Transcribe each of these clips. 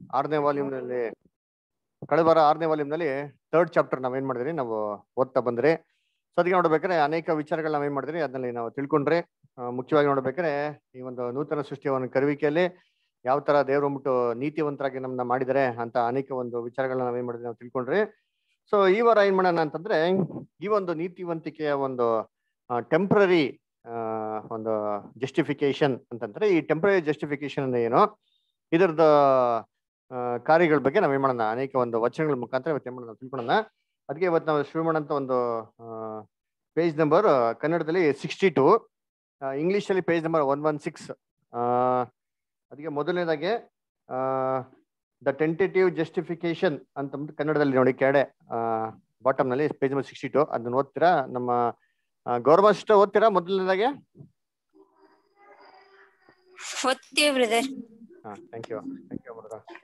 ಆರನೇ ವಾಲ್ಯೂಮ್ ನಲ್ಲಿ ಕಳೆದ ವಾರ ಆರನೇ ವಾಲ್ಯೂಮ್ ನಲ್ಲಿ ಥರ್ಡ್ ಚಾಪ್ಟರ್ ನಾವೇನ್ ಮಾಡಿದ್ರಿ ನಾವು ಓದ್ತಾ ಬಂದ್ರಿ ಸೊ ಅದಕ್ಕೆ ನೋಡ್ಬೇಕಾದ್ರೆ ಅನೇಕ ವಿಚಾರಗಳು ನಾವೇನ್ ಮಾಡಿದ್ರಿ ಅದನ್ನಲ್ಲಿ ನಾವು ತಿಳ್ಕೊಂಡ್ರಿ ಆ, ಮುಖ್ಯವಾಗಿ ನೋಡ್ಬೇಕಾದ್ರೆ ಈ ಒಂದು ನೂತನ ಸೃಷ್ಟಿಯ ಒಂದು ಕರುವಿಕೆಯಲ್ಲಿ ಯಾವ ತರ ದೇವ್ರು ಅಂದ್ಬಿಟ್ಟು ನೀತಿವಂತರಾಗಿ ನಮ್ಮನ್ನ ಮಾಡಿದ್ದಾರೆ ಅಂತ ಅನೇಕ ಒಂದು ವಿಚಾರಗಳನ್ನ ನಾವೇನ್ ಮಾಡಿದ್ರಿ ನಾವು ತಿಳ್ಕೊಂಡ್ರಿ ಸೊ ಈ ವಾರ ಏನ್ ಮಾಡೋಣ ಅಂತಂದ್ರೆ ಈ ಒಂದು ನೀತಿವಂತಿಕೆಯ ಒಂದು ಟೆಂಪ್ರರಿ ಒಂದು ಜಸ್ಟಿಫಿಕೇಶನ್ ಅಂತಂದ್ರೆ ಈ ಟೆಂಪ್ರರಿ ಜಸ್ಟಿಫಿಕೇಶನ್ ಅಂದ್ರೆ ಏನು ಇದರದ ಆ, ಕಾರ್ಯಗಳ ಬಗ್ಗೆ ನಾವೇನ್ ಮಾಡೋಣ ಅನೇಕ ಒಂದು ವಚನಗಳ ಮುಖಾಂತರ ಇವತ್ತು ಏನ್ ಮಾಡೋಣ ನಾವು ತಿಳ್ಕೊಳ್ಳೋಣ ಅದಕ್ಕೆ ಇವತ್ತು ನಾವು ಶುರು ಮಾಡೋಂಥ ಒಂದು ಪೇಜ್ ನಂಬರ್ ಕನ್ನಡದಲ್ಲಿ ಸಿಕ್ಸ್ಟಿ ಟು ಇಂಗ್ಲಿಷಲ್ಲಿ page number one one six ಅದಕ್ಕೆ ಮೊದಲನೇದಾಗಿ ದ ಟೆಂಟೇಟಿವ್ ಜಸ್ಟಿಫಿಕೇಶನ್ ಅಂತ ಕನ್ನಡದಲ್ಲಿ ನೋಡಿ ಕೆಳಗಡೆ ಬಾಟಮ್ ನಲ್ಲಿ ಪೇಜ್ ನಂಬರ್ ಸಿಕ್ಸ್ಟಿ ಟು ಅದನ್ನ ಓದ್ತೀರಾ ನಮ್ಮ ಗೌರವ ಸಿಸ್ಟರ್ ಓದ್ತೀರಾ ಮೊದಲನೇದಾಗೆ ಓದ್ತೀವಿ ಬ್ರದರ್ ಹಾ ಥ್ಯಾಂಕ್ ಯು ಥ್ಯಾಂಕ್ ಯು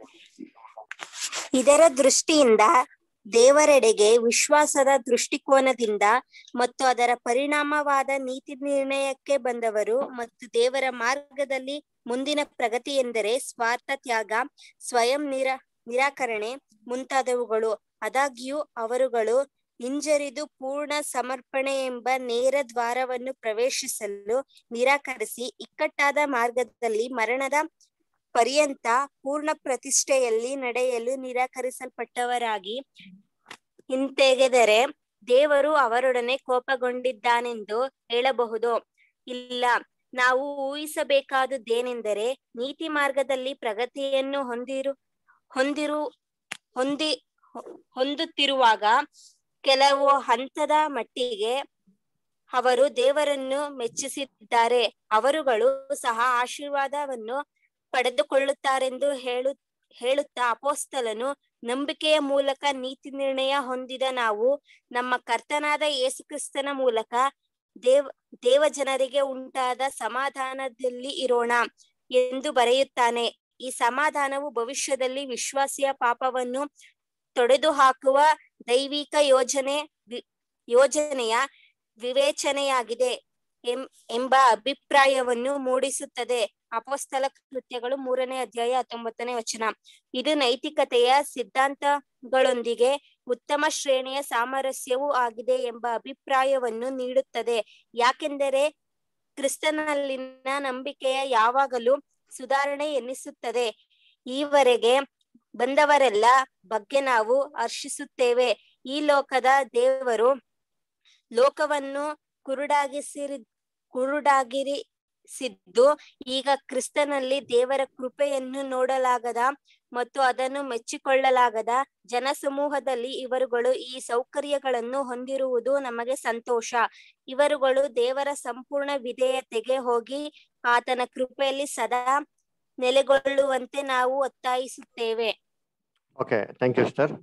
ಇದರ ದೃಷ್ಟಿಯಿಂದ ದೇವರೆಡೆಗೆ ವಿಶ್ವಾಸದ ದೃಷ್ಟಿಕೋನದಿಂದ ಮತ್ತು ಅದರ ಪರಿಣಾಮವಾದ ನೀತಿ ನಿರ್ಣಯಕ್ಕೆ ಬಂದವರು ಮತ್ತು ದೇವರ ಮಾರ್ಗದಲ್ಲಿ ಮುಂದಿನ ಪ್ರಗತಿ ಎಂದರೆ ಸ್ವಾರ್ಥ ತ್ಯಾಗ ಸ್ವಯಂ ನಿರ ನಿರಾಕರಣೆ ಮುಂತಾದವುಗಳು ಆದಾಗ್ಯೂ ಅವರುಗಳು ಹಿಂಜರಿದು ಪೂರ್ಣ ಸಮರ್ಪಣೆ ಎಂಬ ನೇರ ದ್ವಾರವನ್ನು ಪ್ರವೇಶಿಸಲು ನಿರಾಕರಿಸಿ ಇಕ್ಕಟ್ಟಾದ ಮಾರ್ಗದಲ್ಲಿ ಮರಣದ ಪರ್ಯಂತ ಪೂರ್ಣ ಪ್ರತಿಷ್ಠೆಯಲ್ಲಿ ನಡೆಯಲು ನಿರಾಕರಿಸಲ್ಪಟ್ಟವರಾಗಿ ಹಿಂತೆಗೆದರೆ ದೇವರು ಅವರೊಡನೆ ಕೋಪಗೊಂಡಿದ್ದಾನೆಂದು ಹೇಳಬಹುದು ಇಲ್ಲ ನಾವು ಊಹಿಸಬೇಕಾದುದೇನೆಂದರೆ ನೀತಿ ಮಾರ್ಗದಲ್ಲಿ ಪ್ರಗತಿಯನ್ನು ಹೊಂದಿರು ಹೊಂದಿರು ಹೊಂದಿ ಹೊಂದುತ್ತಿರುವಾಗ ಕೆಲವು ಹಂತದ ಮಟ್ಟಿಗೆ ಅವರು ದೇವರನ್ನು ಮೆಚ್ಚಿಸಿದ್ದಾರೆ ಅವರುಗಳು ಸಹ ಆಶೀರ್ವಾದವನ್ನು ಪಡೆದುಕೊಳ್ಳುತ್ತಾರೆಂದು ಹೇಳು ಹೇಳುತ್ತಾ ಅಪೋಸ್ತಲನು ನಂಬಿಕೆಯ ಮೂಲಕ ನೀತಿ ನಿರ್ಣಯ ಹೊಂದಿದ ನಾವು ನಮ್ಮ ಕರ್ತನಾದ ಯೇಸುಕ್ರಿಸ್ತನ ಮೂಲಕ ದೇವ್ ದೇವ ಜನರಿಗೆ ಉಂಟಾದ ಸಮಾಧಾನದಲ್ಲಿ ಇರೋಣ ಎಂದು ಬರೆಯುತ್ತಾನೆ ಈ ಸಮಾಧಾನವು ಭವಿಷ್ಯದಲ್ಲಿ ವಿಶ್ವಾಸಿಯ ಪಾಪವನ್ನು ತೊಡೆದು ಹಾಕುವ ದೈವಿಕ ಯೋಜನೆ ವಿ- ಯೋಜನೆಯ ವಿವೇಚನೆಯಾಗಿದೆ ಎಂ- ಎಂಬ ಅಭಿಪ್ರಾಯವನ್ನು ಮೂಡಿಸುತ್ತದೆ ಅಪೋಸ್ತಲ ಕೃತ್ಯಗಳು ಮೂರನೇ ಅಧ್ಯಾಯ ಹತ್ತೊಂಬತ್ತನೇ ವಚನ ಇದು ನೈತಿಕತೆಯ ಸಿದ್ಧಾಂತಗಳೊಂದಿಗೆ ಉತ್ತಮ ಶ್ರೇಣಿಯ ಸಾಮರಸ್ಯವೂ ಆಗಿದೆ ಎಂಬ ಅಭಿಪ್ರಾಯವನ್ನು ನೀಡುತ್ತದೆ ಯಾಕೆಂದರೆ ಕ್ರಿಸ್ತನಲ್ಲಿನ ನಂಬಿಕೆಯ ಯಾವಾಗಲೂ ಸುಧಾರಣೆ ಎನ್ನಿಸುತ್ತದೆ ಈವರೆಗೆ ಬಂದವರೆಲ್ಲ ಬಗ್ಗೆ ನಾವು ಹರ್ಷಿಸುತ್ತೇವೆ ಈ ಲೋಕದ ದೇವರು ಲೋಕವನ್ನು ಕುರುಡಾಗಿಸಿರಿ ಕುರುಡಾಗಿರಿಸಿದ್ದು ಈಗ ಕ್ರಿಸ್ತನಲ್ಲಿ ದೇವರ ಕೃಪೆಯನ್ನು ನೋಡಲಾಗದ ಮತ್ತು ಅದನ್ನು ಮೆಚ್ಚಿಕೊಳ್ಳಲಾಗದ ಜನಸಮೂಹದಲ್ಲಿ ಇವರುಗಳು ಈ ಸೌಕರ್ಯಗಳನ್ನು ಹೊಂದಿರುವುದು ನಮಗೆ ಸಂತೋಷ ಇವರುಗಳು ದೇವರ ಸಂಪೂರ್ಣ ವಿಧೇಯತೆಗೆ ಹೋಗಿ ಆತನ ಕೃಪೆಯಲ್ಲಿ ಸದಾ ನೆಲೆಗೊಳ್ಳುವಂತೆ ನಾವು ಒತ್ತಾಯಿಸುತ್ತೇವೆ ಓಕೆ ಥ್ಯಾಂಕ್ ಯು ಸಿಸ್ಟರ್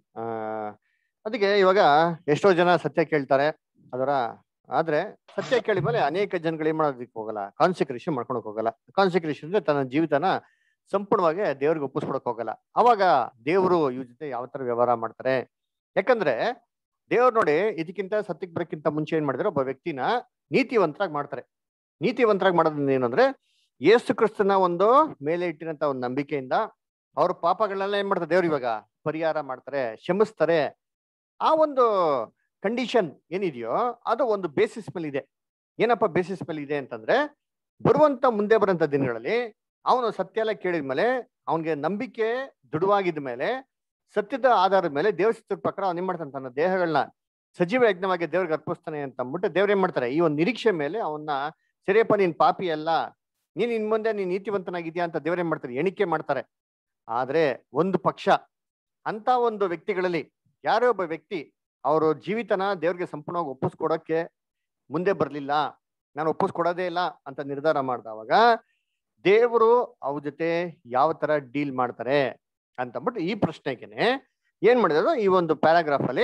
ಅದಕ್ಕೆ ಇವಾಗ ಎಷ್ಟೋ ಜನ ಸತ್ಯ ಕೇಳ್ತಾರೆ ಅದರ ಆದ್ರೆ ಸತ್ಯ ಕೇಳಿದ ಮೇಲೆ ಅನೇಕ ಜನಗಳು ಏನ್ ಮಾಡೋದಕ್ಕೆ ಹೋಗಲ್ಲ ಕಾನ್ಸಿಕ್ರೇಷನ್ ಮಾಡ್ಕೊಳಕ್ ಹೋಗಲ್ಲ ಕಾನ್ಸಿಕ್ರೇಷನ್ ಅಂದ್ರೆ ತನ್ನ ಜೀವಿತನ ಸಂಪೂರ್ಣವಾಗಿ ದೇವ್ರಿಗೆ ಒಪ್ಪಿಸ್ಕೊಡಕ್ ಹೋಗಲ್ಲ ಅವಾಗ ದೇವರು ಇವ್ರ ಜೊತೆ ಯಾವ ತರ ವ್ಯವಹಾರ ಮಾಡ್ತಾರೆ ಯಾಕಂದ್ರೆ ದೇವ್ರು ನೋಡಿ ಇದಕ್ಕಿಂತ ಸತ್ಯಕ್ಕೆ ಬರೋಕ್ಕಿಂತ ಮುಂಚೆ ಏನ್ ಮಾಡಿದ್ರೆ ಒಬ್ಬ ವ್ಯಕ್ತಿನ ನೀತಿವಂತರಾಗಿ ಮಾಡ್ತಾರೆ ನೀತಿವಂತರಾಗಿ ಮಾಡೋದ್ರಿಂದ ಏನಂದ್ರೆ ಯೇಸು ಕ್ರಿಸ್ತನ ಒಂದು ಮೇಲೆ ಇಟ್ಟಿರಂತ ಒಂದು ನಂಬಿಕೆಯಿಂದ ಅವ್ರ ಪಾಪಗಳನ್ನೆಲ್ಲ ಏನ್ ಮಾಡ್ತಾರೆ ದೇವ್ರು ಇವಾಗ ಪರಿಹಾರ ಮಾಡ್ತಾರೆ ಕ್ಷಮಿಸ್ತಾರೆ ಆ ಒಂದು ಕಂಡೀಷನ್ ಏನಿದೆಯೋ ಅದು ಒಂದು ಬೇಸಿಸ್ ಮೇಲೆ ಇದೆ ಏನಪ್ಪ ಬೇಸಿಸ್ ಮೇಲೆ ಇದೆ ಅಂತಂದ್ರೆ ಬರುವಂತ ಮುಂದೆ ಬರುವಂತ ದಿನಗಳಲ್ಲಿ ಅವನು ಸತ್ಯ ಎಲ್ಲ ಕೇಳಿದ್ಮೇಲೆ ಅವನಿಗೆ ನಂಬಿಕೆ ದೃಢವಾಗಿದ ಮೇಲೆ ಸತ್ಯದ ಆಧಾರದ ಮೇಲೆ ದೇವ್ರ ಚಿತ್ರದ ಪ್ರಕಾರ ಅವ್ನು ಏನ್ ಮಾಡ್ತಾನೆ ತನ್ನ ದೇಹಗಳನ್ನ ಸಜೀವ ಯಜ್ಞವಾಗಿ ದೇವ್ರಿಗೆ ಅರ್ಪಿಸ್ತಾನೆ ಅಂತ ಅಂದ್ಬಿಟ್ಟು ದೇವ್ರು ಏನ್ ಮಾಡ್ತಾರೆ ಈ ಒಂದು ನಿರೀಕ್ಷೆ ಮೇಲೆ ಅವನ್ನ ಸರಿಯಪ್ಪ ನೀನ್ ಪಾಪಿ ಅಲ್ಲ ನೀನ್ ಇನ್ ಮುಂದೆ ನೀನ್ ನೀತಿವಂತನಾಗಿದ್ಯಾ ಅಂತ ದೇವ್ರು ಏನ್ ಮಾಡ್ತಾರೆ ಎಣಿಕೆ ಮಾಡ್ತಾರೆ ಆದ್ರೆ ಒಂದು ಪಕ್ಷ ಅಂತ ಒಂದು ವ್ಯಕ್ತಿಗಳಲ್ಲಿ ಯಾರೇ ಒಬ್ಬ ವ್ಯಕ್ತಿ ಅವರು ಜೀವಿತನ ದೇವ್ರಿಗೆ ಸಂಪೂರ್ಣವಾಗಿ ಒಪ್ಪಿಸ್ಕೊಡಕ್ಕೆ ಮುಂದೆ ಬರ್ಲಿಲ್ಲ ನಾನು ಒಪ್ಪಿಸ್ಕೊಡೋದೇ ಇಲ್ಲ ಅಂತ ನಿರ್ಧಾರ ಮಾಡಿದವಾಗ ದೇವರು ಅವ್ರ ಜೊತೆ ಯಾವ ತರ ಡೀಲ್ ಮಾಡ್ತಾರೆ ಅಂತ ಅಂದ್ಬಿಟ್ಟು ಈ ಪ್ರಶ್ನೆಗೆನೆ ಏನ್ ಮಾಡಿದ್ರು ಈ ಒಂದು ಪ್ಯಾರಾಗ್ರಾಫ್ ಅಲ್ಲಿ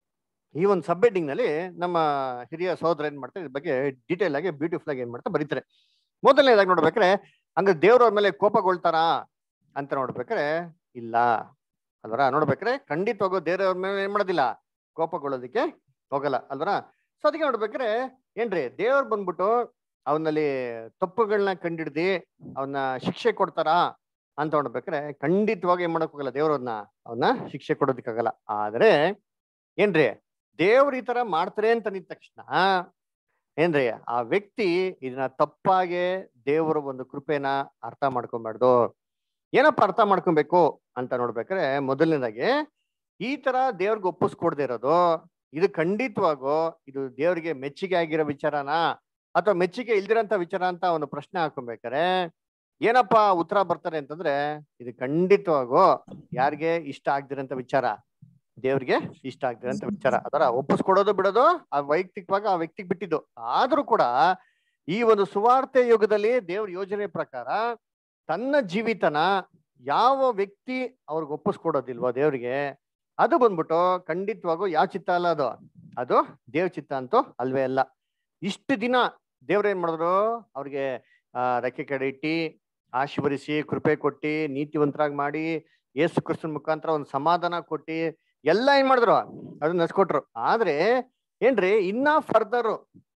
ಈ ಒಂದು ಸಬ್ ಹೆಡ್ಡಿಂಗ್ ನಲ್ಲಿ ನಮ್ಮ ಹಿರಿಯ ಸಹೋದರ ಏನ್ ಮಾಡ್ತಾರೆ ಇದ್ರ ಬಗ್ಗೆ ಡೀಟೇಲ್ ಆಗಿ ಬ್ಯೂಟಿಫುಲ್ ಆಗಿ ಏನ್ ಮಾಡ್ತಾರೆ ಬರೀತಾರೆ ಮೊದಲನೇದಾಗಿ ನೋಡ್ಬೇಕಾದ್ರೆ ಹಂಗ ದೇವ್ರ ಅವ್ರ ಮೇಲೆ ಕೋಪಗೊಳ್ತಾರಾ ಅಂತ ನೋಡ್ಬೇಕಾರೆ ಇಲ್ಲ ಅಲ್ವರ ನೋಡ್ಬೇಕ್ರೆ ಖಂಡಿತವಾಗೂ ದೇವ್ರವ್ರ ಮೇಲೆ ಏನ್ ಮಾಡೋದಿಲ್ಲ ಕೋಪಗೊಳ್ಳೋದಕ್ಕೆ ಹೋಗಲ್ಲ ಅಲ್ವರ ಸೊ ಅದಕ್ಕೆ ನೋಡ್ಬೇಕ್ರೆ ಏನ್ರಿ ದೇವ್ರು ಬಂದ್ಬಿಟ್ಟು ಅವನಲ್ಲಿ ತಪ್ಪುಗಳನ್ನ ಕಂಡಿಡ್ದಿ ಅವನ್ನ ಶಿಕ್ಷೆ ಕೊಡ್ತಾರಾ ಅಂತ ನೋಡ್ಬೇಕಾದ್ರೆ ಖಂಡಿತವಾಗಿ ಏನ್ ಮಾಡಕ್ ಹೋಗಲ್ಲ ದೇವ್ರನ್ನ ಅವನ್ನ ಶಿಕ್ಷೆ ಕೊಡೋದಕ್ಕಾಗಲ್ಲ ಆದ್ರೆ ಏನ್ರಿ ದೇವ್ರ ಈ ತರ ಮಾಡ್ತಾರೆ ಅಂತ ಅಂದಿದ ತಕ್ಷಣ ಏನ್ರಿ ಆ ವ್ಯಕ್ತಿ ಇದನ್ನ ತಪ್ಪಾಗೆ ದೇವರ ಒಂದು ಕೃಪೆನ ಅರ್ಥ ಮಾಡ್ಕೊಬಾರ್ದು ಏನಪ್ಪ ಅರ್ಥ ಮಾಡ್ಕೊಬೇಕು ಅಂತ ನೋಡ್ಬೇಕಾದ್ರೆ ಮೊದಲನೇದಾಗಿ ಈ ತರ ದೇವ್ರಿಗೆ ಒಪ್ಪಿಸ್ಕೊಡ್ದೇ ಇರೋದು ಇದು ಖಂಡಿತವಾಗೂ ಇದು ದೇವ್ರಿಗೆ ಮೆಚ್ಚುಗೆ ಆಗಿರೋ ವಿಚಾರನ ಅಥವಾ ಮೆಚ್ಚುಗೆ ಇಲ್ದಿರಂತ ವಿಚಾರ ಅಂತ ಒಂದು ಪ್ರಶ್ನೆ ಹಾಕೊಬೇಕಾರೆ ಏನಪ್ಪ ಉತ್ತರ ಬರ್ತಾರೆ ಅಂತಂದ್ರೆ ಇದು ಖಂಡಿತವಾಗೂ ಯಾರಿಗೆ ಇಷ್ಟ ಆಗ್ದಿರಂತ ವಿಚಾರ ದೇವ್ರಿಗೆ ಇಷ್ಟ ಆಗ್ದಿರಂತ ವಿಚಾರ ಅದರ ಒಪ್ಪಿಸ್ಕೊಡೋದು ಬಿಡೋದು ಆ ವೈಯಕ್ತಿಕವಾಗಿ ಆ ವ್ಯಕ್ತಿಗೆ ಬಿಟ್ಟಿದ್ದು ಆದ್ರೂ ಕೂಡ ಈ ಒಂದು ಸುವಾರ್ತೆ ಯುಗದಲ್ಲಿ ದೇವ್ರ ಯೋಜನೆ ಪ್ರಕಾರ ತನ್ನ ಜೀವಿತನ ಯಾವ ವ್ಯಕ್ತಿ ಅವ್ರಿಗೆ ಒಪ್ಪಿಸ್ಕೊಡೋದಿಲ್ವೋ ದೇವ್ರಿಗೆ ಅದು ಬಂದ್ಬಿಟ್ಟು ಖಂಡಿತವಾಗೂ ಯಾವ ಚಿತ್ತ ಅಲ್ಲ ಅದು ಅದು ದೇವ್ ಚಿತ್ತ ಅಂತೂ ಅಲ್ವೇ ಅಲ್ಲ ಇಷ್ಟು ದಿನ ದೇವ್ರ ಏನ್ ಮಾಡಿದ್ರು ಅವ್ರಿಗೆ ಆ ರೆಕ್ಕೆ ಕಡೆ ಇಟ್ಟಿ ಆಶೀರ್ವದಿಸಿ ಕೃಪೆ ಕೊಟ್ಟಿ ನೀತಿವಂತರಾಗಿ ಮಾಡಿ ಯೇಸು ಕ್ರಿಸ್ತನ ಮುಖಾಂತರ ಒಂದು ಸಮಾಧಾನ ಕೊಟ್ಟಿ ಎಲ್ಲ ಏನ್ ಮಾಡಿದ್ರು ಅದನ್ನ ನಡ್ಸ್ಕೊಟ್ರು ಆದ್ರೆ ಏನ್ರಿ ಇನ್ನ ಫರ್ದರ್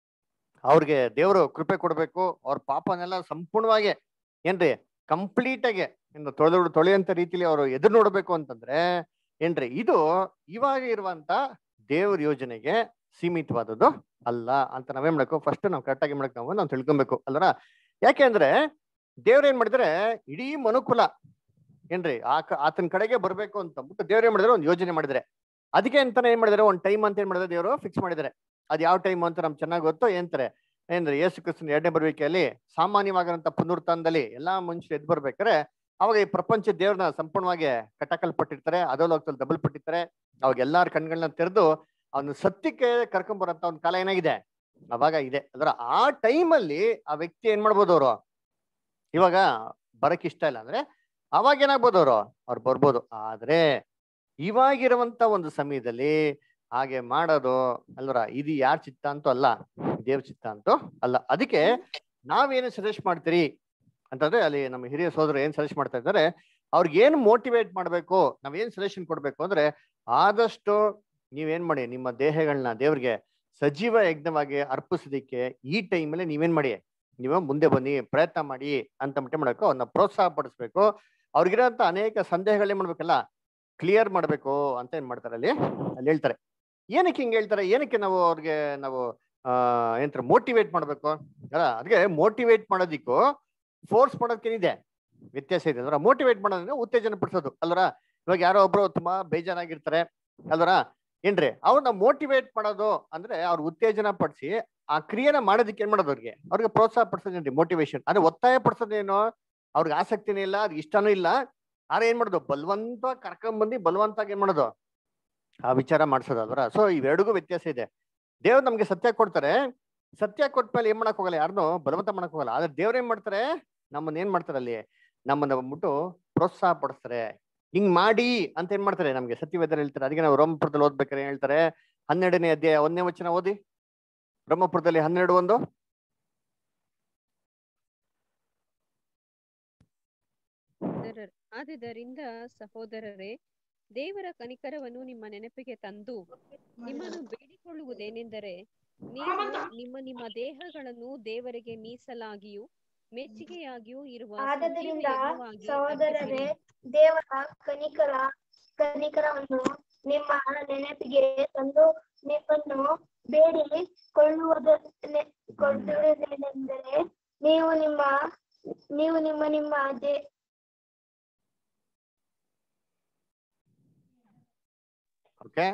ಅವ್ರಿಗೆ ದೇವ್ರು ಕೃಪೆ ಕೊಡ್ಬೇಕು ಅವ್ರ ಪಾಪನೆಲ್ಲ ಸಂಪೂರ್ಣವಾಗಿ ಏನ್ರಿ ಕಂಪ್ಲೀಟ್ ಆಗಿ ಇನ್ನು ತೊಳೆದು ತೊಳೆಯಂತ ರೀತಿಲಿ ಅವರು ಎದುರು ನೋಡ್ಬೇಕು ಅಂತಂದ್ರೆ ಏನ್ರಿ ಇದು ಇವಾಗ ಇರುವಂತ ದೇವ್ರ ಯೋಜನೆಗೆ ಸೀಮಿತವಾದದ್ದು ಅಲ್ಲ ಅಂತ ನಾವೇನ್ ಮಾಡ್ಬೇಕು ಫಸ್ಟ್ ನಾವು ಕರೆಕ್ಟ್ ಆಗಿ ಮಾಡಕ್ ನಾವು ನಾವು ತಿಳ್ಕೊಬೇಕು ಅಲ್ವರ ಯಾಕೆ ಅಂದ್ರೆ ದೇವ್ರ ಏನ್ ಮಾಡಿದ್ರೆ ಇಡೀ ಮನುಕುಲ ಏನ್ರಿ ಆ ಆತನ ಕಡೆಗೆ ಬರ್ಬೇಕು ಅಂತ ಅಂದ್ಬಿಟ್ಟು ದೇವ್ರ ಏನ್ ಮಾಡಿದ್ರೆ ಒಂದು ಯೋಜನೆ ಮಾಡಿದ್ರೆ ಅದಕ್ಕೆ ಅಂತಾನೆ ಏನ್ ಮಾಡಿದಾರೆ ಒಂದ್ ಟೈಮ್ ಅಂತ ಏನ್ ಮಾಡಿದ್ರೆ ದೇವರು ಫಿಕ್ಸ್ ಮಾಡಿದ್ದಾರೆ ಅದ್ ಯಾವ ಟೈಮ್ ಅಂತ ನಮ್ಗೆ ಚೆನ್ನಾಗಿ ಗೊತ್ತು ಏನ್ತಾರೆ ಏನ್ರಿ ಯೇಸು ಕ್ರಿಸ್ತನ ಎರಡನೇ ಬರುವಿಕೆಯಲ್ಲಿ ಸಾಮಾನ್ಯವಾಗಿರಂತ ಪುನರುತ್ಥಾನದಲ್ಲಿ ಎಲ್ಲಾ ಮನುಷ್ಯರು ಎದ್ದು ಬರ್ಬೇಕಾರೆ ಅವಾಗ ಈ ಪ್ರಪಂಚ ದೇವ್ರನ್ನ ಸಂಪೂರ್ಣವಾಗಿ ಕಟಕಲ್ಪಟ್ಟಿರ್ತಾರೆ ಅಧೋಲೋಕದಲ್ಲಿ ಡಬಲ್ ಪಟ್ಟಿರ್ತಾರೆ ಅವಾಗ ಎಲ್ಲಾರ ಕಣ್ಗಳನ್ನ ತೆರೆದು ಅವನು ಸತ್ಯಕ್ಕೆ ಕರ್ಕೊಂಬರಂತ ಒಂದು ಕಾಲ ಏನಾಗಿದೆ ಅವಾಗ ಇದೆ ಅದರ ಆ ಟೈಮಲ್ಲಿ ಆ ವ್ಯಕ್ತಿ ಏನ್ ಮಾಡ್ಬೋದು ಅವರು ಇವಾಗ ಬರಕ್ ಇಷ್ಟ ಇಲ್ಲ ಅಂದ್ರೆ ಅವಾಗ ಏನಾಗ್ಬೋದು ಅವರು ಅವ್ರು ಬರ್ಬೋದು ಆದ್ರೆ ಇವಾಗಿರುವಂತ ಒಂದು ಸಮಯದಲ್ಲಿ ಹಾಗೆ ಮಾಡೋದು ಅಲ್ವರ ಇದು ಯಾರ ಚಿತ್ತ ಅಂತೂ ಅಲ್ಲ ದೇವ್ರ ಚಿತ್ತ ಅಂತೂ ಅಲ್ಲ ಅದಕ್ಕೆ ನಾವೇನು ಸಜೆಸ್ಟ್ ಮಾಡ್ತೀರಿ ಅಂತಂದ್ರೆ ಅಲ್ಲಿ ನಮ್ಮ ಹಿರಿಯ ಸೋದರ ಏನ್ ಸಜೆಸ್ಟ್ ಮಾಡ್ತಾ ಇದ್ದಾರೆ ಅವ್ರಿಗೆ ಏನ್ ಮೋಟಿವೇಟ್ ಮಾಡ್ಬೇಕು ನಾವೇನ್ ಸಜೆಷನ್ ಕೊಡ್ಬೇಕು ಅಂದ್ರೆ ಆದಷ್ಟು ನೀವೇನ್ ಮಾಡಿ ನಿಮ್ಮ ದೇಹಗಳನ್ನ ದೇವ್ರಿಗೆ ಸಜೀವ ಯಜ್ಞವಾಗಿ ಅರ್ಪಿಸೋದಿಕ್ಕೆ ಈ ಟೈಮಲ್ಲಿ ನೀವೇನ್ ಮಾಡಿ ನೀವು ಮುಂದೆ ಬನ್ನಿ ಪ್ರಯತ್ನ ಮಾಡಿ ಅಂತ ಮಟ್ಟ ಮಾಡಬೇಕು ಅವ್ರನ್ನ ಪ್ರೋತ್ಸಾಹ ಪಡಿಸ್ಬೇಕು ಅವ್ರಿಗಿರೋಂಥ ಅನೇಕ ಸಂದೇಹಗಳೇ ಮಾಡ್ಬೇಕಲ್ಲ ಕ್ಲಿಯರ್ ಮಾಡ್ಬೇಕು ಅಂತ ಏನ್ ಮಾಡ್ತಾರೆ ಅಲ್ಲಿ ಅಲ್ಲಿ ಹೇಳ್ತಾರೆ ಏನಕ್ಕೆ ಹಿಂಗೆ ಹೇಳ್ತಾರೆ ಏನಕ್ಕೆ ನಾವು ಅವ್ರಿಗೆ ನಾವು ಆ ಏನಂತಾರೆ ಮೋಟಿವೇಟ್ ಮಾಡ್ಬೇಕು ಅಲ್ಲ ಅದಕ್ಕೆ ಮೋಟಿವೇಟ್ ಮಾಡೋದಿಕ್ಕೂ ಫೋರ್ಸ್ ಮಾಡೋದಕ್ಕೇನಿದೆ ವ್ಯತ್ಯಾಸ ಇದೆ ಅಂದ್ರೆ ಮೋಟಿವೇಟ್ ಮಾಡೋದ್ರೆ ಉತ್ತೇಜನ ಪಡಿಸೋದು ಅಲ್ವರ ಇವಾಗ ಯಾರೋ ಒಬ್ರು ತುಂಬಾ ಬೇಜಾರಾಗಿರ್ತಾರೆ ಅಲ್ವರ ಏನ್ರಿ ಅವ್ರನ್ನ ಮೋಟಿವೇಟ್ ಮಾಡೋದು ಅಂದ್ರೆ ಅವ್ರ ಉತ್ತೇಜನ ಪಡಿಸಿ ಆ ಕ್ರಿಯೆನ ಮಾಡೋದಕ್ಕೆ ಏನ್ ಮಾಡೋದು ಅವ್ರಿಗೆ ಅವ್ರಿಗೆ ಪ್ರೋತ್ಸಾಹ ಪಡಿಸೋದೇನ್ರಿ ಮೋಟಿವೇಶನ್ ಅಂದ್ರೆ ಒತ್ತಾಯ ಪಡಿಸೋದೇನು ಅವ್ರಿಗೆ ಆಸಕ್ತಿನೇ ಇಲ್ಲ ಅದ್ ಇಷ್ಟನೂ ಇಲ್ಲ ಆದ್ರೆ ಏನ್ ಮಾಡೋದು ಬಲವಂತ ಕರ್ಕೊಂಬಂದು ಬಲವಂತಾಗಿ ಏನ್ ಮಾಡೋದು ಆ ವಿಚಾರ ಮಾಡಿಸೋದಲ್ವರ ಸೊ ಇವೆರಡಿಗೂ ವ್ಯತ್ಯಾಸ ಇದೆ ದೇವ್ರು ನಮ್ಗೆ ಸತ್ಯ ಕೊಡ್ತಾರೆ ಸತ್ಯ ಕೊಟ್ಮೇಲೆ ಏನ್ ಮಾಡಕ್ ಹೋಗಲ್ಲ ಯಾರನ್ನೂ ಬಲವಂತ ಮಾಡಕ್ ಹೋಗಲ್ಲ ಆದ್ರೆ ದೇವ್ರ ಏನ್ ಮಾಡ್ತಾರೆ ನಮ್ಮನ್ನ ಏನ್ ಮಾಡ್ತಾರೆ ಅಲ್ಲಿ ನಮ್ಮನ್ನ ಬಂದ್ಬಿಟ್ಟು ಪ್ರೋತ್ಸಾಹ ಪಡಿಸ್ತಾರೆ ಹಿಂಗ್ ಮಾಡಿ ಅಂತ ಏನ್ ಮಾಡ್ತಾರೆ ನಮ್ಗೆ ಸತ್ಯವೇದರ ಹೇಳ್ತಾರೆ ಅದಕ್ಕೆ ನಾವು ರೋಮಪುರದಲ್ಲಿ ಓದ್ಬೇಕಾರೆ ಏನ್ ಹೇಳ್ತಾರೆ ಹನ್ನೆರಡನೇ ಅಧ್ಯಾಯ ಒಂದನೇ ವಚನ ಓದಿ ಬ್ರಹ್ಮಪುರದಲ್ಲಿ ಹನ್ನೆರಡು ಒಂದು ಸಹೋದರರ್- ಆದುದರಿಂದ ಸಹೋದರರೇ ದೇವರ ಕನಿಕರವನ್ನು ನಿಮ್ಮ ನೆನಪಿಗೆ ತಂದು ನಿಮ್ಮನ್ನು ಬೇಡಿಕೊಳ್ಳುವುದೇನೆಂದರೆ ನೀವು ನಿಮ್ಮ ನಿಮ್ಮ ದೇಹಗಳನ್ನು ದೇವರಿಗೆ ಮೀಸಲಾಗಿಯೂ ಮೆಚ್ಚುಗೆಯಾಗಿಯೂ ಇರುವ ಸಜೀವ ಆದದರಿಂದ ಯಜ್ಞವಾಗಿ ಸಹೋದರರೇ ಅರ್ಪಿಸಿರಿ. ದೇವರ ಕನಿಕರ ಕನಿಕರವನ್ನು ನಿಮ್ಮ ನೆನಪಿಗೆ ತಂದು ನಿಮ್ಮನ್ನು ಬೇಡಿ ಕೊಳ್ಳುವುದ ಕೊಳ್ಳುವುದೇನೆಂದರೆ ನೀವು ನಿಮ್ಮ ನೀವು ನಿಮ್ಮ ನಿಮ್ಮ ದೇ ಓಕೆ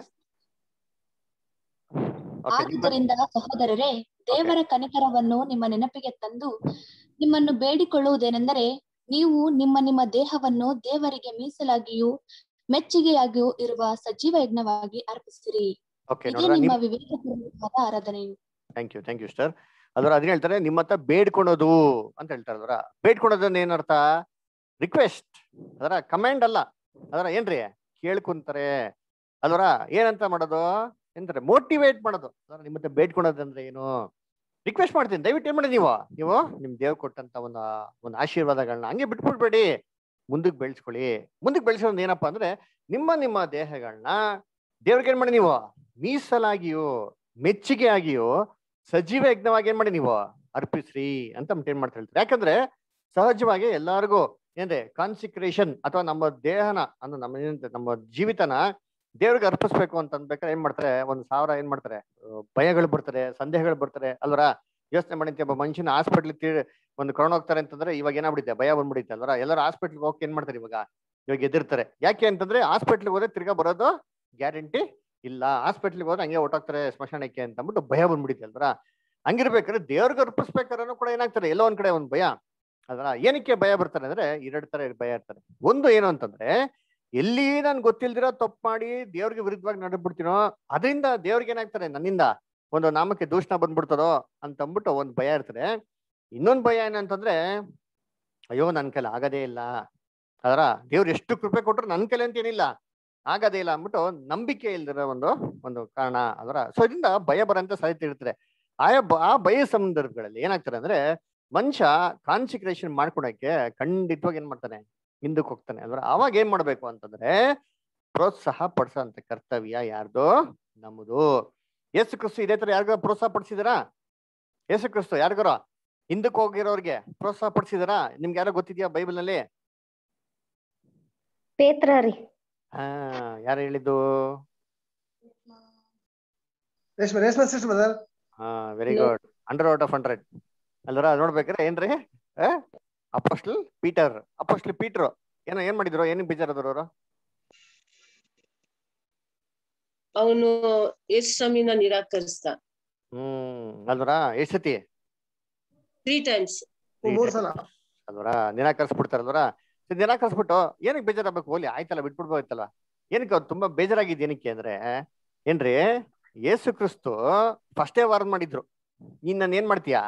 ಆದುದರಿಂದ ಸಹೋದರರೇ ದೇವರ ಕನಿಕರವನ್ನು ನಿಮ್ಮ ನೆನಪಿಗೆ ತಂದು ನಿಮ್ಮನ್ನು ಬೇಡಿಕೊಳ್ಳುವುದೇನೆಂದರೆ ನೀವು ನಿಮ್ಮ ನಿಮ್ಮ ದೇಹವನ್ನು ದೇವರಿಗೆ ಮೀಸಲಾಗಿಯೂ ಮೆಚ್ಚುಗೆಯಾಗಿಯೂ ಇರುವ ಸಜೀವ ಯಜ್ಞವಾಗಿ ಅರ್ಪಿಸಿರಿ ಓಕೆ ಇದೇ ನೋಡ್ರ ನಿಮ್ಮ ನಿಮ್ ವಿವೇಕಪೂರ್ವಕವಾದ ಆರಾಧನೆಯು thank you thank you sir ಅದರ ಅದನ್ನ ಹೇಳ್ತಾರೆ ನಿಮ್ಮ ಹತ್ರ ಬೇಡ್ಕೊಳೋದು ಅಂತ ಹೇಳ್ತಾರೆ ಅದರ ಬೇಡ್ಕೊಳೋದನ್ನ ಏನರ್ಥ ರಿಕ್ವೆಸ್ಟ್ ಅದರ ಕಮೆಂಡ್ ಅಲ್ಲ ಅದರ ಏನ್ರಿ ಕೇಳ್ಕೊಂತಾರೆ ಅದರ ಏನಂತ ಮಾಡೋದು ಎಂತಾರೆ ಮೋಟಿವೇಟ್ ಮಾಡೋದು ಅದರ ನಿಮ್ಮ ಹತ್ರ ಬೇಡ್ಕೊಳೋದಂದ್ರೆ ಏನು ರಿಕ್ವೆಸ್ಟ್ ಮಾಡ್ತೀನಿ ದಯವಿಟ್ಟು ಏನ್ ಮಾಡಿ ನೀವು ನೀವು ನಿಮ್ ದೇವ್ ಕೊಟ್ಟಂತ ಒಂದು ಒಂದು ಆಶೀರ್ವಾದಗಳನ್ನ ಹಂಗೆ ಬಿಟ್ಬಿಡ್ಬೇಡಿ ಮುಂದಕ್ಕೆ ಬೆಳೆಸ್ಕೊಳ್ಳಿ ಮುಂದಕ್ಕೆ ಬೆಳೆಸೋದು ಏನಪ್ಪಾ ಅಂದ್ರೆ ನಿಮ್ಮ ನಿಮ್ಮ ದೇಹಗಳನ್ನ ದೇವ್ರಿಗೆ ಏನ್ ಮಾಡಿ ನೀವು ಮೀಸಲಾಗಿಯೂ ಮೆಚ್ಚುಗೆ ಆಗಿಯೂ ಸಜೀವ ಯಜ್ಞವಾಗಿ ಏನ್ ಮಾಡಿ ನೀವು ಅರ್ಪಿಸ್ರಿ ಅಂತ ಏನ್ ಮಾಡ್ತಾ ಹೇಳ್ತಾರೆ ಯಾಕಂದ್ರೆ ಸಹಜವಾಗಿ ಎಲ್ಲಾರ್ಗೂ ಏನ್ರಿ ಕಾನ್ಸಿಕ್ರೇಷನ್ ಅಥವಾ ನಮ್ಮ ದೇಹನ ಅಂದ್ರೆ ನಮ್ಮ ಏನಂತ ನಮ್ಮ ಜೀವಿತನ ದೇವ್ರಿಗೆ ಅರ್ಪಿಸ್ಬೇಕು ಅಂತ ಅನ್ಬೇಕಾದ್ರೆ ಏನ್ ಮಾಡ್ತಾರೆ ಒಂದ್ ಸಾವಿರ ಏನ್ ಮಾಡ್ತಾರೆ ಆ, ಭಯಗಳು ಬರ್ತಾರೆ ಸಂದೇಹಗಳು ಬರ್ತಾರೆ ಅಲ್ವರ ಯೋಚನೆ ಮಾಡಿದ್ದೆ ಒಬ್ಬ ಮನುಷ್ಯನ ಹಾಸ್ಪಿಟ್ಲ್ ಒಂದು ಕರೋಣ ಹೋಗ್ತಾರೆ ಅಂತಂದ್ರೆ ಇವಾಗ ಏನಾಗ್ಬಿಡುತ್ತೆ ಭಯ ಬಂದ್ಬಿಡುತ್ತೆ ಅಲ್ವರ ಎಲ್ಲರೂ ಹಾಸ್ಪಿಟ್ಲ್ಗೆ ಹೋಗಿ ಏನ್ ಮಾಡ್ತಾರೆ ಇವಾಗ ಇವಾಗ ಎದಿರ್ತಾರೆ ಯಾಕೆ ಅಂತಂದ್ರೆ ಹಾಸ್ಪಿಟ್ಲ್ಗೆ ಹೋದ್ರೆ ತಿರ್ಗಾ ಬರೋದು ಗ್ಯಾರಂಟಿ ಇಲ್ಲ ಹಾಸ್ಪಿಟ್ಲ್ಗೆ ಹೋದ್ರೆ ಹಂಗೆ ಹೊಟ್ಟೋಗ್ತಾರೆ ಸ್ಮಶಾನಕ್ಕೆ ಅಂತ ಅಂದ್ಬಿಟ್ಟು ಭಯ ಬಂದ್ಬಿಡುತ್ತೆ ಅಲ್ವರ ಹಂಗಿರ್ಬೇಕಾದ್ರೆ ದೇವ್ರಿಗೆ ಅರ್ಪಿಸ್ಬೇಕಾದ್ರೂ ಕೂಡ ಏನಾಗ್ತಾರೆ ಎಲ್ಲೋ ಒಂದ್ ಕಡೆ ಒಂದ್ ಭಯ ಅದರ ಏನಕ್ಕೆ ಭಯ ಬರ್ತಾರೆ ಅಂದ್ರೆ ಎರಡ್ ತರ ಭಯ ಇರ್ತಾರೆ ಒಂದು ಏನು ಅಂತಂದ್ರೆ ಎಲ್ಲಿ ನಾನು ಗೊತ್ತಿಲ್ದಿರೋ ತಪ್ಪು ಮಾಡಿ ದೇವ್ರಿಗೆ ವಿರುದ್ಧವಾಗಿ ನಡ್ಬಿಡ್ತೀನೋ ಅದರಿಂದ ದೇವ್ರಿಗೆ ಏನಾಗ್ತಾರೆ ನನ್ನಿಂದ ಒಂದು ನಾಮಕ್ಕೆ ದೂಷಣ ಬಂದ್ಬಿಡ್ತದೋ ಅಂತ ಅಂದ್ಬಿಟ್ಟು ಒಂದ್ ಭಯ ಇರ್ತದೆ ಇನ್ನೊಂದ್ ಭಯ ಏನಂತಂದ್ರೆ ಅಯ್ಯೋ ನನ್ ಕೈಲಿ ಆಗದೇ ಇಲ್ಲ ಅದರ ದೇವ್ರು ಎಷ್ಟು ಕೃಪೆ ಕೊಟ್ರು ನನ್ ಕೈಲಿ ಅಂತ ಏನಿಲ್ಲ ಆಗದೇ ಇಲ್ಲ ಅಂದ್ಬಿಟ್ಟು ನಂಬಿಕೆ ಇಲ್ದಿರೋ ಒಂದು ಒಂದು ಕಾರಣ ಅದರ ಸೊ ಇದರಿಂದ ಭಯ ಬರಂತ ಸಾಧ್ಯತೆ ಇರ್ತದೆ ಆಯಾ ಬ- ಆ ಭಯ ಸಂದರ್ಭಗಳಲ್ಲಿ ಏನಾಗ್ತಾರೆ ಅಂದ್ರೆ ಮನುಷ್ಯ ಕಾನ್ಸಿಕ್ರೇಷನ್ ಮಾಡ್ಕೊಳಕ್ಕೆ ಖಂಡಿತವಾಗಿ ಏನ್ ಮಾಡ್ತಾನೆ ಹಿಂದಕ್ಕೆ ಹೋಗ್ತಾನೆ ಅಲ್ವಾ ಅವಾಗ ಏನ್ ಮಾಡ್ಬೇಕು ಅಂತಂದ್ರೆ ಪ್ರೋತ್ಸಾಹ ಪಡಿಸೋಂತ ಕರ್ತವ್ಯ ಯಾರ್ದು ನಮ್ಮದು ಯೇಸು ಕ್ರಿಸ್ತು ಇದೇ ತರ ಯಾರಿಗಾರ ಪ್ರೋತ್ಸಾಹ ಪಡಿಸಿದಾರಾ ಯೇಸು ಕ್ರಿಸ್ತು ಯಾರಿಗಾರ ಹಿಂದಕ್ಕೆ ಹೋಗಿರೋರ್ಗೆ ಪ್ರೋತ್ಸಾಹ ಪಡಿಸಿದಾರಾ ನಿಮ್ಗೆ ಯಾರೋ ಗೊತ್ತಿದ್ಯಾ ಬೈಬಲ್ ನಲ್ಲಿ ಪೇತ್ರ ರೀ ಹಾ ಯಾರು ಹೇಳಿದ್ದು ರೇಷ್ಮೆ ರೇಷ್ಮೆ ಸಿಸ್ಟರ್ ಬ್ರದರ್ ಹಾ very good hundred out of hundred ಅಲ್ವರ ನೋಡ್ಬೇಕಾರೆ ಏನ್ರಿ ಅಪೋಸ್ಟಲ್ ಪೀಟರ್ ಅಪೋಸ್ಟಲ್ ಪೀಟರ್ ಏನೋ ಏನ್ ಮಾಡಿದ್ರು ಏನಿಗೆ ಬೇಜಾರದ್ರು ಅವರು ಅವನು ಯೇಸು ಸ್ವಾಮಿನ ನಿರಾಕರಿಸ್ದ ಹ್ಮ್ ಅಲ್ವರ ಎಷ್ಟ್ ಸತಿ ತ್ರೀ ಟೈಮ್ಸ್ ಮೂರ್ ಸಲ ಅಲ್ವರ ನಿರಾಕರಿಸ್ಬಿಡ್ತಾರಲ್ವರ ನಿರಾಕರಿಸ್ಬಿಟ್ಟು ಏನಕ್ಕೆ ಬೇಜಾರಾಗಬೇಕು ಹೋಲಿ ಆಯ್ತಲ್ಲ ಬಿಟ್ಬಿಡ್ಬೋಯ್ತಲ್ಲ ಏನಕ್ಕೆ ಅವ್ರು ತುಂಬಾ ಬೇಜಾರಾಗಿದ್ದು ಏನಕ್ಕೆ ಅಂದ್ರೆ ಏನ್ರಿ ಯೇಸು ಕ್ರಿಸ್ತು ಫಸ್ಟೇ ವಾರ್ನ್ ಮಾಡಿದ್ರು ನೀನ್ ನಾನು ಏನ್ ಮಾಡ್ತೀಯಾ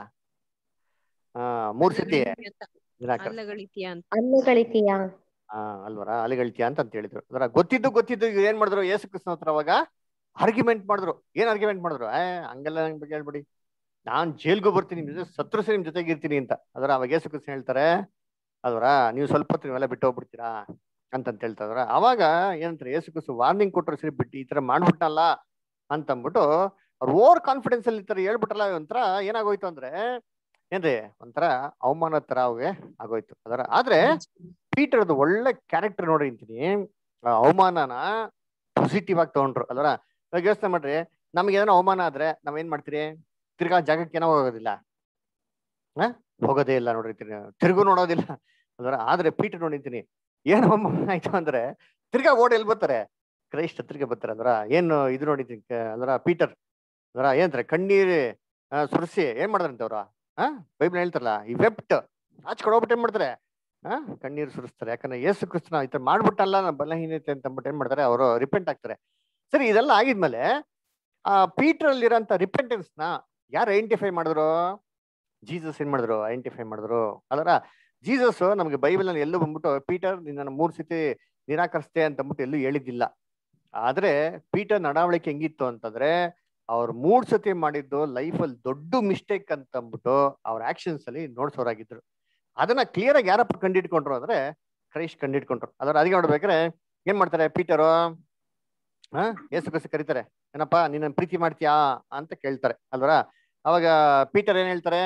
ಆ ಮೂರ್ ಸತಿ ನಿರಾಕರಿಸ್ ಅಲ್ಲಗಳಿತೀಯ ಅಂತ ಅನ್ನಗಳಿತೀಯಾ ಆ ಅಲ್ವರ ಅಲಿಗಳ್ತೀಯ ಅಂತ ಅಂತ ಹೇಳಿದ್ರು ಅದರ ಗೊತ್ತಿದ್ದು ಗೊತ್ತಿದ್ದು ಇವ್ರು ಏನ್ ಮಾಡಿದ್ರು ಯೇಸು ಕ್ರಿಸ್ತನ ಹತ್ರ ಅವಾಗ ಆರ್ಗ್ಯುಮೆಂಟ್ ಮಾಡಿದ್ರು ಏನ್ ಆರ್ಗ್ಯುಮೆಂಟ್ ಮಾಡಿದ್ರು ಏ ಹಂಗೆಲ್ಲ ನನ್ ಬಗ್ಗೆ ಹೇಳ್ಬಿಡಿ ನಾನ್ ಜೈಲ್ಗೂ ಬರ್ತೀನಿ ನಿಮ್ ಜೊತೆ ಸತ್ರು ಸರಿ ನಿಮ್ ಜೊತೆಗೆ ಇರ್ತೀನಿ ಅಂತ ಅದರ ಅವಾಗ ಯೇಸು ಕ್ರಿಸ್ತ ಹೇಳ್ತಾರೆ ಅಲ್ವರ ನೀವು ಸ್ವಲ್ಪ ಹೊತ್ತು ನೀವೆಲ್ಲ ಬಿಟ್ಟು ಹೋಗ್ಬಿಡ್ತೀರಾ ಅಂತಂತ ಹೇಳ್ತಾರ ಅವಾಗ ಏನಂತಾರೆ ಯೇಸು ಕ್ರಿಸ್ತು ವಾರ್ನಿಂಗ್ ಕೊಟ್ಟರು ಸರಿ ಬಿಟ್ಟು ಈ ತರ ಮಾಡ್ಬಿಟ್ನಲ್ಲ ಅಂತ ಅಂದ್ಬಿಟ್ಟು ಅವ್ರು ಓವರ್ ಕಾನ್ಫಿಡೆನ್ಸ್ ಅಲ್ಲಿ ಈ ತರ ಹೇಳ್ಬಿಟ್ರಲ್ಲ ಒಂಥರ ಏನಾಗೋಯ್ತು ಅಂದ್ರೆ ಏನ್ರಿ ಒಂಥರ ಅವಮಾನ ತರ ಅವ್ಗೆ ಆಗೋಯ್ತು ಅದರ ಆದ್ರೆ ಪೀಟರ್ದು ಒಳ್ಳೆ ಕ್ಯಾರೆಕ್ಟರ್ ನೋಡಿ ಅಂತೀನಿ ಆ ಅವಮಾನನ ಪಾಸಿಟಿವ್ ಆಗಿ ತಗೊಂಡ್ರು ಅಲ್ವರ ಇವಾಗ ಯೋಚನೆ ಮಾಡ್ರಿ ನಮ್ಗೆ ಏನೋ ಅವಮಾನ ಆದ್ರೆ ನಾವ್ ಏನ್ ಮಾಡ್ತೀರಿ ತಿರ್ಗಾ ಜಾಗಕ್ಕೆ ಏನೋ ಹೋಗೋದಿಲ್ಲ ಹ ಹೋಗೋದೇ ಇಲ್ಲ ನೋಡ್ರಿ ತಿರ್ಗಾ ತಿರ್ಗು ನೋಡೋದಿಲ್ಲ ಅಲ್ವರ ಆದ್ರೆ ಪೀಟರ್ ನೋಡಿರ್ತೀನಿ ಏನ್ ಅವಮಾನ ಆಯ್ತು ಅಂದ್ರೆ ತಿರ್ಗಾ ಓಡಿ ಎಲ್ಲಿ ಬರ್ತಾರೆ ಕ್ರೈಸ್ಟ್ ಹತ್ರಿಗೆ ಬರ್ತಾರೆ ಅಲ್ವರ ಏನು ಇದು ನೋಡಿದ್ದೀನಿ ಅಲ್ವರ ಪೀಟರ್ ಅಲ್ವರ ಏನಂತಾರೆ ಕಣ್ಣೀರ್ ಆ, ಸುರಿಸಿ ಏನ್ ಮಾಡ್ತಾರಂತೆ ಅವ್ರ ಹಾ ಬೈಬಲ್ ಹೇಳ್ತಾರಲ್ಲ ಈ ವೆಬ್ಟ್ ಆಚ್ಕೊಂಡು ಹೋಗ್ಬಿಟ್ಟು ಏನ್ ಮಾಡ್ತಾರೆ ಹಾ ಕಣ್ಣೀರು ಸುರಿಸ್ತಾರೆ ಯಾಕಂದ್ರೆ ಯೇಸು ಕ್ರಿಸ್ತನ ಈ ತರ ಮಾಡ್ಬಿಟ್ಟಲ್ಲ ನನ್ನ ಬಲಹೀನತೆ ಅಂತ ಅಂದ್ಬಿಟ್ಟು ಏನ್ ಮಾಡ್ತಾರೆ ಅವರು ರಿಪೆಂಟ್ ಆಗ್ತಾರೆ ಸರಿ ಇದೆಲ್ಲ ಆಗಿದ್ಮೇಲೆ ಆ ಪೀಟರ್ ಅಲ್ಲಿರೋಂಥ ರಿಪೆಂಟೆನ್ಸ್ ನ ಯಾರು ಐಡೆಂಟಿಫೈ ಮಾಡಿದ್ರು ಜೀಸಸ್ ಏನ್ ಮಾಡಿದ್ರು ಐಡೆಂಟಿಫೈ ಮಾಡಿದ್ರು ಅದರ ಜೀಸಸ್ ನಮಗೆ ಬೈಬಲ್ ನಲ್ಲಿ ಎಲ್ಲೂ ಬಂದ್ಬಿಟ್ಟು ಪೀಟರ್ ನಿನ್ನ ಮೂರ್ ಸತಿ ನಿರಾಕರಿಸ್ತೆ ಅಂತ ಅಂದ್ಬಿಟ್ಟು ಎಲ್ಲೂ ಹೇಳಿದ್ದಿಲ್ಲ ಆದ್ರೆ ಪೀಟರ್ ನಡವಳಿಕೆ ಹೆಂಗಿತ್ತು ಅಂತಂದ್ರೆ ಅವ್ರು ಮೂರ್ ಸತಿ ಮಾಡಿದ್ದು ಲೈಫಲ್ಲಿ ದೊಡ್ಡ ಮಿಸ್ಟೇಕ್ ಅಂತ ಅಂದ್ಬಿಟ್ಟು ಅವ್ರ ಆಕ್ಷನ್ಸ್ ಅಲ್ಲಿ ನೋಡ್ಸೋರಾಗಿದ್ರು ಅದನ್ನ ಕ್ಲಿಯರ್ ಆಗಿ ಯಾರಪ್ಪ ಕಂಡಿಡ್ಕೊಂಡ್ರು ಅಂದ್ರೆ ಕ್ರೈಸ್ಟ್ ಕಂಡಿಡ್ಕೊಂಡ್ರು ಅದರ ಅದಕ್ಕೆ ನೋಡ್ಬೇಕಾರೆ ಏನ್ ಮಾಡ್ತಾರೆ ಪೀಟರು ಹಾ ಏಸು ಕಸಿ ಕರೀತಾರೆ ಏನಪ್ಪ ನಿನ್ನ ಪ್ರೀತಿ ಮಾಡ್ತೀಯಾ ಅಂತ ಕೇಳ್ತಾರೆ ಅಲ್ವರ ಅವಾಗ ಪೀಟರ್ ಏನ್ ಹೇಳ್ತಾರೆ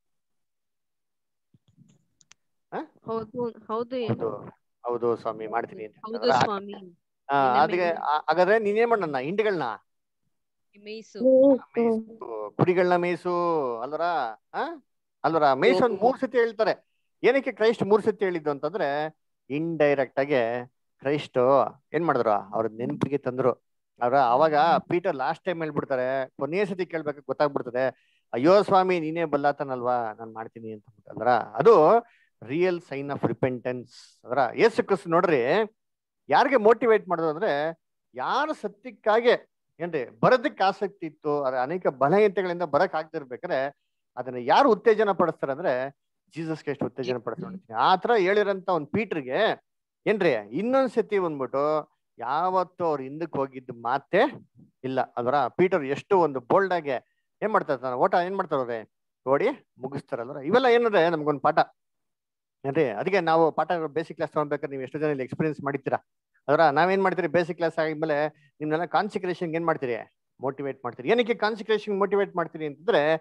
ಹೌದು ಹೌದು ಹೌದು ಹೌದು ಸ್ವಾಮಿ ಮಾಡ್ತೀನಿ ಅಂತ ಹೌದು ಹೇಳ್ತಾರೆ. ಸ್ವಾಮಿ ಆ, ನಿನ್ನ ಅದಕ್ಕೆ ಮೇಲೆ- ಆ- ಹಾಗಾದ್ರೆ ನೀನೇನ್ ಮಾಡಣ್ಣ ಹಿಂಡುಗಳನ್ನ ಮೇಯ್ಸು ಮೇಯ್ಸು ಕುರಿಗಳನ್ನ ಮೇಯ್ಸು ಅಲ್ವರ ಆ ಅಲ್ವರ ಮೇಯ್ಸು ಒಂದ್ ಮೂರ್ ಸತಿ ಹೇಳ್ತಾರೆ ಏನಕ್ಕೆ ಕ್ರೈಸ್ಟ್ ಮೂರ್ ಸತಿ ಹೇಳಿದ್ದು ಅಂತಂದ್ರೆ ಇಂಡೈರೆಕ್ಟ್ ಆಗಿ ಕ್ರೈಸ್ಟ್ ಏನ್ ಮಾಡಿದ್ರು ಅವ್ರ ನೆನಪಿಗೆ ತಂದ್ರು ಅವ್ರ ಅವಾಗ ಪೀಟರ್ ಲಾಸ್ಟ್ ಟೈಮ್ ಹೇಳ್ಬಿಡ್ತಾರೆ ಕೊನೆಯ ಸತಿ ಕೇಳ್ಬೇಕು ಗೊತ್ತಾಗ್ಬಿಡ್ತದೆ ಅಯ್ಯೋ ಸ್ವಾಮಿ ನೀನೇ ಬಲ್ಲಾತನಲ್ವಾ ನಾನ್ ಮಾಡ್ತೀನಿ ಅಂತ ಅಲ್ರ ಅದು ರಿಯಲ್ ಸೈನ್ ಆಫ್ ರಿಪೆಂಟೆನ್ಸ್ ಅದರ ಯೇಸು ಕ್ರಿಸ್ತ ನೋಡ್ರಿ ಯಾರಿಗೆ ಮೋಟಿವೇಟ್ ಮಾಡೋದು ಅಂದ್ರೆ ಯಾರು ಸತ್ಯಕ್ಕಾಗೆ ಏನ್ರಿ ಬರೋದಕ್ಕೆ ಆಸಕ್ತಿ ಇತ್ತು ಅದ್ರ ಅನೇಕ ಬಲಹೀನತೆಗಳಿಂದ ಬರಕ್ ಆಗ್ತಿರ್ಬೇಕಾದ್ರೆ ಅದನ್ನ ಯಾರು ಉತ್ತೇಜನ ಪಡಿಸ್ತಾರೆ ಅಂದ್ರೆ ಜೀಸಸ್ಗೆ ಎಷ್ಟು ಉತ್ತೇಜನ ಪಡಿಸ್ತಾರೆ ಆ ತರ ಹೇಳಿರಂತ ಒಂದ್ ಪೀಟರ್ಗೆ ಏನ್ರಿ ಇನ್ನೊಂದ್ ಸತಿ ಬಂದ್ಬಿಟ್ಟು ಯಾವತ್ತು ಅವ್ರ ಹಿಂದಕ್ಕೆ ಹೋಗಿದ್ದು ಮಾತೇ ಇಲ್ಲ ಅದರ ಪೀಟರ್ ಎಷ್ಟು ಒಂದು ಬೋಲ್ಡ್ ಆಗಿ ಏನ್ ಮಾಡ್ತಾರೆ ತಾನು ಓಟ ಏನ್ ಮಾಡ್ತಾರವ್ರೆ ಓಡಿ ಮುಗಿಸ್ತಾರಲ್ವ ಇವೆಲ್ಲ ಏನಂದ್ರೆ ನಮ್ಗೊಂದು ಪಾಠ ಏನ್ರಿ ಅದಕ್ಕೆ ನಾವು ಪಾಠ ಬೇಸಿಕ್ ಕ್ಲಾಸ್ ತಗೊಳ್ಬೇಕಾದ್ರೆ ನೀವು ಎಷ್ಟು ಜನ ಇಲ್ಲಿ ಎಕ್ಸ್ಪೀರಿಯನ್ಸ್ ಮಾಡಿರ್ತೀರಾ ಅದರ ನಾವೇನ್ ಮಾಡ್ತೀರಿ ಬೇಸಿಕ್ ಕ್ಲಾಸ್ ಆಗಿದ್ಮೇಲೆ ನಿಮ್ನೆಲ್ಲ ಕಾನ್ಸಿಕ್ರೇಷನ್ ಏನ್ ಮಾಡ್ತೀರಿ ಮೋಟಿವೇಟ್ ಮಾಡ್ತೀರಿ ಏನಕ್ಕೆ ಕಾನ್ಸಿಕ್ರೇಷನ್ ಮೋಟಿವೇಟ್ ಮಾಡ್ತೀರಿ ಅಂತಂದ್ರೆ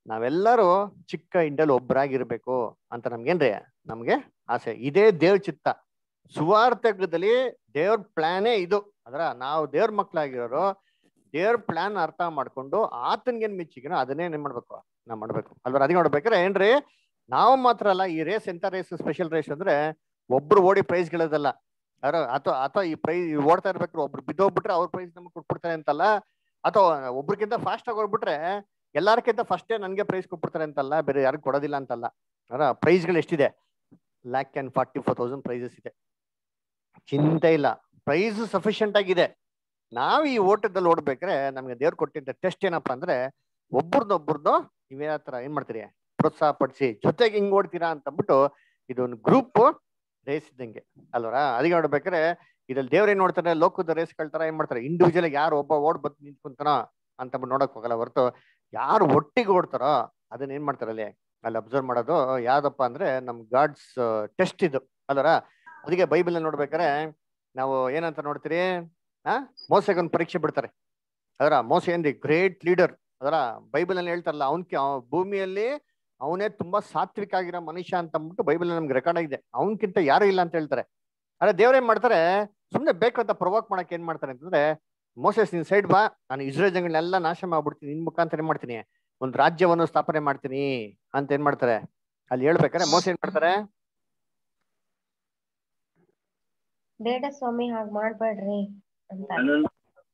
ನಾವೆಲ್ಲರೂ ಚಿಕ್ಕ ಇಂಡಲ್ಲಿ ಒಬ್ಬರಾಗಿರ್ಬೇಕು ಅಂತ ನಮ್ಗೇನ್ರಿ ನಮ್ಗೆ ಆಸೆ ಇದೇ ದೇವ್ರ ಚಿತ್ತ ಸುವಾರ್ಥಕದಲ್ಲಿ ದೇವ್ರ ಪ್ಲಾನೇ ಇದು ಅದರ ನಾವು ದೇವ್ರ ಮಕ್ಳಾಗಿರೋರು ದೇವ್ರ ಪ್ಲಾನ್ ಅರ್ಥ ಮಾಡ್ಕೊಂಡು ಆತನ್ಗೇನ್ ಮೆಚ್ಚಿಗೆನೋ ಅದನ್ನೇ ಏನ್ ಮಾಡ್ಬೇಕು ನಾವ್ ಮಾಡ್ಬೇಕು ಅಲ್ವಾ ಅದಕ್ಕೆ ನೋಡ್ಬೇಕಾರೆ ಏನ್ರಿ ನಾವು ಮಾತ್ರ ಅಲ್ಲ ಈ ರೇಸ್ ಎಂತ ರೇಸ್ ಸ್ಪೆಷಲ್ ರೇಸ್ ಅಂದ್ರೆ ಒಬ್ರು ಓಡಿ ಪ್ರೈಸ್ ಗೆಲ್ಲೋದಲ್ಲ ಯಾರೋ ಅಥವಾ ಅಥವಾ ಈ ಪ್ರೈಸ್ ಓಡ್ತಾ ಇರ್ಬೇಕಾದ್ರೆ ಒಬ್ರು ಬಿದ್ದೋಗ್ಬಿಟ್ರೆ ಅವ್ರ ಪ್ರೈಸ್ ನಮ್ಗೆ ಕೊಟ್ಬಿಡ್ತಾರೆ ಅಂತಲ್ಲ ಅಥವಾ ಒಬ್ರಿಗಿಂತ ಫಾಸ್ಟ್ ಆಗಿ ಹೋಗ್ಬಿಟ್ರೆ ಎಲ್ಲಾರ್ಕಿಂತ ಫಸ್ಟೇ ನನ್ಗೆ ಪ್ರೈಸ್ ಕೊಟ್ಬಿಡ್ತಾರೆ ಅಂತಲ್ಲ ಬೇರೆ ಯಾರಿಗೂ ಕೊಡೋದಿಲ್ಲ ಅಂತಲ್ಲ ಅದರ ಪ್ರೈಸ್ಗಳು ಎಷ್ಟಿದೆ lakh and forty four thousand prices ಇದೆ ಚಿಂತೆ ಇಲ್ಲ ಪ್ರೈಸ್ ಸಫಿಶಿಯಂಟ್ ಆಗಿದೆ ನಾವ್ ಈ ಓಟದಲ್ಲಿ ಓಡ್ಬೇಕಾದ್ರೆ ನಮ್ಗೆ ದೇವ್ರು ಕೊಟ್ಟಿದ್ದ ಟೆಸ್ಟ್ ಏನಪ್ಪಾ ಅಂದ್ರೆ ಒಬ್ರದೊಬ್ಬರದ್ದು ನೀವೇ ಹತ್ರ ಏನ್ ಮಾಡ್ತೀರಿ ಪ್ರೋತ್ಸಾಹ ಪಡಿಸಿ ಜೊತೆಗೆ ಹಿಂಗ್ ಓಡ್ತೀರಾ ಅಂತ ಅಂದ್ಬಿಟ್ಟು ಇದೊಂದು ಗ್ರೂಪ್ ರೇಸ್ ಇದ್ದಂಗೆ ಅಲ್ವರ ಅದಕ್ಕೆ ನೋಡ್ಬೇಕಾದ್ರೆ ಇದ್ರಲ್ಲಿ ದೇವ್ರ ಏನ್ ನೋಡ್ತಾರೆ ಲೋಕದ ರೇಸ್ ತರ ಏನ್ ಮಾಡ್ತಾರೆ ಇಂಡಿವಿಜುವಲ್ ಯಾರು ಒಬ್ಬ ಓಡ್ ಬಂದ್ ನಿಂತ್ಕೊಂತಾನೋ ಅಂತ ನೋಡಕ್ ಹೋಗಲ್ಲ ಹೊರತು ಯಾರು ಒಟ್ಟಿಗೆ ಓಡ್ತಾರೋ ಅದನ್ನ ಏನ್ ಮಾಡ್ತಾರೆ ಅಲ್ಲಿ ಅಲ್ಲಿ ಅಬ್ಸರ್ವ್ ಮಾಡೋದು ಯಾವ್ದಪ್ಪ ಅಂದ್ರೆ ನಮ್ ಗಾಡ್ಸ್ ಟೆಸ್ಟ್ ಇದು ಅಲ್ವರ ಅದಕ್ಕೆ ಬೈಬಲ್ ನೋಡ್ಬೇಕಾರೆ ನಾವು ಏನಂತ ನೋಡ್ತೀರಿ ಆ ಮೋಸಗೊಂದು ಪರೀಕ್ಷೆ ಬಿಡ್ತಾರೆ ಅದರ ಮೋಸ ಏನ್ರಿ ಗ್ರೇಟ್ ಲೀಡರ್ ಅದರ ಬೈಬಲ್ ಅಲ್ಲಿ ಹೇಳ್ತಾರಲ್ಲ ಅವನ್ಗೆ ಭೂಮಿಯಲ್ಲಿ ಅವನೇ ತುಂಬಾ ಸಾತ್ವಿಕ ಆಗಿರೋ ಮನುಷ್ಯ ಅಂತ ಅಂದ್ಬಿಟ್ಟು ಬೈಬಲ್ ನಮ್ಗೆ ರೆಕಾರ್ಡ್ ಆಗಿದೆ ಅವನ್ಕಿಂತ ಯಾರು ಇಲ್ಲ ಅಂತ ಹೇಳ್ತಾರೆ ಅದೇ ದೇವ್ರೇನ್ ಮಾಡ್ತಾರೆ ಸುಮ್ನೆ ಬೇಕು ಅಂತ ಪ್ರೊವೋಕ್ ಮಾಡಕ್ ಏನ್ ಮಾಡ್ತಾರೆ ಅಂತಂದ್ರೆ ಮೋಸಸ್ ನಿನ್ ಸೈಡ್ ಬಾ ನಾನು ಇಸ್ರೇಲ್ ಜನಗಳನ್ನೆಲ್ಲ ನಾಶ ಮಾಡ್ಬಿಡ್ತೀನಿ ನಿನ್ ಮುಖಾಂತರ ಏನ್ ಮಾಡ್ತೀನಿ ಒಂದ್ ರಾಜ್ಯವನ್ನು ಸ್ಥಾಪನೆ ಮಾಡ್ತೀನಿ ಅಂತ ಏನ್ ಮಾಡ್ತಾರೆ ಅಲ್ಲಿ ಹೇಳ್ಬೇಕಾರೆ ಮೋಸ ಏನ್ ಮಾಡ್ತಾರೆ ಬೇಡ ಸ್ವಾಮಿ ಹಾಗ್ ಮಾಡ್ಬೇಡ್ರಿ ಅಂತ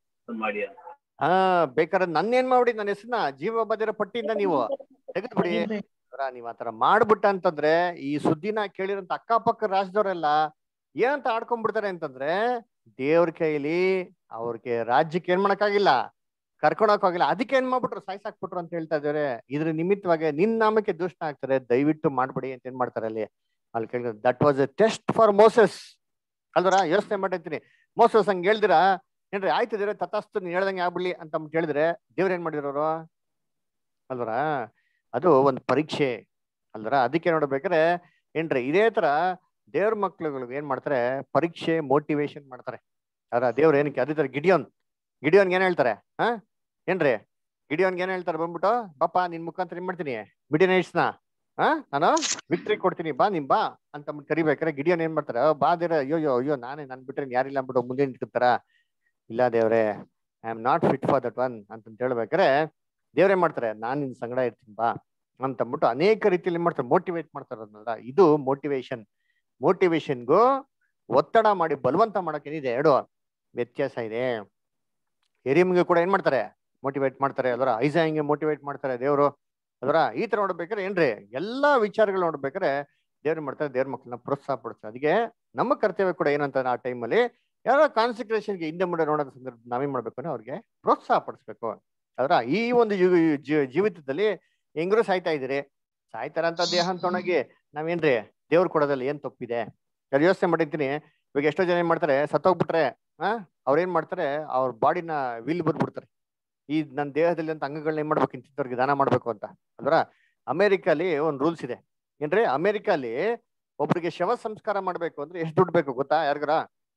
ಹಾ ಬೇಕಾದ್ರೆ ನನ್ನ ಏನ್ ಮಾಡ್ಬಿಡಿ ನನ್ನ ಹೆಸರನ್ನ ಜೀವ ಬದಿರೋ ಪಟ್ಟಿಯಿಂದ ನೀವು ತೆಗೆದ್ಬಿಡಿ ನೀವ್ ಆತರ ಮಾಡ್ಬಿಟ್ಟ ಅಂತಂದ್ರೆ ಈ ಸುದ್ದಿನ ಕೇಳಿರಂತ ಅಕ್ಕಪಕ್ಕ ರಾಜ್ಯದವರೆಲ್ಲ ಏನಂತ ಆಡ್ಕೊಂಡ್ಬಿಡ್ತಾರೆ ಅಂತಂದ್ರೆ ದೇವ್ರ ಕೈಲಿ ಅವ್ರಿಗೆ ರಾಜ್ಯಕ್ಕೆ ಏನ್ ಮಾಡಕ್ಕಾಗಿಲ್ಲ ಕರ್ಕೊಳಕ್ ಆಗಿಲ್ಲ ಅದಕ್ಕೆ ಏನ್ ಮಾಡ್ಬಿಟ್ರು ಸಾಯ್ಸಾಕ್ಬಿಟ್ರು ಅಂತ ಹೇಳ್ತಾ ಇದಾರೆ ಇದ್ರ ನಿಮಿತ್ತವಾಗಿ ನಿನ್ ನಾಮಕ್ಕೆ ದೂಷಣ ಆಗ್ತಾರೆ ದಯವಿಟ್ಟು ಮಾಡ್ಬಿಡಿ ಅಂತ ಏನ್ ಮಾಡ್ತಾರೆ ಅಲ್ಲಿ ಅಲ್ಲಿ ಕೇಳಿದ್ರೆ that was a test for Moses ಅಲ್ವರ ಯೋಚನೆ ಮಾಡಿರ್ತೀನಿ ಮೋಸಸ್ ಹಂಗ್ ಹೇಳ್ದಿರಾ ಏನ್ರಿ ಆಯ್ತಿದ್ರೆ ತಥಾಸ್ತು ನೀನ್ ಹೇಳ್ದಂಗೆ ಆಗ್ಬಿಡ್ಲಿ ಅಂತ ಅಂದ್ಬಿಟ್ಟು ಹೇಳಿದ್ರೆ ದೇವ್ರ ಏನ್ ಮಾಡಿರೋರು ಅಲ್ವರ ಅದು ಒಂದು ಪರೀಕ್ಷೆ ಅಲ್ವರ ಅದಕ್ಕೆ ನೋಡ್ಬೇಕಾದ್ರೆ ಏನ್ರಿ ಇದೇ ತರ ದೇವ್ರ ಮಕ್ಳುಗಳಿಗೆ ಏನ್ ಮಾಡ್ತಾರೆ ಪರೀಕ್ಷೆ ಮೋಟಿವೇಶನ್ ಮಾಡ್ತಾರೆ ಅದ್ರ ದೇವ್ರ ಏನಕ್ಕೆ ಅದೇ ತರ ಗಿಡಿಯೋನ್ ಗಿಡಿಯೋನ್ಗೆ ಏನ್ ಹೇಳ್ತಾರೆ ಹಾ ಏನ್ರಿ ಗಿಡಿಯೋನ್ಗೆ ಏನ್ ಹೇಳ್ತಾರೆ ಬಂದ್ಬಿಟ್ಟು ಬಾಪ ನಿನ್ ಮುಖಾಂತರ ಏನ್ ಮಾಡ್ತೀನಿ ಬಿಡಿನೈಟ್ಸ್ನ ಹಾ ನಾನು ವಿಕ್ಟ್ರಿ ಕೊಡ್ತೀನಿ ಬಾ ನಿಮ್ ಬಾ ಅಂತ ಅಂದ್ಬಿಟ್ಟು ಕರಿಬೇಕಾರೆ ಗಿಡಿಯೋನ್ ಏನ್ ಮಾಡ್ತಾರೆ ಬಾ ದೇವ್ರ ಅಯ್ಯೋ ಅಯ್ಯೋ ನಾನೇ ನನ್ ಬಿಟ್ರೆ ಯಾರಿಲ್ಲ ಅಂದ್ಬಿಟ್ಟು ಮುಂದೆ ನಿಂತ್ಕೊತಾರ ಇಲ್ಲ ದೇವ್ರೆ I am not fit for that one ಅಂತ ಹೇಳ್ಬೇಕಾರೆ ದೇವ್ರೇನ್ ಮಾಡ್ತಾರೆ ನಾನ್ ನಿನ್ ಸಂಗಡ ಇರ್ತೀನಿ ಬಾ ಅಂತ ಅಂದ್ಬಿಟ್ಟು ಅನೇಕ ರೀತಿಯಲ್ಲಿ ಮಾಡ್ತಾರೆ ಮೋಟಿವೇಟ್ ಮಾಡ್ತಾರಲ್ಲ ಇದು ಮೋಟಿವೇಶನ್ ಮೋಟಿವೇಶನ್ಗೂ ಒತ್ತಡ ಮಾಡಿ ಬಲವಂತ ಮಾಡಕ್ ಏನಿದೆ ಎರಡು ವ್ಯತ್ಯಾಸ ಇದೆ ಎರಿಮ್ಗೆ ಕೂಡ ಏನ್ ಮಾಡ್ತಾರೆ ಮೋಟಿವೇಟ್ ಮಾಡ್ತಾರೆ ಅದರ ಐಸಾಯಿಂಗೆ ಮೋಟಿವೇಟ್ ಮಾಡ್ತಾರೆ ದೇವರು ಅದರ ಈ ತರ ನೋಡ್ಬೇಕಾದ್ರೆ ಏನ್ರಿ ಎಲ್ಲಾ ವಿಚಾರಗಳು ನೋಡ್ಬೇಕಾದ್ರೆ ದೇವ್ರು ಮಾಡ್ತಾರೆ ದೇವ್ರ ಮಕ್ಕಳನ್ನ ಪ್ರೋತ್ಸಾಹ ಪಡಿಸ್ತಾರೆ ಅದಕ್ಕೆ ನಮ್ಮ ಕರ್ತವ್ಯ ಕೂಡ ಏನಂತ ಆ ಟೈಮಲ್ಲಿ ಯಾರೋ ಕಾನ್ಸಂಟ್ರೇಷನ್ಗೆ ಹಿಂದೆ ಮುಂದೆ ನೋಡೋದ ಸಂದರ್ಭ ನಾವೇನ್ ಮಾಡ್ಬೇಕು ಅಂದ್ರೆ ಅವ್ರಿಗೆ ಪ್ರೋತ್ಸಾಹ ಪಡಿಸ್ಬೇಕು ಅದರ ಈ ಒಂದು ಜೀವಿತದಲ್ಲಿ ಹೆಂಗ್ರು ಸಾಯ್ತಾ ಇದೀರಿ ಸಾಯ್ತಾರಂತ ದೇಹ ತೊಣಗಿ ನಾವೇನ್ರಿ ದೇವ್ರು ಕೊಡೋದಲ್ಲಿ ಏನ್ ತಪ್ಪಿದೆ ಯಾರು ಯೋಚನೆ ಮಾಡಿರ್ತೀನಿ ಇವಾಗ ಎಷ್ಟೋ ಜನ ಏನ್ ಮಾಡ್ತಾರೆ ಸತ್ತೋಗ್ಬಿಟ್ರೆ ಹಾ ಅವ್ರ ಏನ್ ಮಾಡ್ತಾರೆ ಅವ್ರ ಬಾಡಿನ ವಿಲ್ ಬಂದ್ಬಿಡ್ತಾರೆ ಈ ನನ್ನ ದೇಹದಲ್ಲಿ ಅಂತ ಅಂಗಗಳನ್ನ ಏನ್ ಮಾಡ್ಬೇಕು ಇಂಥವ್ರಿಗೆ ದಾನ ಮಾಡ್ಬೇಕು ಅಂತ ಅಲ್ವರ ಅಮೆರಿಕಲ್ಲಿ ಒಂದ್ ರೂಲ್ಸ್ ಇದೆ ಏನ್ರಿ ಅಮೆರಿಕಲ್ಲಿ ಒಬ್ರಿಗೆ ಶವ ಸಂಸ್ಕಾರ ಮಾಡ್ಬೇಕು ಅಂದ್ರೆ ಎಷ್ಟು ದುಡ್ಡು ಬೇಕು ಗೊತ್ತಾ ಯಾರಿಗಾರ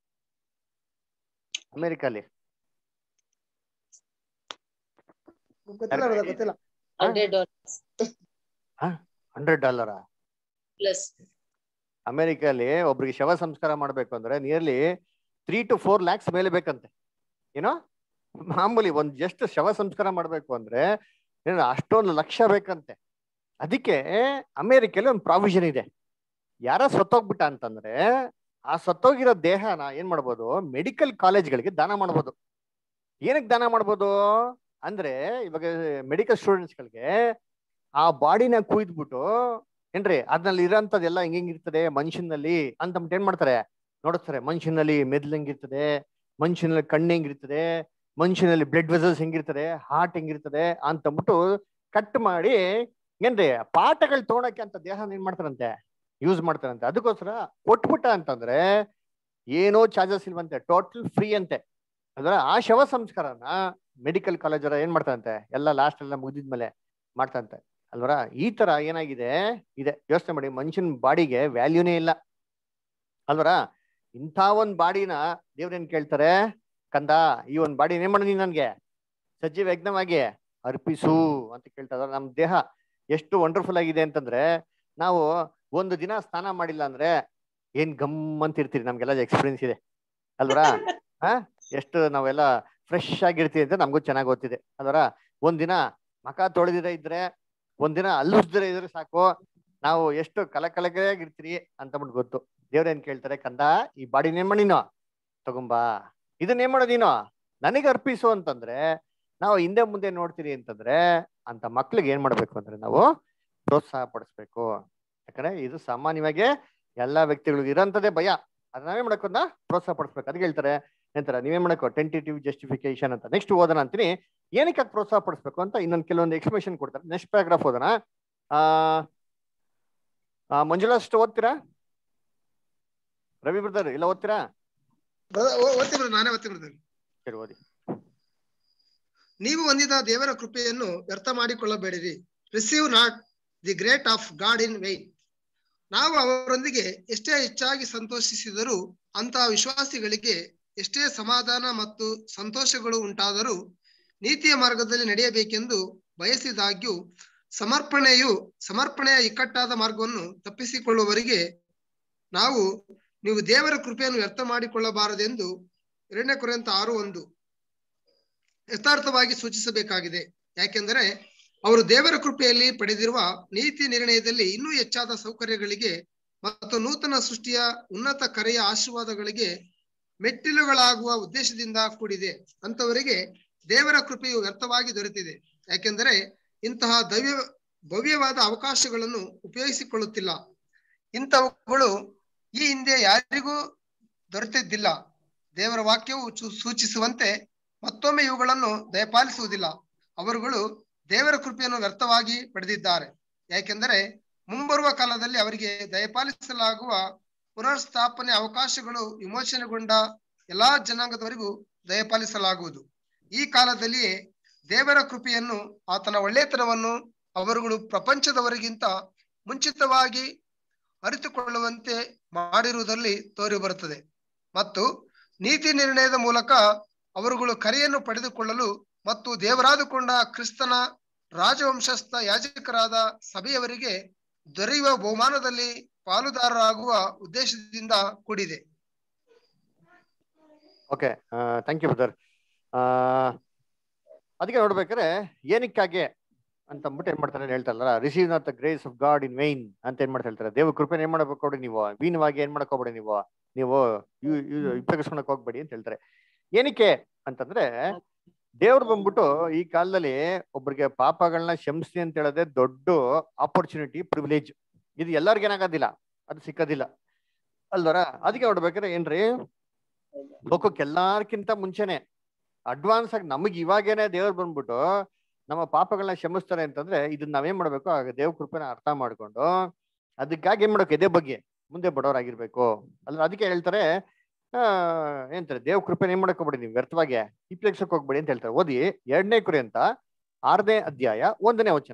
ಅಮೆರಿಕಲ್ಲಿ ಗೊತ್ತಿಲ್ಲ brother, ಗೊತ್ತಿಲ್ಲ hundred dollars hundred dollar plus ಅಮೆರಿಕಲ್ಲಿ ಒಬ್ರಿಗೆ ಶವ ಸಂಸ್ಕಾರ ಮಾಡ್ಬೇಕು ಅಂದ್ರೆ nearly three to four lakhs ಮೇಲೆ ಬೇಕಂತೆ ಏನೋ ಮಾಮೂಲಿ ಒಂದ್ ಜಸ್ಟ್ ಶವ ಸಂಸ್ಕಾರ ಮಾಡ್ಬೇಕು ಅಂದ್ರೆ ಏನು ಅಷ್ಟೊಂದು ಲಕ್ಷ ಬೇಕಂತೆ ಅದಕ್ಕೆ ಅಮೆರಿಕಲ್ಲಿ ಒಂದು ಪ್ರಾವಿಷನ್ ಇದೆ ಯಾರ ಸತ್ತೋಗ್ಬಿಟ್ಟ ಅಂತಂದ್ರೆ ಆ ಸತ್ತೋಗಿರೋ ದೇಹನ ಏನ್ ಮಾಡ್ಬೋದು ಮೆಡಿಕಲ್ ಕಾಲೇಜ್ಗಳಿಗೆ ದಾನ ಮಾಡ್ಬೋದು ಏನಕ್ಕೆ ದಾನ ಮಾಡ್ಬೋದು ಅಂದ್ರೆ ಇವಾಗ ಮೆಡಿಕಲ್ ಸ್ಟೂಡೆಂಟ್ಸ್ಗಳಿಗೆ ಆ ಬಾಡಿನ ಕುಯ್ದ್ಬಿಟ್ಟು ಏನ್ರಿ ಅದ್ರಲ್ಲಿ ಇರೋಂಥದ್ದೆಲ್ಲ ಹಿಂಗ್ ಹಿಂಗ್ ಇರ್ತದೆ ಮನುಷ್ಯನಲ್ಲಿ ಅಂತ ಏನ್ ಮಾಡ್ತಾರೆ ನೋಡಿಸ್ತಾರೆ ಮನುಷ್ಯನಲ್ಲಿ ಮೆದ್ಲು ಹೆಂಗಿರ್ತದೆ ಮನುಷ್ಯನಲ್ಲಿ ಕಣ್ಣು ಹೆಂಗಿರ್ತದೆ ಮನುಷ್ಯನಲ್ಲಿ ಬ್ಲಡ್ ವೆಸಲ್ಸ್ ಹೆಂಗಿರ್ತದೆ ಹಾರ್ಟ್ ಹೆಂಗಿರ್ತದೆ ಅಂತಂದ್ಬಿಟ್ಟು ಕಟ್ ಮಾಡಿ ಏನ್ರಿ ಪಾಠಗಳು ತಗೊಳಕ್ಕೆ ಅಂತ ದೇಹ ಏನ್ ಮಾಡ್ತಾರಂತೆ ಯೂಸ್ ಮಾಡ್ತಾರಂತೆ ಅದಕ್ಕೋಸ್ಕರ ಕೊಟ್ಬಿಟ್ಟ ಅಂತಂದ್ರೆ ಏನೋ ಚಾರ್ಜಸ್ ಇಲ್ವಂತೆ ಟೋಟಲ್ ಫ್ರೀ ಅಂತೆ ಅಂದ್ರೆ ಆ ಶವ ಸಂಸ್ಕಾರನ ಮೆಡಿಕಲ್ ಕಾಲೇಜ್ ಏನ್ ಮಾಡ್ತಾರಂತೆ ಎಲ್ಲ ಲಾಸ್ಟ್ ಎಲ್ಲ ಮುಗಿದಿದ್ಮೇಲೆ ಮಾಡ್ತಾರಂತೆ ಅಲ್ವರ ಈ ತರ ಏನಾಗಿದೆ ಇದೆ ಯೋಚನೆ ಮಾಡಿ ಮನುಷ್ಯನ ಬಾಡಿಗೆ ವ್ಯಾಲ್ಯೂನೇ ಇಲ್ಲ ಅಲ್ವರ ಇಂಥ ಒಂದ್ ಬಾಡಿನ ದೇವ್ರೇನ್ ಕೇಳ್ತಾರೆ ಕಂದ ಈ ಒಂದ್ ಬಾಡಿ ಏನ್ ಮಾಡಿ ನನ್ಗೆ ಸಜೀವ ಯಜ್ಞವಾಗಿ ಅರ್ಪಿಸು ಅಂತ ಕೇಳ್ತಾರೆ ನಮ್ ದೇಹ ಎಷ್ಟು ವಂಡರ್ಫುಲ್ ಆಗಿದೆ ಅಂತಂದ್ರೆ ನಾವು ಒಂದು ದಿನ ಸ್ನಾನ ಮಾಡಿಲ್ಲ ಅಂದ್ರೆ ಏನ್ ಗಮ್ ಅಂತ ಇರ್ತೀರಿ ನಮ್ಗೆಲ್ಲ ಎಕ್ಸ್ಪೀರಿಯನ್ಸ್ ಇದೆ ಅಲ್ವರಾ ಹಾ ಎಷ್ಟು ನಾವೆಲ್ಲ ಫ್ರೆಶ್ ಆಗಿರ್ತೀವಿ ಅಂತ ನಮಗೂ ಚೆನ್ನಾಗಿ ಗೊತ್ತಿದೆ ಅಲ್ವರ ಒಂದಿನ ಮಕ ತೊಳೆದಿರ ಇದ್ರೆ ಒಂದಿನ ಅಲ್ಲುಸ್ದಿರ ಇದ್ರೆ ಸಾಕು ನಾವು ಎಷ್ಟು ಕಲಕಲಗಿರ್ತೀರಿ ಅಂತ ಬಿಟ್ಟು ಗೊತ್ತು ದೇವ್ರೇನ್ ಕೇಳ್ತಾರೆ ಕಂದ ಈ ಬಾಡಿನ ಏನ್ ಮಾಡಿ ನೀನು ತಗೊಂಬಾ ಇದನ್ನ ಏನ್ ಮಾಡೋ ನೀನು ನನಗೆ ಅರ್ಪಿಸು ಅಂತಂದ್ರೆ ನಾವು ಹಿಂದೆ ಮುಂದೆ ನೋಡ್ತೀರಿ ಅಂತಂದ್ರೆ ಅಂತ ಮಕ್ಳಿಗೆ ಏನ್ ಮಾಡ್ಬೇಕು ಅಂದ್ರೆ ನಾವು ಪ್ರೋತ್ಸಾಹ ಪಡಿಸ್ಬೇಕು ಯಾಕಂದ್ರೆ ಇದು ಸಾಮಾನ್ಯವಾಗಿ ಎಲ್ಲಾ ವ್ಯಕ್ತಿಗಳಿಗೂ ಇರೋಂಥದ್ದೇ ಭಯ ಅದ್ ನಾವೇ ಮಾಡಕೋದ ಪ್ರೋತ್ಸಾಹ ಪಡಿಸ್ಬೇಕು ಅದಕ್ಕೆ ಹೇಳ್ತಾರೆ ಎಂತರ ನೀವೇನ್ ಮಾಡಬೇಕು ಟೆಂಟೇಟಿವ್ ಜಸ್ಟಿಫಿಕೇಶನ್ ಅಂತ ನೆಕ್ಸ್ಟ್ ಓದೋಣ ಅಂತೀನಿ ಏನಕ್ಕೆ ಅದ್ ಪ್ರೋತ್ಸಾಹ ಪಡಿಸ್ಬೇಕು ಅಂತ ಇನ್ನೊಂದು ಕೆಲವೊಂದು ಎಕ್ಸ್ಪ್ಲೇಷನ್ ಕೊಡ್ತಾರೆ ನೆಕ್ಸ್ಟ್ ಪ್ಯಾರಾಗ್ರಾಫ್ ಓದೋಣ ಆ ಆ, ಮಂಜುಳಾ ಅಷ್ಟು ಓದ್ತೀರಾ ರವಿ ಬ್ರದರ್ ಇಲ್ಲ ಓದ್ತೀರಾ ಬ್ರದರ್, ಓ- ಓದ್ತೀನಿ ಬ್ರದರ್, ನಾನೇ ಓದ್ತೀನಿ ಬ್ರದರ್. ಸರಿ ಓದಿ ನೀವು ಹೊಂದಿದ ದೇವರ ಕೃಪೆಯನ್ನು ವ್ಯರ್ಥ ಮಾಡಿಕೊಳ್ಳಬೇಡಿರಿ receive not the great of God in vain ನಾವು ಅವರೊಂದಿಗೆ ಎಷ್ಟೇ ಹೆಚ್ಚಾಗಿ ಸಂತೋಷಿಸಿದರೂ ಅಂತಹ ವಿಶ್ವಾಸಿಗಳಿಗೆ ಎಷ್ಟೇ ಸಮಾಧಾನ ಮತ್ತು ಸಂತೋಷಗಳು ಉಂಟಾದರೂ ನೀತಿಯ ಮಾರ್ಗದಲ್ಲಿ ನಡೆಯಬೇಕೆಂದು ಬಯಸಿದಾಗ್ಯೂ ಸಮರ್ಪಣೆಯು ಸಮರ್ಪಣೆಯ ಇಕ್ಕಟ್ಟಾದ ಮಾರ್ಗವನ್ನು ತಪ್ಪಿಸಿಕೊಳ್ಳುವವರಿಗೆ ನಾವು ನೀವು ದೇವರ ಕೃಪೆಯನ್ನು ವ್ಯರ್ಥ ಮಾಡಿಕೊಳ್ಳಬಾರದೆಂದು ಎರಡನೇ ಕುರಿಯಂತ ಆರು ಒಂದು ಯಥಾರ್ಥವಾಗಿ ಸೂಚಿಸಬೇಕಾಗಿದೆ ಯಾಕೆಂದರೆ ಅವರು ದೇವರ ಕೃಪೆಯಲ್ಲಿ ಪಡೆದಿರುವ ನೀತಿ ನಿರ್ಣಯದಲ್ಲಿ ಇನ್ನೂ ಹೆಚ್ಚಾದ ಸೌಕರ್ಯಗಳಿಗೆ ಮತ್ತು ನೂತನ ಸೃಷ್ಟಿಯ ಉನ್ನತ ಕರೆಯ ಆಶೀರ್ವಾದಗಳಿಗೆ ಮೆಟ್ಟಿಲುಗಳಾಗುವ ಉದ್ದೇಶದಿಂದ ಕೂಡಿದೆ ಅಂತವರಿಗೆ ದೇವರ ಕೃಪೆಯು ವ್ಯರ್ಥವಾಗಿ ದೊರೆತಿದೆ ಯಾಕೆಂದರೆ ಇಂತಹ ದವ್ಯ ಭವ್ಯವಾದ ಅವಕಾಶಗಳನ್ನು ಉಪಯೋಗಿಸಿಕೊಳ್ಳುತ್ತಿಲ್ಲ ಇಂಥವುಗಳು ಈ ಹಿಂದೆ ಯಾರಿಗೂ ದೊರೆತಿದ್ದಿಲ್ಲ ದೇವರ ವಾಕ್ಯವು ಸೂ- ಸೂಚಿಸುವಂತೆ ಮತ್ತೊಮ್ಮೆ ಇವುಗಳನ್ನು ದಯಪಾಲಿಸುವುದಿಲ್ಲ ಅವರುಗಳು ದೇವರ ಕೃಪೆಯನ್ನು ವ್ಯರ್ಥವಾಗಿ ಪಡೆದಿದ್ದಾರೆ ಯಾಕೆಂದರೆ ಮುಂಬರುವ ಕಾಲದಲ್ಲಿ ಅವರಿಗೆ ದಯಪಾಲಿಸಲಾಗುವ ಪುನರ್ಸ್ಥಾಪನೆ ಅವಕಾಶಗಳು ವಿಮೋಚನೆಗೊಂಡ ಎಲ್ಲಾ ಜನಾಂಗದವರಿಗೂ ದಯಪಾಲಿಸಲಾಗುವುದು ಈ ಕಾಲದಲ್ಲಿಯೇ ದೇವರ ಕೃಪೆಯನ್ನು ಆತನ ಒಳ್ಳೆತನವನ್ನು ಅವರುಗಳು ಪ್ರಪಂಚದವರಿಗಿಂತ ಮುಂಚಿತವಾಗಿ ಅರಿತುಕೊಳ್ಳುವಂತೆ ಮಾಡಿರುವುದರಲ್ಲಿ ತೋರಿಬರುತ್ತದೆ ಮತ್ತು ನೀತಿ ನಿರ್ಣಯದ ಮೂಲಕ ಅವರುಗಳು ಕರೆಯನ್ನು ಪಡೆದುಕೊಳ್ಳಲು ಮತ್ತು ದೇವರಾದುಕೊಂಡ ಕ್ರಿಸ್ತನ ರಾಜವಂಶಸ್ಥ ಯಾಜಕರಾದ ಸಭೆಯವರಿಗೆ ದೊರೆಯುವ ಬಹುಮಾನದಲ್ಲಿ ಪಾಲುದಾರರಾಗುವ ಉದ್ದೇಶದಿಂದ ಕೂಡಿದೆ ಓಕೆ ಥ್ಯಾಂಕ್ ಯು ಬ್ರದರ್ ಅದಕ್ಕೆ ನೋಡ್ಬೇಕಾದ್ರೆ ಏನಕ್ಕಾಗೆ ಅಂತ ಅಂದ್ಬಿಟ್ಟು ಏನ್ ಮಾಡ್ತಾರೆ ಅಂತ ಹೇಳ್ತಾರಲ್ಲ receive not the grace of God in vain ಅಂತ ಏನ್ ಮಾಡ್ತಾ ಹೇಳ್ತಾರೆ ದೇವ ಕೃಪೆನ ಏನ್ ಮಾಡಬೇಕು ನೋಡಿ ನೀವು ವೀನವಾಗಿ ಏನ್ ಮಾಡಕ್ ಹೋಗ್ಬೇಡಿ ನೀವು ನೀವು ಯು- ಯು- ಉಪಯೋಗಿಸ್ಕೊಳಕ್ ಹೋಗ್ಬೇಡಿ ಅಂತ ಹೇಳ್ತಾರೆ ಏನಕ್ಕೆ ಅಂತಂದ್ರೆ ದೇವ್ರು ಬಂದ್ಬಿಟ್ಟು ಈ ಕಾಲದಲ್ಲಿ ಒಬ್ರಿಗೆ ಪಾಪಗಳನ್ನ ಕ್ಷಮಿಸಿ ಅಂತ ಹೇಳೋದೇ ದೊಡ್ಡ ಆಪರ್ಚುನಿಟಿ ಪ್ರಿವಿಲೇಜ್ ಇದು ಎಲ್ಲರಿಗೂ ಏನಾಗೋದಿಲ್ಲ ಅದು ಸಿಕ್ಕೋದಿಲ್ಲ ಅಲ್ವರ ಅದಕ್ಕೆ ನೋಡ್ಬೇಕಾದ್ರೆ ಏನ್ರಿ ಲೋಕಕ್ಕೆ ಎಲ್ಲಾರ್ಕಿಂತ ಮುಂಚೆನೆ ಅಡ್ವಾನ್ಸ್ ಆಗಿ ನಮಗ್ ಇವಾಗೇನೆ ದೇವ್ರು ಬಂದ್ಬಿಟ್ಟು ನಮ್ಮ ಪಾಪಗಳನ್ನ ಕ್ಷಮಿಸ್ತಾರೆ ಅಂತಂದ್ರೆ ಇದನ್ನ ನಾವೇನ್ ಮಾಡ್ಬೇಕು ಆಗ ದೇವ್ ಕೃಪೆನ ಅರ್ಥ ಮಾಡ್ಕೊಂಡು ಅದಕ್ಕಾಗಿ ಏನ್ ಮಾಡ್ಬೇಕು ಎದೆ ಬಗ್ಗೆ ಮುಂದೆ ಬಡವರಾಗಿರ್ಬೇಕು ಅಲ್ಲ ಅದಕ್ಕೆ ಹೇಳ್ತಾರೆ ಆ ಏನಂತಾರೆ ದೇವ್ ಕೃಪೆನ ಏನ್ ಮಾಡಕ್ ಹೋಗ್ಬೇಡಿ ನೀವು ವ್ಯರ್ಥವಾಗಿ ಉಪಯೋಗಿಸಕ್ ಹೋಗ್ಬೇಡಿ ಅಂತ ಹೇಳ್ತಾರೆ ಓದಿ ಎರಡನೇ ಕುರಿ ಅಂತ ಆರನೇ ಅಧ್ಯಾಯ ಒಂದನೇ ವಚನ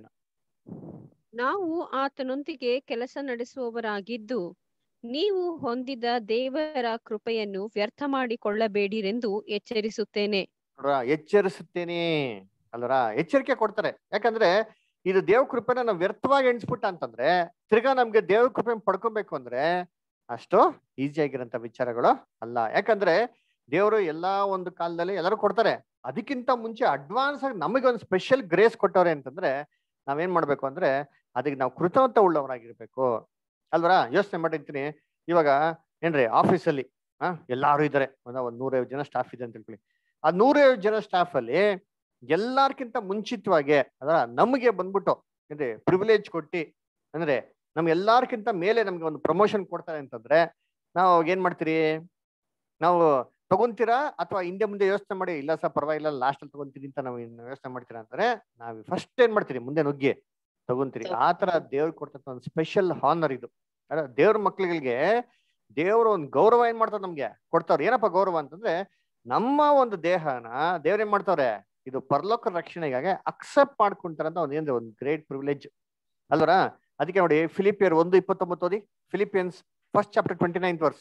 ನಾವು ಆತನೊಂದಿಗೆ ಕೆಲಸ ನಡೆಸುವವರಾಗಿದ್ದು ನೀವು ಹೊಂದಿದ ದೇವರ ಕೃಪೆಯನ್ನು ವ್ಯರ್ಥ ಮಾಡಿಕೊಳ್ಳಬೇಡಿರೆಂದು ಎಚ್ಚರಿಸುತ್ತೇನೆ ನೋಡ್ರ ಎಚ್ಚರಿಸುತ್ತೇನೆ ಅಲ್ವರ ಎಚ್ಚರಿಕೆ ಕೊಡ್ತಾರೆ ಯಾಕಂದ್ರೆ ಇದು ದೇವ್ ಕೃಪೆನ ನಾವು ವ್ಯರ್ಥವಾಗಿ ಎಣಿಸ್ಬಿಟ್ಟ ಅಂತಂದ್ರೆ ತಿರ್ಗಾ ನಮ್ಗೆ ದೇವ್ ಕೃಪೆ ಪಡ್ಕೊಬೇಕು ಅಂದ್ರೆ ಅಷ್ಟು ಈಸಿ ಆಗಿರೋಂಥ ವಿಚಾರಗಳು ಅಲ್ಲ ಯಾಕಂದ್ರೆ ದೇವರು ಎಲ್ಲಾ ಒಂದು ಕಾಲದಲ್ಲಿ ಎಲ್ಲರೂ ಕೊಡ್ತಾರೆ ಅದಕ್ಕಿಂತ ಮುಂಚೆ ಅಡ್ವಾನ್ಸ್ ಆಗಿ ನಮಗೆ ಒಂದು ಸ್ಪೆಷಲ್ ಗ್ರೇಸ್ ಕೊಟ್ಟವ್ರೆ ಅಂತಂದ್ರೆ ನಾವೇನ್ ಮಾಡ್ಬೇಕು ಅಂದ್ರೆ ಅದಕ್ಕೆ ನಾವು ಕೃತಜ್ಞತ ಉಳ್ಳವರಾಗಿರ್ಬೇಕು ಅಲ್ವರ ಯೋಚನೆ ಮಾಡಿರ್ತೀನಿ ಇವಾಗ ಏನ್ರಿ ಆಫೀಸಲ್ಲಿ ಹಾ ಎಲ್ಲಾರು ಇದ್ದಾರೆ ಒಂದ್ ಒಂದ್ ನೂರೈವತ್ತು ಜನ ಸ್ಟಾಫ್ ಇದೆ ಅಂತ ತಿಳ್ಕೊಳ್ಳಿ ಆ ನೂರೈವತ್ತು ಜನ ಸ್ಟಾಫ್ ಅಲ್ಲಿ ಎಲ್ಲಾರ್ಕಿಂತ ಮುಂಚಿತವಾಗಿ ಅದ ನಮಗೆ ಬಂದ್ಬಿಟ್ಟು ಏನ್ರಿ ಪ್ರಿವಿಲೇಜ್ ಕೊಟ್ಟಿ ಅಂದ್ರೆ ನಮ್ ಎಲ್ಲಾರ್ಕಿಂತ ಮೇಲೆ ನಮ್ಗೆ ಒಂದು ಪ್ರಮೋಷನ್ ಕೊಡ್ತಾರೆ ಅಂತಂದ್ರೆ ನಾವು ಅವಾಗ ಏನ್ ಮಾಡ್ತೀರಿ ನಾವು ತಗೊಂತೀರಾ ಅಥವಾ ಹಿಂದೆ ಮುಂದೆ ಯೋಚನೆ ಮಾಡಿ ಇಲ್ಲ ಸರ್ ಪರವಾಗಿಲ್ಲ ಲಾಸ್ಟ್ ಅಲ್ಲಿ ತಗೊಂತೀರಿ ಅಂತ ನಾವು ಇನ್ನು ಯೋಚನೆ ಮಾಡ್ತೀರಾ ಅಂದ್ರೆ ನಾವು ಫಸ್ಟ್ ಏನ್ ಮಾಡ್ತೀರಿ ಮುಂದೆ ನುಗ್ಗಿ ತಗೊಂತೀರಿ ಆ ತರ ದೇವ್ರು ಕೊಡ್ತಕ್ಕ ಒಂದು ಸ್ಪೆಷಲ್ ಹಾನರ್ ಇದು ಅಲ್ಲ ದೇವ್ರ ಮಕ್ಳುಗಳಿಗೆ ದೇವ್ರ ಒಂದು ಗೌರವ ಏನ್ ಮಾಡ್ತಾರೆ ನಮ್ಗೆ ಕೊಡ್ತಾವ್ರೆ ಏನಪ್ಪ ಗೌರವ ಅಂತಂದ್ರೆ ನಮ್ಮ ಒಂದು ದೇಹನ ದೇವ್ರ ಏನ್ ಮಾಡ್ತಾವ್ರೆ ಇದು ಪರಲೋಕ ರಕ್ಷಣೆಗಾಗಿ ಅಕ್ಸೆಪ್ಟ್ ಮಾಡ್ಕೊಂತಾರೆ ಅಂತ ಒಂದು ಏನ್ರಿ ಒಂದು ಗ್ರೇಟ್ ಪ್ರಿವಿಲೇಜ್ ಅಲ್ವರ ಅದಕ್ಕೆ ನೋಡಿ ಫಿಲಿಪಿಯರ್ ಒಂದು ಇಪ್ಪತ್ತೊಂಬತ್ತು ಓದಿ Philippians first chapter twenty ninth verse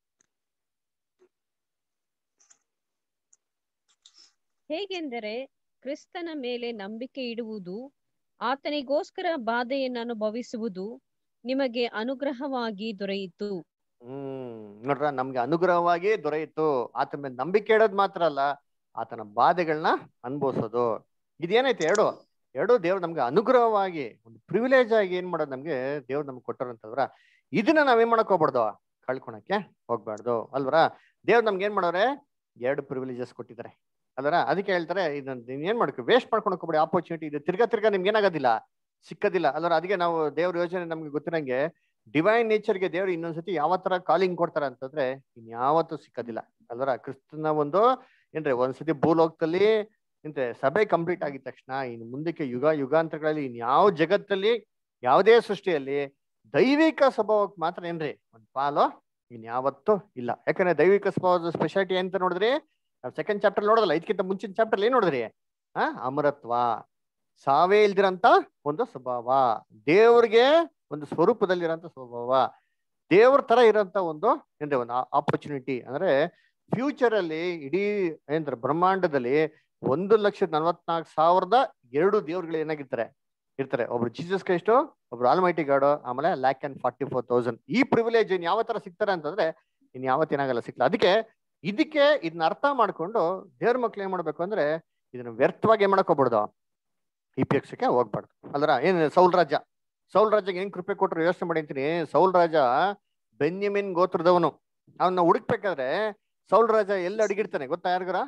ಹೇಗೆಂದರೆ ಕ್ರಿಸ್ತನ ಮೇಲೆ ನಂಬಿಕೆ ಇಡುವುದು ಆತನಿಗೋಸ್ಕರ ಬಾಧೆಯನ್ನು ಅನುಭವಿಸುವುದು ನಿಮಗೆ ಅನುಗ್ರಹವಾಗಿ ದೊರೆಯಿತು ಹ್ಮ್ ನೋಡ್ರ ನಮ್ಗೆ ಅನುಗ್ರಹವಾಗಿ ದೊರೆಯಿತು ಆತನ ಮೇಲೆ ನಂಬಿಕೆ ಇಡೋದ್ ಮಾತ್ರ ಅಲ್ಲ ಆತನ ಬಾಧೆಗಳನ್ನ ಅನುಭವಿಸೋದು ಇದೇನೈತೆ ಎರಡು ಎರಡು ದೇವ್ರು ನಮ್ಗೆ ಅನುಗ್ರಹವಾಗಿ ಒಂದು ಪ್ರಿವಿಲೇಜ್ ಆಗಿ ಏನ್ ಮಾಡೋದು ನಮ್ಗೆ ದೇವ್ರು ನಮ್ಗೆ ಕೊಟ್ಟರಂತಂದ್ರ ಇದನ್ನ ನಾವೇನ್ ಮಾಡಕ್ ಹೋಗ್ಬಾರ್ದು ಕಳ್ಕೊಳಕ್ಕೆ ಹೋಗ್ಬಾರ್ದು ಅಲ್ವರ ದೇವ್ರು ನಮ್ಗೆ ಏನ್ ಮಾಡೋರೆ ಎರಡು ಪ್ರಿವಿಲೇಜಸ್ ಕೊಟ್ಟಿದ್ದಾರೆ ಅಲ್ವರ ಅದಕ್ಕೆ ಹೇಳ್ತಾರೆ ಇದನ್ನ ನೀನ್ ಏನ್ ಮಾಡ್ಕೊ ವೇಸ್ಟ್ ಮಾಡ್ಕೊಂಡು ಹೋಗ್ಬೇಡಿ ಆಪರ್ಚುನಿಟಿ ಇದು ತಿರ್ಗಾ ತಿರ್ಗಾ ನಿಮ್ಗೆ ಏನಾಗೋದಿಲ್ಲ ಸಿಕ್ಕದಿಲ್ಲ ಅಲ್ವರ ಅದಕ್ಕೆ ನಾವು ದೇವ್ರ ಯೋಜನೆ ನಮ್ಗೆ ಗೊತ್ತಿರಂಗೆ ಡಿವೈನ್ ನೇಚರ್ಗೆ ದೇವ್ರು ಇನ್ನೊಂದ್ಸತಿ ಯಾವ ತರ ಕಾಲಿಂಗ್ ಕೊಡ್ತಾರ ಅಂತಂದ್ರೆ ಇನ್ಯಾವತ್ತೂ ಸಿಕ್ಕದಿಲ್ಲ ಅಲ್ವರ ಕ್ರಿಸ್ತನ ಒಂದು ಏನ್ರಿ ಒಂದ್ಸತಿ ಭೂಲೋಕದಲ್ಲಿ ಎಂತೆ ಸಭೆ ಕಂಪ್ಲೀಟ್ ಆಗಿದ ತಕ್ಷಣ ಇನ್ನು ಮುಂದಕ್ಕೆ ಯುಗ ಯುಗಾಂತರಗಳಲ್ಲಿ ಇನ್ಯಾವ ಜಗತ್ತಲ್ಲಿ ಯಾವುದೇ ಸೃಷ್ಟಿಯಲ್ಲಿ ದೈವಿಕ ಸ್ವಭಾವಕ್ಕೆ ಮಾತ್ರ ಏನ್ರಿ ಒಂದ್ ಪಾಲು ಇನ್ಯಾವತ್ತೂ ಇಲ್ಲ ಯಾಕಂದ್ರೆ ದೈವಿಕ ಸ್ವಭಾವದ ಸ್ಪೆಷಾಲಿಟಿ ಅಂತ ನೋಡಿದ್ರಿ ನಾವು ಸೆಕೆಂಡ್ ಚಾಪ್ಟರ್ ನೋಡೋದಲ್ಲ ಇದಕ್ಕಿಂತ ಮುಂಚಿನ ಚಾಪ್ಟರ್ ಏನ್ ನೋಡಿದ್ರಿ ಆ ಅಮರತ್ವ ಸಾವೇ ಇಲ್ದಿರಂತ ಒಂದು ಸ್ವಭಾವ ದೇವ್ರಿಗೆ ಒಂದು ಸ್ವರೂಪದಲ್ಲಿರೋಂಥ ಸ್ವಭಾವ ದೇವ್ರ ತರ ಇರೋಂಥ ಒಂದು ಏನ್ರಿ ಒಂದು ಆಪರ್ಚುನಿಟಿ ಅಂದ್ರೆ ಫ್ಯೂಚರ್ ಅಲ್ಲಿ ಇಡೀ ಏನಂತಾರೆ ಬ್ರಹ್ಮಾಂಡದಲ್ಲಿ ಒಂದು ಲಕ್ಷದ ನಲ್ವತ್ನಾಲ್ಕು ಸಾವಿರದ ಎರಡು ದೇವ್ರುಗಳು ಏನಾಗಿರ್ತಾರೆ ಇರ್ತಾರೆ ಒಬ್ರು ಜೀಸಸ್ ಕ್ರೈಸ್ಟು ಒಬ್ರು ಆಲ್ಮೈಟಿ ಗಾಡು ಆಮೇಲೆ lakh and forty four thousand ಈ ಪ್ರಿವಿಲೇಜ್ ಇನ್ ಯಾವ ತರ ಸಿಗ್ತಾರೆ ಅಂತಂದ್ರೆ ಇನ್ ಯಾವತ್ತೇನಾಗಲ್ಲ ಸಿಕ್ಲ ಅದಕ್ಕೆ ಇದಕ್ಕೆ ಇದನ್ನ ಅರ್ಥ ಮಾಡ್ಕೊಂಡು ದೇವ್ರ ಮಕ್ಳು ಏನ್ ಮಾಡ್ಬೇಕು ಅಂದ್ರೆ ಇದನ್ನ ವ್ಯರ್ಥವಾಗಿ ಏನ್ ಮಾಡಕ್ ಹೋಗ್ಬಿಡ್ದು ಈ ಪೇಕ್ಷಕ್ಕೆ ಹೋಗ್ಬಾರ್ದು ಅಲ್ರ ಏನ್ ಸೌಲ್ ರಾಜ ಸೌಲ್ ರಾಜಗೆ ಏನ್ ಕೃಪೆ ಕೊಟ್ರು ಯೋಚನೆ ಮಾಡಿ ಅಂತೀನಿ ಸೌಲ್ ರಾಜ ಬೆನ್ಯಮಿನ್ ಗೋತ್ರದವನು ಅವನ್ನ ಹುಡುಕ್ಬೇಕಾದ್ರೆ ಸೌಲ್ ರಾಜ ಎಲ್ಲಿ ಅಡಗಿರ್ತಾನೆ ಗೊತ್ತಾ ಯಾರಿಗಾರ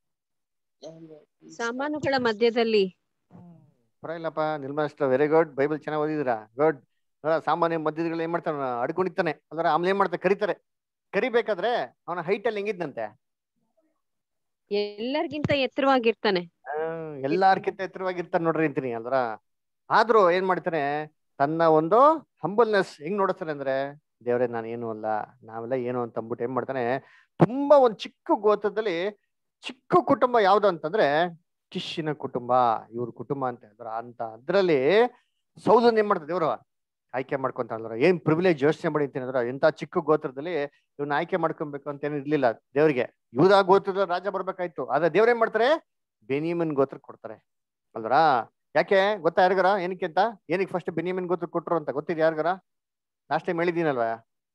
ಸಾಮಾನುಗಳ ಮಧ್ಯದಲ್ಲಿ ಪರವಾಗಿಲ್ಲಪ್ಪ ನಿರ್ಮಲ ವೆರಿ ಗುಡ್ ಬೈಬಲ್ ಚೆನ್ನಾಗಿ ಓದಿದಿರಾ ಗುಡ್ ಸಾಮಾನ್ಯ ಮಧ್ಯದಲ್ಲಿ ಏನ್ ಮಾಡ್ತಾನ ಅಡ್ಕೊಂಡಿರ್ತಾನೆ ಅಲ್ರ ಆಮೇಲೆ ಏನ್ ಮಾಡ್ತಾರೆ ಕರಿತಾರೆ ಕರಿಬೇಕಾದ್ರೆ ಅವನ ಹೈಟ್ ಅಲ್ಲಿ ಹೆಂಗಿದ್ನಂತೆ ಎಲ್ಲರಿಗಿಂತ ಎತ್ತರವಾಗಿರ್ತಾನೆ ಎಲ್ಲಾರ್ಕಿಂತ ಎತ್ತರವಾಗಿರ್ತಾನೆ ನೋಡ್ರಿ ಅಂತೀನಿ ಅಲ್ರ ಆದ್ರೂ ಏನ್ ಮಾಡ್ತಾನೆ ತನ್ನ ಒಂದು ಹಂಬಲ್ನೆಸ್ ಹೆಂಗ್ ನೋಡ್ತಾನೆ ಅಂದ್ರೆ ದೇವ್ರೆ ನಾನು ಏನು ಅಲ್ಲ ನಾವೆಲ್ಲ ಏನು ಅಂತ ಅಂದ್ಬಿಟ್ಟು ಏನ್ ಮಾಡ್ತಾನೆ ತುಂಬಾ ಒಂದ್ ಚಿಕ್ಕ ಗೋತ್ರದಲ್ಲಿ ಚಿಕ್ಕ ಕುಟುಂಬ ಯಾವ್ದು ಅಂತಂದ್ರೆ ಕಿಶಿನ ಕುಟುಂಬ ಇವ್ರ ಕುಟುಂಬ ಅಂತ ಅದ್ರ ಅಂತ ಅದ್ರಲ್ಲಿ ಸೌದನ್ ಏನ್ ಮಾಡ್ತಾರೆ ದೇವ್ರು ಆಯ್ಕೆ ಮಾಡ್ಕೊಂತ ಅಲ್ರ ಏನ್ ಪ್ರಿವಿಲೇಜ್ ಯೋಚನೆ ಮಾಡಿರ್ತೀನಿ ಅಂದ್ರೆ ಎಂತ ಚಿಕ್ಕ ಗೋತ್ರದಲ್ಲಿ ಇವ್ನ ಆಯ್ಕೆ ಮಾಡ್ಕೊಬೇಕು ಅಂತ ಏನು ಇರ್ಲಿಲ್ಲ ದೇವ್ರಿಗೆ ಯೂದ ಗೋತ್ರದ ರಾಜ ಬರ್ಬೇಕಾಯ್ತು ಆದ್ರೆ ದೇವ್ರ ಏನ್ ಮಾಡ್ತಾರೆ ಬೆನಿಯಮನ್ ಗೋತ್ರ ಕೊಡ್ತಾರೆ ಅಲ್ರ ಯಾಕೆ ಗೊತ್ತಾ ಯಾರಿಗಾರ ಏನಕ್ಕೆ ಅಂತ ಏನಕ್ಕೆ ಫಸ್ಟ್ ಬೆನಿಯಮನ್ ಗೋತ್ರ ಕೊಟ್ರು ಅಂತ ಗೊತ್ತಿದೆ ಯಾರಿಗಾರ ಲಾಸ್ಟ್ ಟೈಮ್ ಹೇಳಿದೀನಲ್ವಾ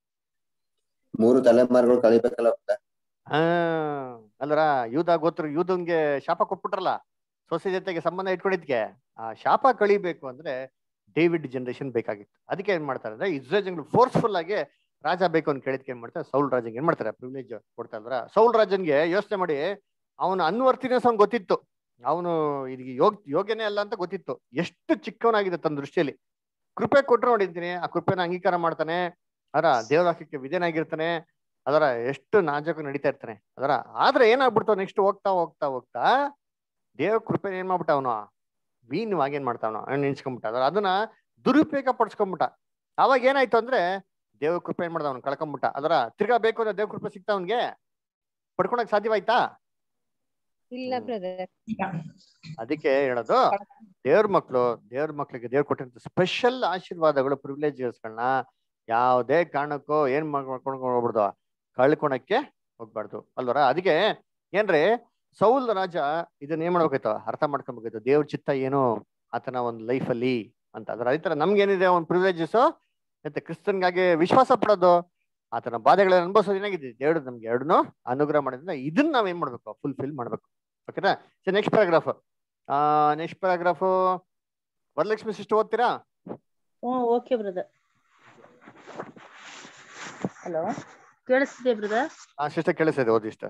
ಮೂರು ತಲೆಮಾರುಗಳು ಕಳಿಬೇಕಲ್ಲ ಹಾ ಅಲ್ರ ಯೂದ ಗೋತ್ರ ಯೂದನ್ಗೆ ಶಾಪ ಕೊಟ್ಬಿಟ್ರಲ್ಲ ಸೊಸೆ ಜೊತೆಗೆ ಸಂಬಂಧ ಇಟ್ಕೊಂಡಿದ್ಕೆ ಆ ಶಾಪ ಕಳಿಬೇಕು ಅಂದ್ರೆ ಡೇವಿಡ್ ಜನರೇಷನ್ ಬೇಕಾಗಿತ್ತು ಅದಕ್ಕೆ ಏನ್ ಮಾಡ್ತಾರೆ ಅಂದ್ರೆ ಇಸ್ರೇಲ್ ಜನಗಳು ಫೋರ್ಸ್ಫುಲ್ ಆಗಿ ರಾಜ ಬೇಕು ಅಂತ ಕೇಳಿದ್ಕೆ ಏನ್ ಮಾಡ್ತಾರೆ ಸೌಲ್ ರಾಜನ್ಗೆ ಏನ್ ಮಾಡ್ತಾರೆ ಪ್ರಿವಿಲೇಜ್ ಕೊಡ್ತಾ ಇದ್ರ ಸೌಲ್ ರಾಜನ್ಗೆ ಯೋಚನೆ ಮಾಡಿ ಅವನ ಅನ್ವರ್ತಿನೆಸ್ ಅವ್ನ್ ಗೊತ್ತಿತ್ತು ಅವನು ಇದಕ್ಕೆ ಯೋಗ್ ಯೋಗ್ಯನೇ ಅಲ್ಲ ಅಂತ ಗೊತ್ತಿತ್ತು ಎಷ್ಟು ಚಿಕ್ಕವನಾಗಿದೆ ತನ್ನ ದೃಷ್ಟಿಯಲ್ಲಿ ಕೃಪೆ ಕೊಟ್ರು ನೋಡಿದ್ದೀನಿ ಆ ಕೃಪೆನ ಅಂಗೀಕಾರ ಮಾಡ್ತಾನೆ ಅದರ ದೇವರಾಕ್ಯಕ್ಕೆ ವಿಧೇನಾಗಿರ್ತಾನೆ ಅದರ ಎಷ್ಟು ನಾಜಕ ನಡೀತಾ ಇರ್ತಾನೆ ಅದರ ಆದ್ರೆ ಏನಾಗ್ಬಿಡ್ತಾವ ನೆಕ್ಸ್ಟ್ ಹೋಗ್ತಾ ಹೋಗ್ತಾ ಹೋಗ್ತಾ ದೇವ ಕೃಪೆ ಏನ್ ಮಾಡ್ಬಿಟ್ಟ ಅವನು ವೀನ್ವಾಗಿ ಏನ್ ಮಾಡ್ತಾವನು ನೆನ್ಸ್ಕೊಂಡ್ಬಿಟ್ಟ ಅದರ ಅದನ್ನ ದುರುಪಯೋಗ ಪಡಿಸ್ಕೊಂಡ್ಬಿಟ್ಟ ಅವಾಗ ಏನಾಯ್ತು ಅಂದ್ರೆ ದೇವ ಕೃಪೆ ಏನ್ ಮಾಡ್ದ ಅವ್ನು ಕಳ್ಕೊಂಡ್ಬಿಟ್ಟ ಅದರ ತಿರ್ಗಾ ಬೇಕು ಅಂದ್ರೆ ದೇವ ಕೃಪೆ ಸಿಗ್ತಾ ಅವನ್ಗೆ ಪಡ್ಕೊಳಕ್ ಸಾಧ್ಯವಾಯ್ತಾ ಇಲ್ಲ ಬ್ರದರ್ ಅದಕ್ಕೆ ಹೇಳೋದು ದೇವ್ರ ಮಕ್ಳು ದೇವ್ರ ಮಕ್ಳಿಗೆ ದೇವ್ರ ಕೊಟ್ಟಂತ ಸ್ಪೆಷಲ್ ಆಶೀರ್ವಾದಗಳು ಪ್ರಿವಿಲೇಜಸ್ಗಳನ್ನ ಯಾವುದೇ ಕಾರಣಕ್ಕೂ ಏನ್ ಮಾಡ್ಕೊಂಡು ಹೋಗ್ಬಿಡ್ದು ಕಳ್ಕೊಳಕ್ಕೆ ಹೋಗ್ಬಾರ್ದು ಅಲ್ವರ ಅದಕ್ಕೆ ಏನ್ರಿ ಸೌಲ್ ರಾಜ ಇದನ್ನ ಏನ್ ಮಾಡ್ಬೇಕಾಯ್ತು ಅರ್ಥ ಮಾಡ್ಕೊಬೇಕಾಯ್ತು ದೇವ್ರ ಚಿತ್ತ ಏನು ಆತನ ಒಂದು ಲೈಫ್ ಅಲ್ಲಿ ಅಂತ ಅದ್ರ ಅದೇ ತರ ನಮ್ಗೆ ಏನಿದೆ ಒಂದು ಪ್ರಿವಿಲೇಜಸ್ ಮತ್ತೆ ಕ್ರಿಸ್ತನ್ಗಾಗಿ ವಿಶ್ವಾಸ ಪಡೋದು ಆತನ ಬಾಧೆಗಳನ್ನ ಅನುಭವಿಸೋದು ಏನಾಗಿದೆ ದೇವ್ರು ನಮ್ಗೆ ಎರಡನ್ನೂ ಅನುಗ್ರಹ ಮಾಡೋದ್ರಿಂದ ಇದನ್ನ ನಾವ್ ಏನ್ ಮಾಡ್ಬೇಕು ಫುಲ್ಫಿಲ್ ಮಾಡ್ಬೇಕು ಓಕೆನಾ ನೆಕ್ಸ್ಟ್ ಪ್ಯಾರಾಗ್ರಾಫ್ ಆ ನೆಕ್ಸ್ಟ್ ಪ್ಯಾರಾಗ್ರಾಫ್ ವರಲಕ್ಷ್ಮಿ ಸಿಸ್ಟರ್ ಓದ್ತೀರಾ ಹ್ಮ್ ಓಕೆ ಬ್ರದರ್ ಹಲೋ ಕೇಳಿಸ್ತಿದೆ ಬ್ರದರ್ ಆ ಸಿಸ್ಟರ್ ಕೇಳಿಸಿದೆ ಓದಿ ಇಷ್ಟ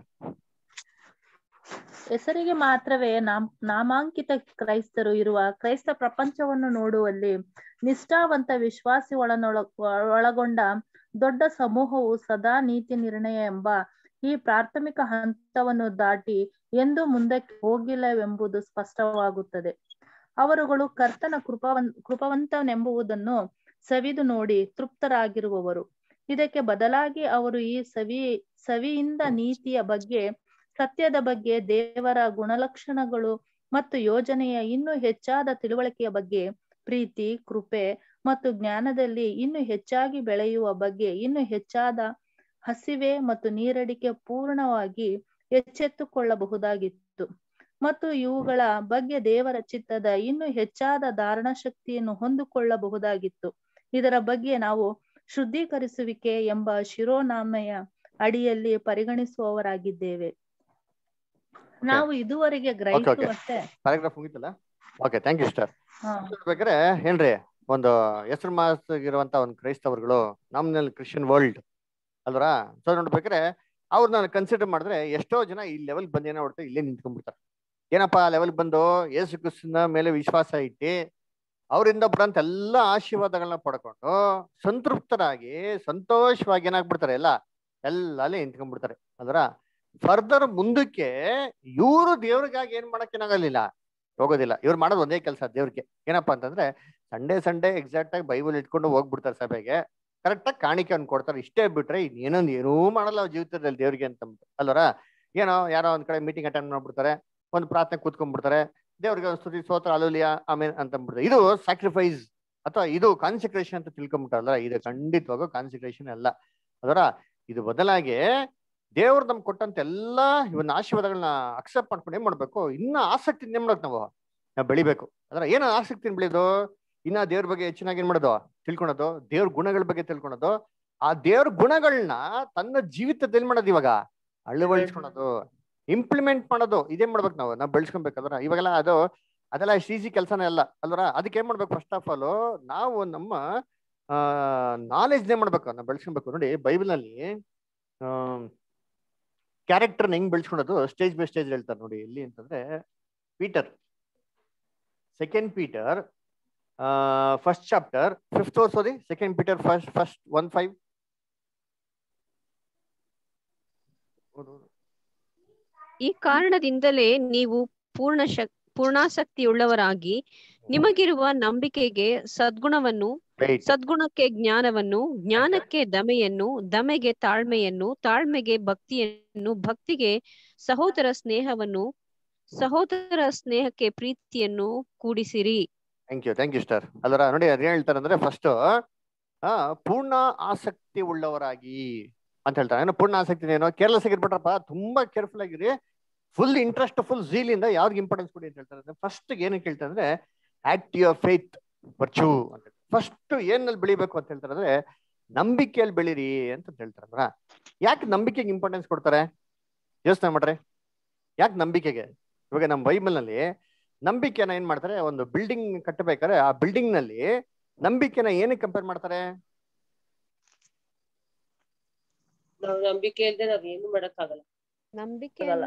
ಹೆಸರಿಗೆ ಮಾತ್ರವೇ ನಾಮ್ ನಾಮಾಂಕಿತ ಕ್ರೈಸ್ತರು ಇರುವ ಕ್ರೈಸ್ತ ಪ್ರಪಂಚವನ್ನು ನೋಡುವಲ್ಲಿ ನಿಷ್ಠಾವಂತ ವಿಶ್ವಾಸಿ ಒಳನೊಳ ಒಳಗೊಂಡ ದೊಡ್ಡ ಸಮೂಹವು ಸದಾ ನೀತಿ ನಿರ್ಣಯ ಎಂಬ ಈ ಪ್ರಾಥಮಿಕ ಹಂತವನ್ನು ದಾಟಿ ಎಂದು ಮುಂದಕ್ಕೆ ಹೋಗಿಲ್ಲವೆಂಬುದು ಸ್ಪಷ್ಟವಾಗುತ್ತದೆ ಅವರುಗಳು ಕರ್ತನ ಕೃಪವನ್ ಕೃಪವಂತನೆಂಬುದನ್ನು ಸವಿದು ನೋಡಿ ತೃಪ್ತರಾಗಿರುವವರು ಇದಕ್ಕೆ ಬದಲಾಗಿ ಅವರು ಈ ಸವಿ ಸವಿಯಿಂದ ನೀತಿಯ ಬಗ್ಗೆ ಸತ್ಯದ ಬಗ್ಗೆ ದೇವರ ಗುಣಲಕ್ಷಣಗಳು ಮತ್ತು ಯೋಜನೆಯ ಇನ್ನೂ ಹೆಚ್ಚಾದ ತಿಳುವಳಿಕೆಯ ಬಗ್ಗೆ ಪ್ರೀತಿ ಕೃಪೆ ಮತ್ತು ಜ್ಞಾನದಲ್ಲಿ ಇನ್ನು ಹೆಚ್ಚಾಗಿ ಬೆಳೆಯುವ ಬಗ್ಗೆ ಇನ್ನು ಹೆಚ್ಚಾದ ಹಸಿವೆ ಮತ್ತು ನೀರಡಿಕೆ ಪೂರ್ಣವಾಗಿ ಎಚ್ಚೆತ್ತುಕೊಳ್ಳಬಹುದಾಗಿತ್ತು ಮತ್ತು ಇವುಗಳ ಬಗ್ಗೆ ದೇವರ ಚಿತ್ತದ ಇನ್ನೂ ಹೆಚ್ಚಾದ ಧಾರಣ ಶಕ್ತಿಯನ್ನು ಹೊಂದಿಕೊಳ್ಳಬಹುದಾಗಿತ್ತು ಇದರ ಬಗ್ಗೆ ನಾವು ಶುದ್ಧೀಕರಿಸುವಿಕೆ ಎಂಬ ಶಿರೋನಾಮೆಯ ಅಡಿಯಲ್ಲಿ ಪರಿಗಣಿಸುವವರಾಗಿದ್ದೇವೆ ನಾವು ಇದುವರೆಗೆ ಓಕೆ ಓಕೆ ಗ್ರಹಿಸುವಂತೆ ಪ್ಯಾರಾಗ್ರಾಫ್ ಮುಗಿತಲ್ಲ ಓಕೆ ಥ್ಯಾಂಕ್ ಯು ಸಿಸ್ಟರ್ ಹಾ ಬೇಕಾದ್ರೆ ಏನ್ರಿ ಒಂದು ಹೆಸರು ಮಾಸಿಗಿರುವಂತ ಒಂದು ಕ್ರೈಸ್ತವರುಗಳು ನಮ್ನಲ್ಲಿ ಕ್ರಿಶ್ಚಿಯನ್ ವರ್ಲ್ಡ್ ಅಲ್ವರ ಸೊ ನೋಡ್ಬೇಕಾದ್ರೆ ಅವ್ರನ್ನ ಕನ್ಸಿಡರ್ ಮಾಡಿದ್ರೆ ಎಷ್ಟೋ ಜನ ಈ ಲೆವೆಲ್ ಬಂದು ಏನೋ ಮಾಡ್ತಾರೆ ಇಲ್ಲೇ ನಿಂತ್ಕೊಂಡ್ಬಿಡ್ತಾರೆ ಏನಪ್ಪಾ ಲೆವೆಲ್ ಬಂದು ಯೇಸು ಕ್ರಿಸ್ತನ ಮೇಲೆ ವಿಶ್ವಾಸ ಇಟ್ಟು ಅವರಿಂದ ಬರೋಂತ ಎಲ್ಲ ಆಶೀರ್ವಾದಗಳನ್ನ ಪಡ್ಕೊಂಡು ಸಂತೃಪ್ತರಾಗಿ ಸಂತೋಷವಾಗಿ ಏನಾಗ್ಬಿಡ್ತಾರೆ ಎಲ್ಲ ಎಲ್ಲ ಅಲ್ಲೇ ನಿಂತ್ಕೊಂಡ್ಬಿಡ್ತಾರೆ ಅದರ ಫರ್ದರ್ ಮುಂದಕ್ಕೆ ಇವರು ದೇವ್ರಿಗಾಗಿ ಏನ್ ಮಾಡಕ್ ಏನಾಗಲಿಲ್ಲ ಹೋಗೋದಿಲ್ಲ ಇವ್ರು ಮಾಡೋದು ಒಂದೇ ಕೆಲಸ ದೇವ್ರಿಗೆ ಏನಪ್ಪಾ ಅಂತಂದ್ರೆ ಸಂಡೇ ಸಂಡೇ ಎಕ್ಸಾಕ್ಟ್ ಆಗಿ ಬೈಬಲ್ ಇಟ್ಕೊಂಡು ಹೋಗ್ಬಿಡ್ತಾರೆ ಸಭೆಗೆ ಕರೆಕ್ಟ್ ಆಗಿ ಕಾಣಿಕೆ ಅನ್ ಕೊಡ್ತಾರೆ ಇಷ್ಟೇ ಬಿಟ್ರೆ ಇನ್ನೇನೊಂದು ಏನೂ ಮಾಡಲ್ಲ ಅವ್ರ ಜೀವಿತದಲ್ಲಿ ದೇವ್ರಿಗೆ ಅಂತ ಅಲ್ವರ ಏನೋ ಯಾರೋ ಒಂದ್ ಕಡೆ ಮೀಟಿಂಗ್ ಅಟೆಂಡ್ ಮಾಡ್ಬಿಡ್ತಾರೆ ಒಂದು ಪ್ರಾರ್ಥನೆ ಕೂತ್ಕೊಂಡ್ಬಿಡ್ತಾರೆ ದೇವ್ರಿಗೆ ಒಂದು ಸ್ತುತಿ ಸ್ತೋತ್ರ ಅಲುಲಿಯ ಆಮೇಲೆ ಅಂತ ಅಂದ್ಬಿಡ್ತಾರೆ ಇದು ಸ್ಯಾಕ್ರಿಫೈಸ್ ಅಥವಾ ಇದು ಕಾನ್ಸಂಟ್ರೇಷನ್ ಅಂತ ತಿಳ್ಕೊಂಬಿಟ್ರಲ್ಲ ಇದು ಖಂಡಿತವಾಗೂ ಕಾನ್ಸಂಟ್ರೇಷನ್ ಅಲ್ಲ ಅದರ ಇದು ಬದಲಾಗಿ ದೇವ್ರು ನಮ್ಗೆ ಕೊಟ್ಟಂತ ಎಲ್ಲಾ ಇವನ್ನ ಆಶೀರ್ವಾದಗಳನ್ನ ಅಕ್ಸೆಪ್ಟ್ ಮಾಡ್ಕೊಂಡು ಏನ್ ಮಾಡ್ಬೇಕು ಇನ್ನ ಆಸಕ್ತಿ ಏನ್ ಮಾಡ್ಬೇಕು ನಾವು ನಾವು ಬೆಳಿಬೇಕು ಅದ್ರ ಏನೋ ಆಸಕ್ತಿ ಬೆಳೆಯೋದು ಇನ್ನ ದೇವ್ರ ಬಗ್ಗೆ ಹೆಚ್ಚಿನಾಗಿ ಏನ್ ಮಾಡೋದು ತಿಳ್ಕೊಳೋದು ದೇವ್ರ ಗುಣಗಳ ಬಗ್ಗೆ ತಿಳ್ಕೊಳೋದು ಆ ದೇವ್ರ ಗುಣಗಳನ್ನ ತನ್ನ ಜೀವಿತದಲ್ಲಿ ಮಾಡೋದು ಇವಾಗ ಅಳವಡಿಸ್ಕೊಳೋದು ಇಂಪ್ಲಿಮೆಂಟ್ ಮಾಡೋದು ಇದೇನ್ ಮಾಡ್ಬೇಕು ನಾವು ನಾವು ಬೆಳೆಸ್ಕೊಬೇಕಲ್ರ ಇವಾಗೆಲ್ಲ ಅದು ಅದೆಲ್ಲ ಅಷ್ಟು ಈಸಿ ಕೆಲಸನೇ ಅಲ್ಲ ಅಲ್ವರ ಅದಕ್ಕೆ ಏನ್ ಮಾಡ್ಬೇಕು ಫಸ್ಟ್ ಆಫ್ ಆಲ್ ನಾವು ನಮ್ಮ ಆ ನಾಲೆಜ್ನೇ ಮಾಡ್ಬೇಕು ನಾವು ಬೆಳೆಸ್ಕೊಬೇಕು ನೋಡಿ ಬೈಬಲ್ ನಲ್ಲಿ ಕ್ಯಾರೆಕ್ಟರ್ನ ಹೆಂಗ್ ಬೆಳೆಸ್ಕೊಳೋದು ಸ್ಟೇಜ್ ಬೈ ಸ್ಟೇಜ್ ಹೇಳ್ತಾರೆ ನೋಡಿ ಎಲ್ಲಿ ಅಂತಂದ್ರೆ Peter second Peter first chapter fifth verse ಓದಿ second Peter first first one five ಈ ಕಾರಣದಿಂದಲೇ ನೀವು ಪೂರ್ಣ ಶಕ್ ಪೂರ್ಣಾಸಕ್ತಿಯುಳ್ಳವರಾಗಿ ನಿಮಗಿರುವ ನಂಬಿಕೆಗೆ ಸದ್ಗುಣವನ್ನು ಸದ್ಗುಣಕ್ಕೆ ಜ್ಞಾನವನ್ನು ಜ್ಞಾನಕ್ಕೆ ದಮೆಯನ್ನು ದಮೆಗೆ ತಾಳ್ಮೆಯನ್ನು ತಾಳ್ಮೆಗೆ ಭಕ್ತಿಯನ್ನು ಭಕ್ತಿಗೆ ಸಹೋದರ ಸ್ನೇಹವನ್ನು ಸಹೋದರ ಸ್ನೇಹಕ್ಕೆ ಪ್ರೀತಿಯನ್ನು ಕೂಡಿಸಿರಿ thank you thank you star ಅಲ್ಲರ ನೋಡಿ ಅದೇನ್ ಹೇಳ್ತಾರೆ ಅಂದ್ರೆ ಫಸ್ಟ್ ಪೂರ್ಣ ಆಸಕ್ತಿ ಉಳ್ಳವರಾಗಿ ಅಂತ ಹೇಳ್ತಾರೆ ಏನೋ ಪೂರ್ಣ ಆಸಕ್ತಿ ಏನೋ ಕೇರ್ಲೆಸ್ ಆಗಿರ್ಬಿಟ್ರಪ್ಪ ತುಂಬಾ ಕೇರ್ಫುಲ್ ಆಗಿರಿ ಫುಲ್ ಇಂಟ್ರೆಸ್ಟ್ ಫುಲ್ ಝೀಲ್ ಇಂದ ಯಾವ್ದು ಇಂಪಾರ್ಟೆನ್ಸ್ ಕೊಡಿ ಅಂತ ಹೇಳ್ತಾರೆ ಫಸ್ಟ್ ಏನಕ್ಕೆ ಹೇಳ್ತಾರೆ ಅಂದ್ರೆ ಆಕ್ಟ್ ಯುವರ್ ಫೇತ್ ವರ್ಚು ಅಂತ ಫಸ್ಟ್ ಏನಲ್ಲಿ ಬೆಳಿಬೇಕು ಅಂತ ಹೇಳ್ತಾರೆ ಅಂದ್ರೆ ನಂಬಿಕೆಯಲ್ಲಿ ಬೆಳೀರಿ ಅಂತ ಹೇಳ್ತಾರೆ ಅಂದ್ರ ಯಾಕೆ ನಂಬಿಕೆಗೆ ಇಂಪಾರ್ಟೆನ್ಸ್ ಕೊಡ್ತಾರೆ ಯೋಚನೆ ಮಾಡ್ರಿ ಯಾಕೆ ನಂಬಿಕೆಗೆ ಇವಾಗ ನಮ್ಮ ಬೈಬಲ್ ನಲ್ಲಿ ನಂಬಿಕೆನ ಏನ್ ಮಾಡ್ತಾರೆ ಒಂದು ಬಿಲ್ಡಿಂಗ್ ಕಟ್ಟಬೇಕಾದ್ರೆ ಆ ಬಿಲ್ಡಿಂಗ್ ನಲ್ಲಿ ನಂಬಿಕೆನ ಏನಕ್ಕೆ ಕಂಪೇರ್ ಮಾಡ್ತಾರೆ ನಾವು ನಂಬಿಕೆ ಇಲ್ದೆ ನಾವ್ ಏನು ಮಾಡಕ್ಕಾಗಲ್ಲ ನಂಬಿಕೆಯನ್ನ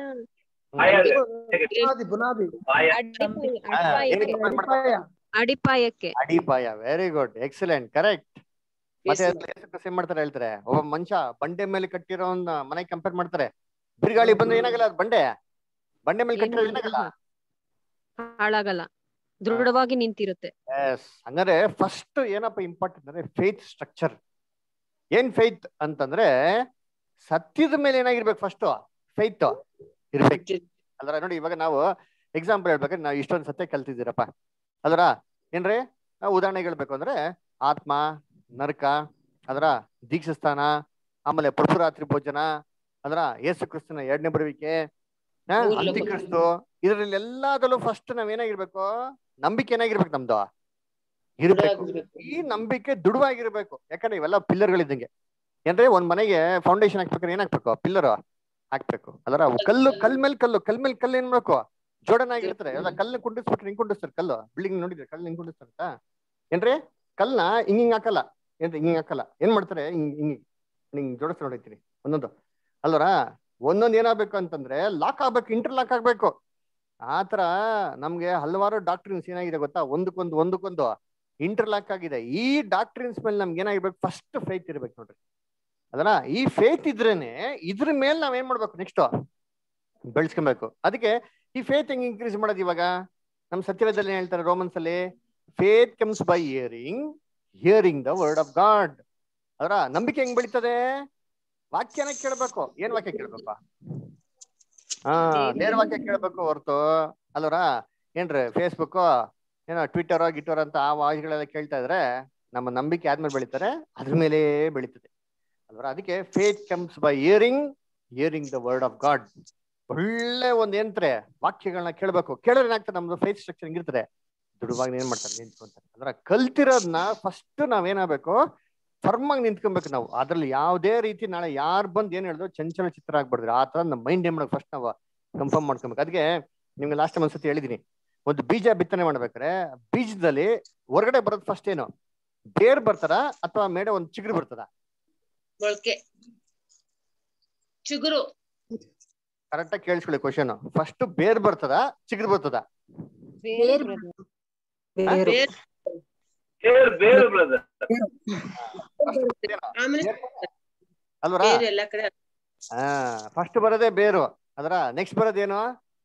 ಬುನಾದಿ ಬುನಾದಿ ಅಡಿಪಾಯ- ಆ, ಏನಕ್ಕೆ compare ಮಾಡ್ತಾರೆ? ಅಡಿಪಾಯಕ್ಕೆ ಅಡಿಪಾಯ ವೆರಿ ಗುಡ್ ಎಕ್ಸಲೆಂಟ್ ಕರೆಕ್ಟ್ ಮತ್ತೆ ಅದ್ರಲ್ಲಿ ಯೇಸು ಕ್ರಿಸ್ತ ಏನ್ ಮಾಡ್ತಾರೆ ಹೇಳ್ತಾರೆ ಒಬ್ಬ ಮನುಷ್ಯ ಬಂಡೆ ಮೇಲೆ ಕಟ್ಟಿರೋ ಒಂದು ಮನೆ ಕಂಪೇರ್ ಮಾಡ್ತಾರೆ ಬಿರುಗಾಳಿ ಬಂದ್ರೆ ಏನಾಗಲ್ಲ ಅದು ಬಂಡೆ ಬಂಡೆ ಮೇಲೆ ಕಟ್ಟಿರೋ ಏನಾಗಲ್ಲ ಹಾಳಾಗಲ್ಲ ದೃಢವಾಗಿ ನಿಂತಿರುತ್ತೆ ಎಸ್ ಹಂಗಾರೆ ಫಸ್ಟ್ ಏನಪ್ಪ ಇಂಪಾರ್ಟೆಂಟ್ ಅಂದ್ರೆ ಫೇತ್ ಸ್ಟ್ರಕ್ಚರ್ ಏನ್ ಫೇತ್ ಅಂತಂದ್ರೆ ಸತ್ಯದ ಮೇಲೆ ಏನಾಗಿರ್ಬೇಕು ಫಸ್ಟ್ ಫೇತ್ ಇರ್ಬೇಕು ಅಲ್ರ ನೋಡಿ ಇವಾಗ ನಾವು ಎಕ್ಸಾಂಪಲ್ ಹೇಳ್ಬೇಕಾದ್ರೆ ನಾವು ಇಷ್ಟೊಂದು ಸತ್ಯ ಕಲ್ತಿದ್ದೀರಪ್ಪ ಅಲ್ರ ಏನ್ರಿ ನಾವು ಉದಾಹರಣೆಗೆ ಹೇಳ್ಬೇಕು ಅಂದ್ರೆ ಆತ್ಮ ನರಕ ಅದರ ದೀಕ್ಷಾಸ್ಥಾನ ಆಮೇಲೆ ಪ್ರಭುರಾತ್ರಿ ಭೋಜನ ಅದರ ಯೇಸು ಕ್ರಿಸ್ತನ ಎರಡನೇ ಬರುವಿಕೆ ಆ, ಮೂರ್ ಲೋಕ. ಅಂತ್ಯಕ್ರಿಸ್ತು ಇದರಲ್ಲಿ ಎಲ್ಲದಲ್ಲೂ ಫಸ್ಟ್ ನಾವ್ ಏನಾಗಿರ್ಬೇಕು ನಂಬಿಕೆ ಏನಾಗಿರ್ಬೇಕು ನಮ್ದು ಇರ್ಬೇಕು ಈ ನಂಬಿಕೆ ದೃಢವಾಗಿರ್ಬೇಕು ಯಾಕಂದ್ರೆ ಇವೆಲ್ಲ ಪಿಲ್ಲರ್ಗಳಿದ್ದಂಗೆ ಏನ್ರಿ ಒಂದ್ ಮನೆಗೆ ಫೌಂಡೇಶನ್ ಹಾಕ್ಬೇಕಾದ್ರೆ ಏನ್ ಹಾಕ್ಬೇಕು ಪಿಲ್ಲರ್ ಹಾಕ್ಬೇಕು ಅದರ ಕಲ್ಲು ಕಲ್ ಮೇಲೆ ಕಲ್ಲು ಕಲ್ ಮೇಲೆ ಕಲ್ಲು ಏನ್ ಮಾಡ್ಬೇಕು ಜೋಡಣೆ ಆಗಿರ್ತಾರೆ ಎಲ್ಲ ಕಲ್ಲು ಕುಂಡಿಸ್ಬಿಟ್ರೆ ಹಿಂಗ್ ಕುಂಡಿಸ್ತಾರೆ ಕಲ್ಲು ಬಿಲ್ಡಿಂಗ್ ನೋಡಿದ್ರೆ ಕಲ್ಲು ಹಿಂಗ್ ಕುಂಡಿಸ್ತಾರಂತ ಏನ್ರಿ ಕಲ್ನ ಹಿಂಗ್ ಹಿಂಗ್ ಹಾಕಲ್ಲ ಏನ್ರಿ ಹಿಂಗ್ ಹಿಂಗ್ ಹಾಕಲ್ಲ ಏನ್ ಮಾಡ್ತಾರೆ ಹಿಂಗ್ ಹಿಂಗ್ ಹಿಂಗ್ ಜೋಡಿಸ್ ನೋಡಿರ್ತೀನಿ ಒಂದೊಂದು ಅಲ್ವರ ಒಂದೊಂದ್ ಏನಾಗ್ಬೇಕು ಅಂತಂದ್ರೆ ಲಾಕ್ ಆಗ್ಬೇಕು ಇಂಟರ್ ಲಾಕ್ ಆಗ್ಬೇಕು ಆತರ ನಮ್ಗೆ ಹಲವಾರು ಡಾಕ್ಟ್ರಿನ್ಸ್ ಏನಾಗಿದೆ ಗೊತ್ತಾ ಒಂದಕ್ಕೊಂದು ಒಂದಕ್ಕೊಂದು ಇಂಟರ್ ಲಾಕ್ ಆಗಿದೆ ಈ ಡಾಕ್ಟ್ರಿನ್ಸ್ ಮೇಲೆ ನಮ್ಗೆ ಏನಾಗಿರ್ಬೇಕು ಫಸ್ಟ್ ಫೇತ್ ಇರ್ಬೇಕು ನೋಡ್ರಿ ಅದನ್ನ ಈ ಫೇತ್ ಇದ್ರೇನೆ ಇದ್ರ ಮೇಲೆ ನಾವ್ ಏನ್ ಮಾಡ್ಬೇಕು ನೆಕ್ಸ್ಟ್ ಬೆಳೆಸ್ಕೊಬೇಕು ಅದಕ್ಕೆ ಈ ಫೇತ್ ಹೆಂಗ್ ಇನ್ಕ್ರೀಸ್ ಮಾಡೋದು ಇವಾಗ ನಮ್ ಸತ್ಯವೇದಲ್ಲಿ ಏನ್ ಹೇಳ್ತಾರೆ ರೋಮನ್ಸ್ ಅಲ್ಲಿ faith comes by hearing hearing the word of God ಅದರ ನಂಬಿಕೆ ಹೆಂಗ್ ಬೆಳೀತದೆ ವಾಕ್ಯನ ಕೇಳ್ಬೇಕು ಏನ್ ವಾಕ್ಯ ಕೇಳ್ಬೇಕು ಹಾ ನೇರ ವಾಕ್ಯ ಕೇಳ್ಬೇಕು ಹೊರ್ತು ಅಲ್ವರ ಏನ್ರಿ ಫೇಸ್ಬುಕ್ ಏನೋ ಟ್ವಿಟರ್ ಗಿಟರ್ ಅಂತ ಆ ವಾಕ್ಯಗಳೆಲ್ಲ ಕೇಳ್ತಾ ಇದ್ರೆ ನಮ್ಮ ನಂಬಿಕೆ ಆದ್ಮೇಲೆ ಬೆಳೀತಾರೆ ಅದ್ರ ಮೇಲೆ ಬೆಳೀತದೆ ಅಲ್ವರ ಅದಕ್ಕೆ faith comes by hearing hearing the word of God ಒಳ್ಳೆ ಒಂದ್ ಏನ್ತ್ರೆ ವಾಕ್ಯಗಳನ್ನ ಕೇಳ್ಬೇಕು ಕೇಳಿದ್ರೆ ಏನಾಗ್ತದೆ ನಮ್ದು ಫೇಸ್ ಸ್ಟ್ರಕ್ಚರ್ ಹಿಂಗಿರ್ತದೆ ದುಡುವಾಗಿ ಏನ್ ಮಾಡ್ತಾರೆ ನಿಂತ್ಕೊಂತಾರೆ ಅಂದ್ರೆ ಕಲ್ತಿರೋದ್ನ ಫಸ್ಟ್ ನಾವೇನಾಗಬೇಕು ಫರ್ಮ್ ಆಗಿ ನಿಂತ್ಕೊಬೇಕು ನಾವು ಅದ್ರಲ್ಲಿ ಯಾವುದೇ ರೀತಿ ನಾಳೆ ಯಾರು ಬಂದ್ ಏನ್ ಹೇಳಿದ್ರು ಚಂಚಲ ಚಿತ್ರ ಆಗ್ಬಾರ್ದು ಆ ತರ ನಮ್ಮ ಮೈಂಡ್ ಏನ್ ಮಾಡೋದು ಫಸ್ಟ್ ನಾವು ಕನ್ಫರ್ಮ್ ಮಾಡ್ಕೊಬೇಕು ಅದಕ್ಕೆ ನಿಮ್ಗೆ ಲಾಸ್ಟ್ ಟೈಮ್ ಒಂದ್ಸತಿ ಹೇಳಿದೀನಿ ಒಂದು ಬೀಜ ಬಿತ್ತನೆ ಮಾಡ್ಬೇಕಾದ್ರೆ ಬೀಜದಲ್ಲಿ ಹೊರಗಡೆ ಬರೋದು ಫಸ್ಟ್ ಏನು ಬೇರ್ ಬರ್ತಾರ ಅಥವಾ ಮೇಡೆ ಒಂದು ಚಿಗುರು ಬರ್ತದ ಮೊಳಕೆ ಚಿಗುರು ಕರೆಕ್ಟ್ ಆಗಿ ಕೇಳಿಸ್ಕೊಳ್ಳಿ ಕ್ವಶನ್ ಫಸ್ಟ್ ಬೇರ್ ಬರ್ತದ ಚಿಗುರು ಬರ್ತದ ಬೇರೆ brother. ಬೇರ್ ಬೇರು ಬೇರು ಬ್ರದರ್ ಆಮೇಲೆ ಅಲ್ವರ ಬೇರೆ ಎಲ್ಲಾ ಕಡೆ ಹಾ ಫಸ್ಟ್ ಬರೋದೇ ಬೇರು ಅದರ ನೆಕ್ಸ್ಟ್ ಬರೋದೇನು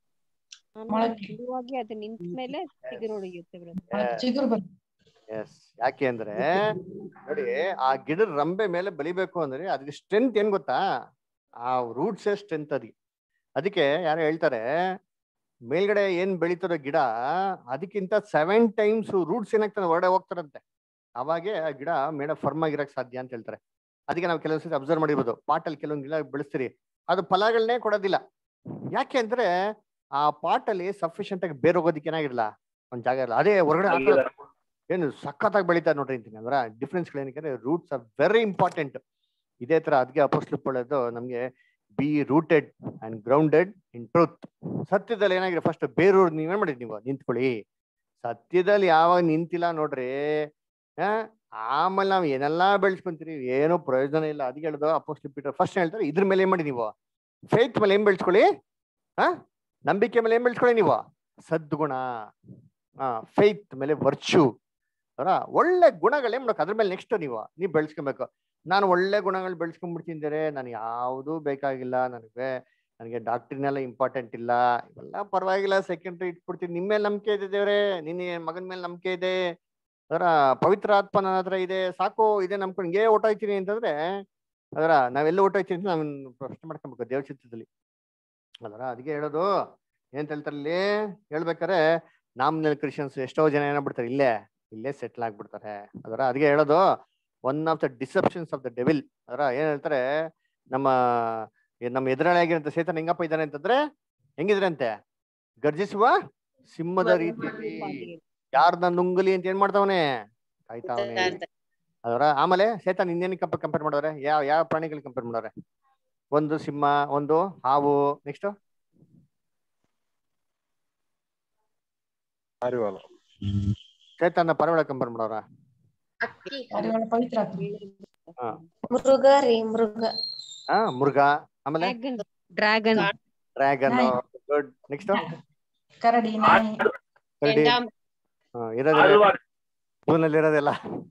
ಆಮೇಲೆ ಬಿಡುವಾಗಿ ಅದು ನಿಂತ ಮೇಲೆ ಚಿಗುರು ಹೊಡೆಯುತ್ತೆ brother. ಎಸ್ ಯಾಕೆ ಅಂದ್ರೆ ನೋಡಿ ಆ ಗಿಡದ ರಂಬೆ ಮೇಲೆ ಬೆಳಿಬೇಕು ಅಂದ್ರೆ ಅದಕ್ಕೆ ಸ್ಟ್ರೆಂತ್ ಏನ್ ಗೊತ್ತಾ ಆ ರೂಟ್ಸ್ ಸ್ಟ್ರೆಂತ್ ಅದಕ್ಕೆ ಅದಕ್ಕೆ ಯಾರು ಹೇಳ್ತಾರೆ ಮೇಲ್ಗಡೆ ಏನ್ ಬೆಳೀತದೋ ಗಿಡ ಅದಕ್ಕಿಂತ ಸೆವೆನ್ ಟೈಮ್ಸ್ ರೂಟ್ಸ್ ಏನಾಗ್ತದೆ ಹೊರಗಡೆ ಹೋಗ್ತಾರಂತೆ ಅವಾಗೆ ಆ ಗಿಡ ಮೇಡ ಫರ್ಮ್ ಆಗಿರಕ್ ಸಾಧ್ಯ ಅಂತ ಹೇಳ್ತಾರೆ ಅದಕ್ಕೆ ನಾವು ಕೆಲವೊಂದ್ಸತಿ ಅಬ್ಸರ್ವ್ ಮಾಡಿರ್ಬೋದು ಪಾಟಲ್ಲಿ ಕೆಲವೊಂದು ಗಿಡ ಬೆಳೆಸ್ತೀರಿ ಅದು ಫಲಗಳನ್ನೇ ಕೊಡೋದಿಲ್ಲ ಯಾಕೆ ಅಂದ್ರೆ ಆ ಪಾಟಲ್ಲಿ ಸಫಿಶಿಯಂಟ್ ಆಗಿ ಬೇರೆ ಹೋಗೋದಕ್ಕೆ ಏನಾಗಿರಲ್ಲ ಒಂದ್ ಜಾಗ ಇರಲ್ಲ ಅದೇ ಹೊರಗಡೆ ಹಾಕಿದ್ರೆ ಏನು ಸಖತ್ತಾಗಿ ಬೆಳೀತಾ ನೋಡ್ರಿ ಅಂತೀನಿ ಅಂದ್ರೆ ಡಿಫ್ರೆನ್ಸ್ ಏನಕ್ಕೆ ರೂಟ್ಸ್ ಆರ್ ವೆರಿ ಇಂಪಾರ್ಟೆಂಟ್ ಇದೇ ತರ ಅದಕ್ಕೆ ಅಪೋಸ್ಲಿಪ್ ಒಳ್ಳೇದು ನಮ್ಗೆ be rooted and grounded in truth ಸತ್ಯದಲ್ಲಿ ಏನಾಗಿದೆ ಫಸ್ಟ್ ಬೇರೂರ್ ನೀವೇನ್ ಮಾಡಿದ್ ನೀವು ನಿಂತ್ಕೊಳ್ಳಿ ಸತ್ಯದಲ್ಲಿ ಯಾವಾಗ ನಿಂತಿಲ್ಲ ನೋಡ್ರಿ ಆ ಆಮೇಲೆ ನಾವ್ ಏನೆಲ್ಲಾ ಬೆಳೆಸ್ಕೊಂತೀರಿ ಏನೂ ಪ್ರಯೋಜನ ಇಲ್ಲ ಅದಕ್ಕೆ ಹೇಳ್ದು ಅಪೋಸ್ಲಿಪ್ ಪೀಟರ್ ಫಸ್ಟ್ ಹೇಳ್ತಾರೆ ಇದ್ರ ಮೇಲೆ ಏನ್ ಮಾಡಿ ನೀವು ಫೇತ್ ಮೇಲೆ ಏನ್ ಬೆಳೆಸ್ಕೊಳ್ಳಿ ಆ ನಂಬಿಕೆ ಮೇಲೆ ಏನ್ ಬೆಳೆಸ್ಕೊಳ್ಳಿ ನೀವು ಸದ್ಗುಣ ಆ ಫೇತ್ ಮೇಲೆ ವರ್ಚು ಅವರ ಒಳ್ಳೆ ಗುಣಗಳು ಏನ್ ಮಾಡ್ಬೇಕು ಅದ್ರ ಮೇಲೆ ನೆಕ್ಸ್ಟ್ ನೀವು ನೀವು ಬೆಳೆಸ್ಕೊಬೇಕು ನಾನು ಒಳ್ಳೆ ಗುಣಗಳು ಬೆಳೆಸ್ಕೊಂಡ್ಬಿಡ್ತಿದ್ದಾರೆ ನಾನು ಯಾವುದು ಬೇಕಾಗಿಲ್ಲ ನನಗೆ ನನಗೆ ಡಾಕ್ಟ್ರಿನೆಲ್ಲ ಇಂಪಾರ್ಟೆಂಟ್ ಇಲ್ಲ ಇವೆಲ್ಲ ಪರವಾಗಿಲ್ಲ ಸೆಕೆಂಡ್ರಿ ಇಟ್ಬಿಡ್ತೀನಿ ನಿಮ್ಮ ಮೇಲೆ ನಂಬಿಕೆ ಇದೆ ದೇವ್ರೆ ನಿನ್ನ ಮಗನ ಮೇಲೆ ನಂಬಿಕೆ ಇದೆ ಅದರ ಪವಿತ್ರ ಆತ್ಮ ನನ್ನ ಹತ್ರ ಇದೆ ಸಾಕು ಇದೆ ನಂಬ್ಕೊಂಡು ಹಿಂಗೇ ಹೊಟ್ಟೋಯ್ತೀನಿ ಅಂತಂದ್ರೆ ಅದರ ನಾವೆಲ್ಲ ಹೊಟ್ಟೋಯ್ತೀನಿ ಅಂತ ನಾವು ಪ್ರಶ್ನೆ ಮಾಡ್ಕೊಬೇಕು ದೇವ್ರ ಚಿತ್ರದಲ್ಲಿ ಅದರ ಅದಕ್ಕೆ ಹೇಳೋದು ಏನ್ ಹೇಳ್ತಾರೆ ಇಲ್ಲಿ ಹೇಳ್ಬೇಕಾರೆ ನಾಮಿನಲ್ ಕ್ರಿಶ್ಚಿಯನ್ಸ್ ಎಷ್ಟೋ ಜನ ಏನಾಗ್ಬಿಡ್ತಾರೆ ಇಲ್ಲೇ ಇಲ್ಲೇ ಸೆಟ್ಲ್ ಆಗ್ಬಿಡ್ತಾರೆ ಅದರ ಅದಕ್ಕೆ ಹೇಳೋದು one of the deceptions of the devil ಅದರ ಏನ್ ಹೇಳ್ತಾರೆ ನಮ್ಮ ಈ ನಮ್ಮ ಎದುರಾಳಿಯಾಗಿರಂತ ಸೇತನ ಹೆಂಗಪ್ಪ ಇದ್ದಾನೆ ಅಂತಂದ್ರೆ ಹೆಂಗಿದ್ರೆ ಅಂತೆ ಗರ್ಜಿಸುವ ಸಿಂಹದ ರೀತಿಯಲ್ಲಿ ಯಾರ್ದ ನುಂಗಲಿ ಅಂತ ಏನ್ ಮಾಡ್ತಾವನೆ ಕಾಯ್ತಾವನೆ ಅದರ ಆಮೇಲೆ ಸೇತನ್ ಇನ್ನೇನಕ್ಕಪ್ಪ ಕಂಪೇರ್ ಮಾಡೋರೆ ಯಾವ ಯಾವ ಪ್ರಾಣಿಗಳಿಗೆ ಕಂಪೇರ್ ಮಾಡೋರೆ ಒಂದು ಸಿಂಹ ಒಂದು ಹಾವು ನೆಕ್ಸ್ಟ್ ಚೇತನ ಪರವಳ ಕಂಪೇರ್ ಮಾಡೋರ ಹಾ ಮೃಗ ರೀ ಮೃಗ ಹಾ ಮೃಗ ಆಮೇಲೆ ಡ್ರ್ಯಾಗನ್ ಡ್ರ್ಯಾಗನ್ ಗುಡ್ ನೆಕ್ಸ್ಟ್ ಕರಡಿ ಕರಡಿ ಹಾ, ಇರೋದಿಲ್ಲ ಜೂನಲ್ಲಿ ಇರೋದಿಲ್ಲ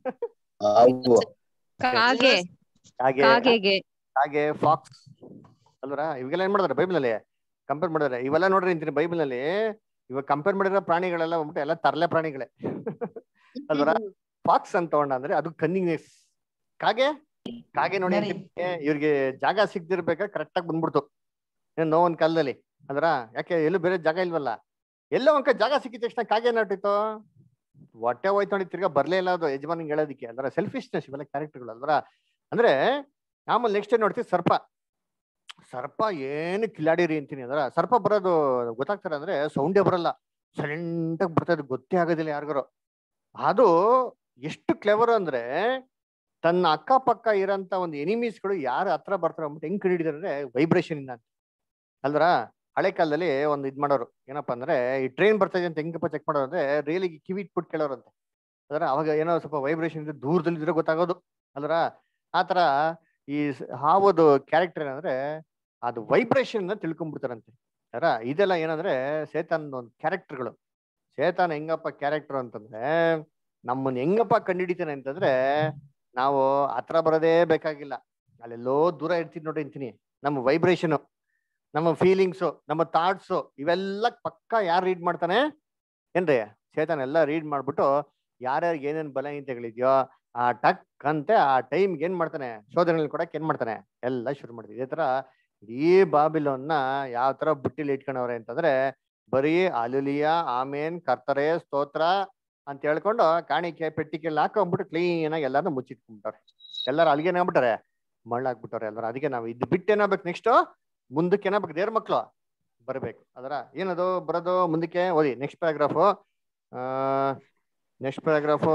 ಕಾಗೆ ಹಾಗೆ ಕಾಗೆಗೆ ಹಾಗೆ ಫಾಕ್ಸ್ ಅಲ್ವರ ಇವಾಗೆಲ್ಲ ಏನ್ ಮಾಡಿದಾರೆ ಬೈಬಲ್ ಅಲ್ಲಿ ಕಂಪೇರ್ ಮಾಡಿದಾರೆ ಇವೆಲ್ಲ ನೋಡ್ರಿ ಅಂತೀನಿ ಬೈಬಲ್ ನಲ್ಲಿ ಇವಾಗ ಕಂಪೇರ್ ಮಾಡಿರೋ ಪ್ರಾಣಿಗಳೆಲ್ಲ ಬಂದ್ಬಿಟ್ಟು ಎಲ್ಲ ತರಲೆ ಪ್ರಾಣಿಗಳೇ ಅಲ್ವರ ಫಾಕ್ಸ್ ಅಂತ ತಗೊಂಡ ಅಂದ್ರೆ ಅದು ಕನ್ನಿಂಗ್ನೆಸ್ ಕಾಗೆ ಕಾಗೆ ನೋಡಿ ಅಂತೀನಿ, ಇವ್ರಿಗೆ ಜಾಗ ಸಿಗ್ದಿರ್ಬೇಕಾ ಕರೆಕ್ಟ್ ಆಗಿ ಬಂದ್ಬಿಡ್ತು ಏನ್ ನೋವನ್ ಕಾಲದಲ್ಲಿ ಅಂದ್ರ ಯಾಕೆ ಎಲ್ಲೂ ಬೇರೆ ಜಾಗ ಇಲ್ವಲ್ಲ ಎಲ್ಲೋ ಒಂದ್ ಕಡೆ ಜಾಗ ಸಿಕ್ಕಿದ ತಕ್ಷಣ ಕಾಗೆ ಏನಾಟಿತ್ತು ಹೊಟ್ಟೆ ಹೋಯ್ತು ನೋಡಿ ತಿರ್ಗಾ ಬರ್ಲೇ ಇಲ್ಲ ಅದು ಯಜಮಾನಿಗೆ ಹೇಳೋದಕ್ಕೆ ಅಂದ್ರೆ ಸೆಲ್ಫಿಶ್ನೆಸ್ ಇವೆಲ್ಲ ಕ್ಯಾರೆಕ್ಟರ್ಗಳು ಅಲ್ವರ ಅಂದ್ರೆ ಆಮೇಲೆ ನೆಕ್ಸ್ಟ್ ಏನ್ ನೋಡ್ತೀವಿ ಸರ್ಪ ಸರ್ಪ ಏನು ಕಿಲಾಡಿರಿ ಅಂತೀನಿ ಅಂದ್ರ ಸರ್ಪ ಬರೋದು ಗೊತ್ತಾಗ್ತಾರೆ ಅಂದ್ರೆ ಸೌಂಡೇ ಬರಲ್ಲ ಸೈಲೆಂಟ್ ಆಗಿ ಬರ್ತದೆ ಗೊತ್ತೇ ಆಗೋದಿಲ್ಲ ಯಾರಿಗಾರು ಅದು ಎಷ್ಟು ಕ್ಲೆವರ್ ಅಂದ್ರೆ ತನ್ನ ಅಕ್ಕಪಕ್ಕ ಇರೋಂತ ಒಂದು ಎನಿಮೀಸ್ಗಳು ಯಾರು ಹತ್ರ ಬರ್ತಾರೆ ಅಂದ್ಬಿಟ್ಟು ಹೆಂಗ್ ಕಂಡಿಡಿದಾರೆ ಅಂದ್ರೆ ವೈಬ್ರೇಷನ್ ಇಂದ ಅಂತ ಅಲ್ದ್ರ ಹಳೆ ಕಾಲದಲ್ಲಿ ಒಂದು ಇದ್ ಮಾಡೋರು ಏನಪ್ಪಾ ಅಂದ್ರೆ ಈ ಟ್ರೈನ್ ಬರ್ತಾ ಇದೆ ಅಂತ ಹೆಂಗಪ್ಪ ಚೆಕ್ ಮಾಡೋರು ಅಂದ್ರೆ ರೈಲಿಗೆ ಕಿವಿ ಇಟ್ಬಿಟ್ಟು ಕೇಳೋರಂತೆ ಅದ್ರ ಅವಾಗ ಏನೋ ಸ್ವಲ್ಪ ವೈಬ್ರೇಷನ್ ಇದ್ರೆ ದೂರದಲ್ಲಿ ಇದ್ರೆ ಗೊತ್ತಾಗೋದು ಅಲ್ರ ಆತರ ಈ ಸ- ಹಾವದು ಕ್ಯಾರೆಕ್ಟರ್ ಏನಂದ್ರೆ ಅದು ವೈಬ್ರೇಷನ್ ತಿಳ್ಕೊಂಡ್ಬಿಡ್ತಾರಂತೆ ಅರ ಇದೆಲ್ಲ ಏನಂದ್ರೆ ಸೇತಾನ್ ಒಂದು ಕ್ಯಾರೆಕ್ಟರ್ಗಳು ಸೇತಾನ್ ಹೆಂಗಪ್ಪ ಕ್ಯಾರೆಕ್ಟರ್ ಅಂತಂದ್ರೆ ನಮ್ಮನ್ನ ಹೆಂಗಪ್ಪ ಕಂಡಿಡಿತಾನೆ ಅಂತಂದ್ರೆ ನಾವು ಹತ್ರ ಬರೋದೇ ಬೇಕಾಗಿಲ್ಲ ಅಲ್ಲೆಲ್ಲೋ ದೂರ ಇರ್ತೀನಿ ನೋಡಿ ಅಂತೀನಿ ನಮ್ಮ ವೈಬ್ರೇಷನ್ ನಮ್ಮ ಫೀಲಿಂಗ್ಸು ನಮ್ಮ ಥಾಟ್ಸು ಇವೆಲ್ಲ ಪಕ್ಕ ಯಾರು ರೀಡ್ ಮಾಡ್ತಾನೆ ಏನ್ರಿ ಚೇತನ್ ಎಲ್ಲ ರೀಡ್ ಮಾಡ್ಬಿಟ್ಟು ಯಾರ್ಯಾರಿಗೆ ಏನೇನ್ ಬಲಹೀನತೆಗಳಿದೆಯೋ ಆ ಟಕ್ ಅಂತೆ ಆ ಟೈಮ್ಗೆ ಏನ್ ಮಾಡ್ತಾನೆ ಶೋಧನೆಗಳು ಕೊಡಕ್ಕೆ ಏನ್ ಮಾಡ್ತಾನೆ ಎಲ್ಲ ಶುರು ಮಾಡ್ತೀವಿ ಇದೇ ತರ ಇಡೀ ಬಾಬಿಲೋನ್ನ ಯಾವ ತರ ಬುಟ್ಟಿಲಿ ಇಟ್ಕೊಂಡವ್ರೆ ಅಂತಂದ್ರೆ ಬರೀ ಅಲುಲಿಯ ಆಮೇನ್ ಕರ್ತರೆ ಸ್ತೋತ್ರ ಅಂತ ಹೇಳ್ಕೊಂಡು ಕಾಣಿಕೆ ಪೆಟ್ಟಿಗೆಲ್ಲ ಹಾಕೊಂಡ್ಬಿಟ್ಟು ಕ್ಲೀನ್ ಆಗಿ ಎಲ್ಲಾರು ಮುಚ್ಚಿಟ್ಕೊಂಡ್ಬಿಟ್ಟವ್ರೆ ಎಲ್ಲಾರು ಅಲ್ಲಿಗೆ ಏನಾಗ್ಬಿಟ್ಟಾರೆ ಮಳ್ಳಾಗ್ಬಿಟ್ಟವ್ರೆ ಎಲ್ಲಾರು ಅದಕ್ಕೆ ನಾವು ಇದು ಬಿಟ್ಟು ಏನಾಗ್ಬೇಕು ನೆಕ್ಸ್ಟ್ ಮುಂದಕ್ಕೆ ಏನಾಗ್ಬೇಕು ದೇವ್ರ ಮಕ್ಳು ಬರಬೇಕು ಅದರ ಏನದು ಬರೋದು ಮುಂದಕ್ಕೆ ಓದಿ next paragraph next paragraph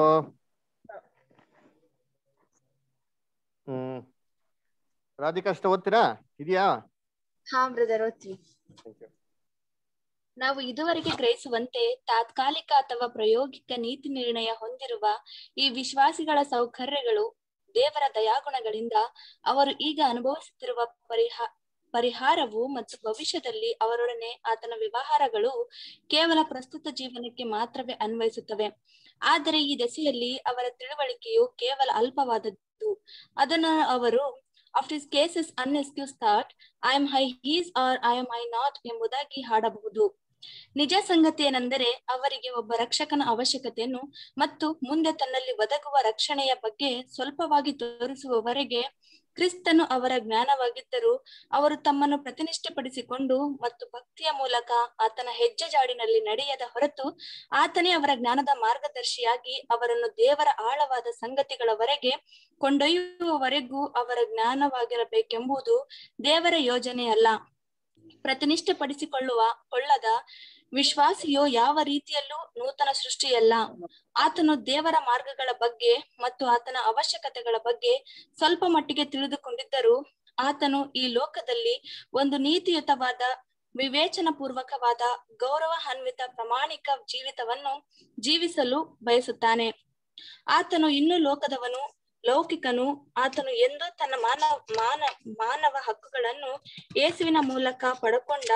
hmm Radhika ಅಷ್ಟು ಓದ್ತೀರಾ ಇದೆಯಾ ಹಾ ಬ್ರದರ್ ಓದ್ತೀವಿ ನಾವು ಇದುವರೆಗೆ ಗ್ರಹಿಸುವಂತೆ ತಾತ್ಕಾಲಿಕ ಅಥವಾ ಪ್ರಾಯೋಗಿಕ ನೀತಿ ನಿರ್ಣಯ ಹೊಂದಿರುವ ಈ ವಿಶ್ವಾಸಿಗಳ ಸೌಕರ್ಯಗಳು ದೇವರ ದಯಾಗುಣಗಳಿಂದ ಅವರು ಈಗ ಅನುಭವಿಸುತ್ತಿರುವ ಪರಿಹಾ ಪರಿಹಾರವು ಮತ್ತು ಭವಿಷ್ಯದಲ್ಲಿ ಅವರೊಡನೆ ಆತನ ವ್ಯವಹಾರಗಳು ಕೇವಲ ಪ್ರಸ್ತುತ ಜೀವನಕ್ಕೆ ಮಾತ್ರವೇ ಅನ್ವಯಿಸುತ್ತವೆ ಆದರೆ ಈ ದೆಸೆಯಲ್ಲಿ ಅವರ ತಿಳುವಳಿಕೆಯು ಕೇವಲ ಅಲ್ಪವಾದದ್ದು ಅದನ್ನು ಅವರು of his cases unexcused thought I am high he's are I am I not ಎಂಬುದಾಗಿ ಹಾಡಬಹುದು ನಿಜ ಸಂಗತಿ ಏನೆಂದರೆ ಅವರಿಗೆ ಒಬ್ಬ ರಕ್ಷಕನ ಅವಶ್ಯಕತೆಯನ್ನು ಮತ್ತು ಮುಂದೆ ತನ್ನಲ್ಲಿ ಒದಗುವ ರಕ್ಷಣೆಯ ಬಗ್ಗೆ ಸ್ವಲ್ಪವಾಗಿ ತೋರಿಸುವವರೆಗೆ ಕ್ರಿಸ್ತನು ಅವರ ಜ್ಞಾನವಾಗಿದ್ದರೂ ಅವರು ತಮ್ಮನ್ನು ಪ್ರತಿನಿಷ್ಠೆಪಡಿಸಿಕೊಂಡು ಮತ್ತು ಭಕ್ತಿಯ ಮೂಲಕ ಆತನ ಹೆಜ್ಜೆ ಜಾಡಿನಲ್ಲಿ ನಡೆಯದ ಹೊರತು ಆತನೇ ಅವರ ಜ್ಞಾನದ ಮಾರ್ಗದರ್ಶಿಯಾಗಿ ಅವರನ್ನು ದೇವರ ಆಳವಾದ ಸಂಗತಿಗಳವರೆಗೆ ಕೊಂಡೊಯ್ಯುವವರೆಗೂ ಅವರ ಜ್ಞಾನವಾಗಿರಬೇಕೆಂಬುದು ದೇವರ ಯೋಜನೆಯಲ್ಲ ಪ್ರತಿನಿಷ್ಠೆಪಡಿಸಿಕೊಳ್ಳುವ ಕೊಳ್ಳದ ವಿಶ್ವಾಸಿಯು ಯಾವ ರೀತಿಯಲ್ಲೂ ನೂತನ ಸೃಷ್ಟಿಯಲ್ಲ ಆತನು ದೇವರ ಮಾರ್ಗಗಳ ಬಗ್ಗೆ ಮತ್ತು ಆತನ ಅವಶ್ಯಕತೆಗಳ ಬಗ್ಗೆ ಸ್ವಲ್ಪ ಮಟ್ಟಿಗೆ ತಿಳಿದುಕೊಂಡಿದ್ದರೂ ಆತನು ಈ ಲೋಕದಲ್ಲಿ ಒಂದು ನೀತಿಯುತವಾದ ವಿವೇಚನ ಪೂರ್ವಕವಾದ ಗೌರವಾನ್ವಿತ ಪ್ರಾಮಾಣಿಕ ಜೀವಿತವನ್ನು ಜೀವಿಸಲು ಬಯಸುತ್ತಾನೆ ಆತನು ಇನ್ನು ಲೋಕದವನು ಲೌಕಿಕನು ಆತನು ಎಂದು ತನ್ನ ಮಾನವ ಮಾನ ಮಾನವ ಹಕ್ಕುಗಳನ್ನು ಯೇಸುವಿನ ಮೂಲಕ ಪಡ್ಕೊಂಡ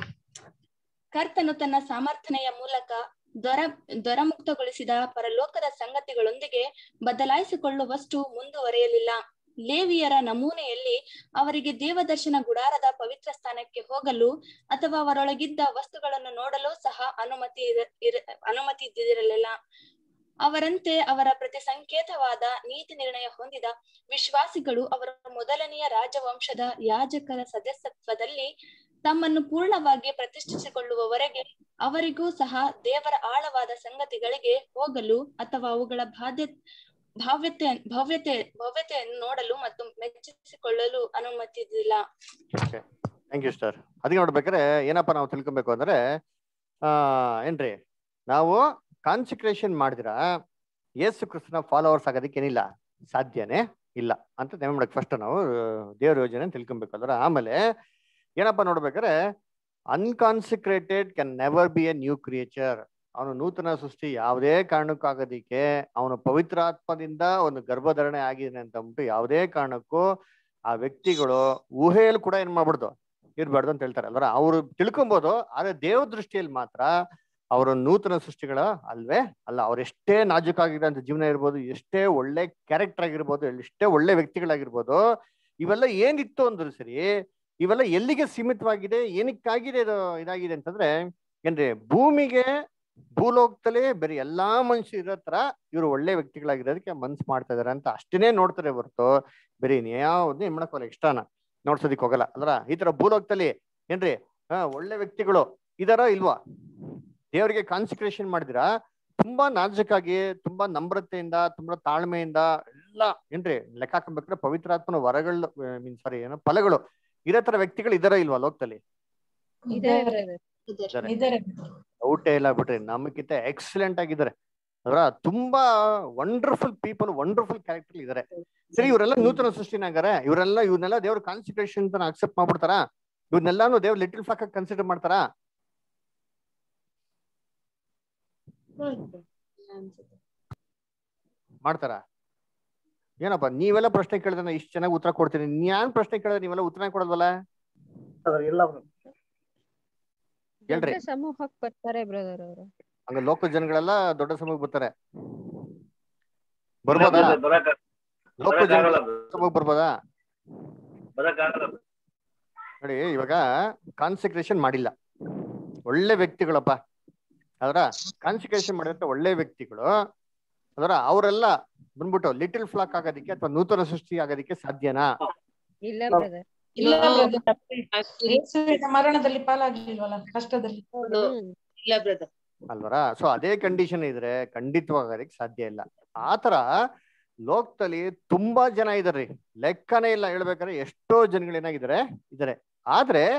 ಕರ್ತನು ತನ್ನ ಸಮರ್ಥನೆಯ ಮೂಲಕ ದೊರ ದೊರಮುಕ್ತಗೊಳಿಸಿದ ಪರಲೋಕದ ಸಂಗತಿಗಳೊಂದಿಗೆ ಬದಲಾಯಿಸಿಕೊಳ್ಳುವಷ್ಟು ಮುಂದುವರೆಯಲಿಲ್ಲ ಲೇವಿಯರ ನಮೂನೆಯಲ್ಲಿ ಅವರಿಗೆ ದೇವದರ್ಶನ ಗುಡಾರದ ಪವಿತ್ರ ಸ್ಥಾನಕ್ಕೆ ಹೋಗಲು ಅಥವಾ ಅವರೊಳಗಿದ್ದ ವಸ್ತುಗಳನ್ನು ನೋಡಲು ಸಹ ಅನುಮತಿ ಇರ- ಇರ- ಅನುಮತಿ ಇದ್ದಿರಲಿಲ್ಲ ಅವರಂತೆ ಅವರ ಪ್ರತಿ ಸಂಕೇತವಾದ ನೀತಿ ನಿರ್ಣಯ ಹೊಂದಿದ ವಿಶ್ವಾಸಿಗಳು ಅವರ ಮೊದಲನೆಯ ರಾಜವಂಶದ ಯಾಜಕರ ಸದಸ್ಯತ್ವದಲ್ಲಿ ತಮ್ಮನ್ನು ಪೂರ್ಣವಾಗಿ ಪ್ರತಿಷ್ಠಿಸಿಕೊಳ್ಳುವವರೆಗೆ ಅವರಿಗೂ ಸಹ ದೇವರ ಆಳವಾದ ಸಂಗತಿಗಳಿಗೆ ಹೋಗಲು ಅಥವಾ ಅವುಗಳ ಬಾಧ್ಯ ಭಾವ್ಯತೆ ಭವ್ಯತೆ ಭವ್ಯತೆಯನ್ನು ನೋಡಲು ಮತ್ತು ಮೆಚ್ಚಿಸಿಕೊಳ್ಳಲು ಅನುಮತಿ ಇದ್ದಿಲ್ಲ ಓಕೆ ಥ್ಯಾಂಕ್ ಯು ಸರ್ ಅದಕ್ಕೆ ನೋಡ್ಬೇಕಾದ್ರೆ ಏನಪ್ಪ ನಾವು ತಿಳ್ಕೊಬೇಕು ಅಂದ್ರೆ ಆ ಏನ್ರಿ ನಾವು ಕಾನ್ಸಿಕ್ರೇಷನ್ ಮಾಡಿದಿರ ಯೇಸು ಕ್ರಿಸ್ತನ ಫಾಲೋವರ್ಸ್ ಆಗೋದಕ್ಕೆ ಏನಿಲ್ಲ ಸಾಧ್ಯನೇ ಇಲ್ಲ ಅಂತ ನೆನಪು ಮಾಡಕ್ ಫಸ್ಟ್ ನಾವು ದೇವ್ರ ಯೋಜನೆ ತಿಳ್ಕೊಬೇಕು ಅಂದ್ರೆ ಆಮೇಲೆ ಏನಪ್ಪ ನೋಡ್ಬೇಕಾದ್ರೆ unconsecrated can never be a new creature ಅವನು ನೂತನ ಸೃಷ್ಟಿ ಯಾವುದೇ ಕಾರಣಕ್ಕಾಗೋದಿಕ್ಕೆ ಅವನು ಪವಿತ್ರಾತ್ಮದಿಂದ ಒಂದು ಗರ್ಭಧಾರಣೆ ಆಗಿದೆ ಅಂತ ಅಂದ್ಬಿಟ್ಟು ಯಾವುದೇ ಕಾರಣಕ್ಕೂ ಆ ವ್ಯಕ್ತಿಗಳು ಊಹೆಯಲ್ಲಿ ಕೂಡ ಏನ್ ಮಾಡ್ಬಿಡ್ದು ಇರ್ಬಾರ್ದು ಅಂತ ಹೇಳ್ತಾರೆ ಅಲ್ವರ ಅವ್ರು ತಿಳ್ಕೊಬೋದು ಆದ್ರೆ ದೇವ ದೃಷ್ಟಿಯಲ್ಲಿ ಮಾತ್ರ ಅವರು ನೂತನ ಸೃಷ್ಟಿಗಳ ಅಲ್ವೇ ಅಲ್ಲ ಅವ್ರು ಎಷ್ಟೇ ನಾಜೂಕಾಗಿರೋ ಜೀವನ ಇರ್ಬೋದು ಎಷ್ಟೇ ಒಳ್ಳೆ ಕ್ಯಾರೆಕ್ಟರ್ ಆಗಿರ್ಬೋದು ಎಷ್ಟೇ ಒಳ್ಳೆ ವ್ಯಕ್ತಿಗಳಾಗಿರ್ಬೋದು ಇವೆಲ್ಲ ಏನಿತ್ತು ಅಂದ್ರು ಸರಿ ಇವೆಲ್ಲ ಎಲ್ಲಿಗೆ ಸೀಮಿತವಾಗಿದೆ ಏನಕ್ಕಾಗಿದೆ ಇದು ಇದಾಗಿದೆ ಅಂತಂದ್ರೆ ಏನ್ರಿ ಭೂಮಿಗೆ ಭೂಲೋಕದಲ್ಲೇ ಬೇರೆ ಎಲ್ಲಾ ಮನುಷ್ಯರು ಇರೋ ತರ ಇವರು ಒಳ್ಳೆ ವ್ಯಕ್ತಿಗಳಾಗಿರೋದಕ್ಕೆ ಮನ್ಸು ಮಾಡ್ತಾ ಇದಾರೆ ಅಂತ ಅಷ್ಟೇನೆ ನೋಡ್ತಾರೆ ಹೊರತು ಬೇರೆ ಯಾವ್ದು ಏನ್ ಮಾಡಕ್ಕೋಲ್ಲ ಇಷ್ಟನ ನೋಡ್ಸೋದಿಕ್ ಹೋಗಲ್ಲ ಅಲ್ರ ಈ ತರ ಭೂಲೋಕದಲ್ಲಿ ಏನ್ರಿ ಹಾ ಒಳ್ಳೆ ವ್ಯಕ್ತಿಗಳು ಇದಾರ ಇಲ್ವಾ ದೇವರಿಗೆ ಕಾನ್ಸಿಕ್ರೇಷನ್ ಮಾಡಿದಿರಾ ತುಂಬಾ ನಾಜುಕಾಗಿ ತುಂಬಾ ನಮ್ರತೆಯಿಂದ ತುಂಬಾ ತಾಳ್ಮೆಯಿಂದ ಎಲ್ಲ ಏನ್ರಿ ಲೆಕ್ಕ ಹಾಕೊಂಡ್ಬೇಕಾದ್ರೆ ಪವಿತ್ರಾತ್ಮನ ವರಗಳು ಮೀನ್ ಸಾರಿ ಏನೋ ಫಲಗಳು ಇರೋ ತರ ವ್ಯಕ್ತಿಗಳು ಇದಾರ ಇಲ್ವಾ ಲೋಕದಲ್ಲಿ ಔಟೇ ಇಲ್ಲ ಬಿಟ್ರಿ ನಮಗಿಂತ ಎಕ್ಸಲೆಂಟ್ ಆಗಿದ್ದಾರೆ ಅದರ ತುಂಬಾ ವಂಡರ್ಫುಲ್ ಪೀಪಲ್ ವಂಡರ್ಫುಲ್ ಕ್ಯಾರೆಕ್ಟರ್ ಇದಾರೆ ಸರಿ ಇವರೆಲ್ಲ ನೂತನ ಸೃಷ್ಟಿನಾಗಾರೆ ಇವರೆಲ್ಲ ಇವನ್ನೆಲ್ಲ ದೇವ್ರ ಕಾನ್ಸಿಕ್ರೇಷನ್ ಅಂತ ಅಕ್ಸೆಪ್ಟ್ ಮಾಡ್ಬಿಡ್ತಾರಾ ಇವನ್ನೆಲ್ಲಾನು ದೇವ್ರ ಲಿಟಲ್ ಫ್ಲಾಕ್ ಕನ್ಸಿಡರ್ ಮಾಡ್ತಾರಾ ಮಾಡ್ತಾರಾ ಏನಪ್ಪ ನೀವೆಲ್ಲ ಪ್ರಶ್ನೆ ಕೇಳಿದ್ರೆ ಇಷ್ಟು ಚೆನ್ನಾಗಿ ಉತ್ತರ ಕೊಡ್ತೀನಿ ಯಾನ್ ಪ್ರಶ್ನೆ ಕೇಳಿದ್ರೆ ನೀವೆಲ್ಲ ಉತ್ತರ ಕೊಡಲ್ವಲ್ಲ ಇಲ್ಲ ಹೇಳ್ರಿ ದೊಡ್ಡ ಸಮೂಹಕ್ಕೆ ಬರ್ತಾರೆ ಬ್ರದರ್ ಅವರು ಹಂಗ ಲೋಕ ಜನಗಳೆಲ್ಲ ದೊಡ್ಡ ಸಮೂಹಕ್ಕೆ ಬರ್ತಾರೆ ಬರ್ಬೋದಾ ಬರಕ್ ಲೋಕ ಬರಕ್ಕಾಗಲ್ಲ ಜನ ಸಮೂಹಕ್ಕೆ ಬರ್ಬೋದಾ ಬರಕ್ಕಾಗಲ್ಲ ನೋಡಿ ಇವಾಗ ಕಾನ್ಸಂಟ್ರೇಷನ್ ಮಾಡಿಲ್ಲ ಒಳ್ಳೆ ವ್ಯಕ್ತಿಗಳಪ್ಪ ಅದರ ಕಾನ್ಸಂಟ್ರೇಷನ್ ಮಾಡಿದಂತ ಒಳ್ಳೆ ವ್ಯಕ್ತಿಗಳು ಅದರ ಅವರೆಲ್ಲ ಬಂದ್ಬಿಟ್ಟು ಲಿಟಲ್ ಫ್ಲಾಕ್ ಆಗೋದಿಕ್ಕೆ ಅಥವಾ ನೂತನ ಸೃಷ್ಟಿ ಆಗೋದಿಕ್ಕೆ ಸಾಧ್ಯನಾ ಇಲ್ಲ ಬ್ರದರ್ ಇಲ್ಲ brother. ಯೇಸುವಿನ ಮರಣದಲ್ಲಿ ಪಾಲಾಗ್ಲಿಲ್ವಲ್ಲ ಕಷ್ಟದಲ್ಲಿ ಇಲ್ಲ ಬ್ರದರ್ ಅಲ್ವರ ಸೊ ಅದೇ ಕಂಡೀಷನ್ ಇದ್ರೆ ಖಂಡಿತವಾಗೋದಕ್ಕೆ ಸಾಧ್ಯ ಇಲ್ಲ ಆತರ ಲೋಕದಲ್ಲಿ ತುಂಬಾ ಜನ ಇದಾರೆ ಲೆಕ್ಕನೇ ಇಲ್ಲ ಹೇಳ್ಬೇಕಾದ್ರೆ ಎಷ್ಟೋ ಜನಗಳು ಏನಾಗಿದ್ದಾರೆ ಇದಾರೆ ಆದ್ರೆ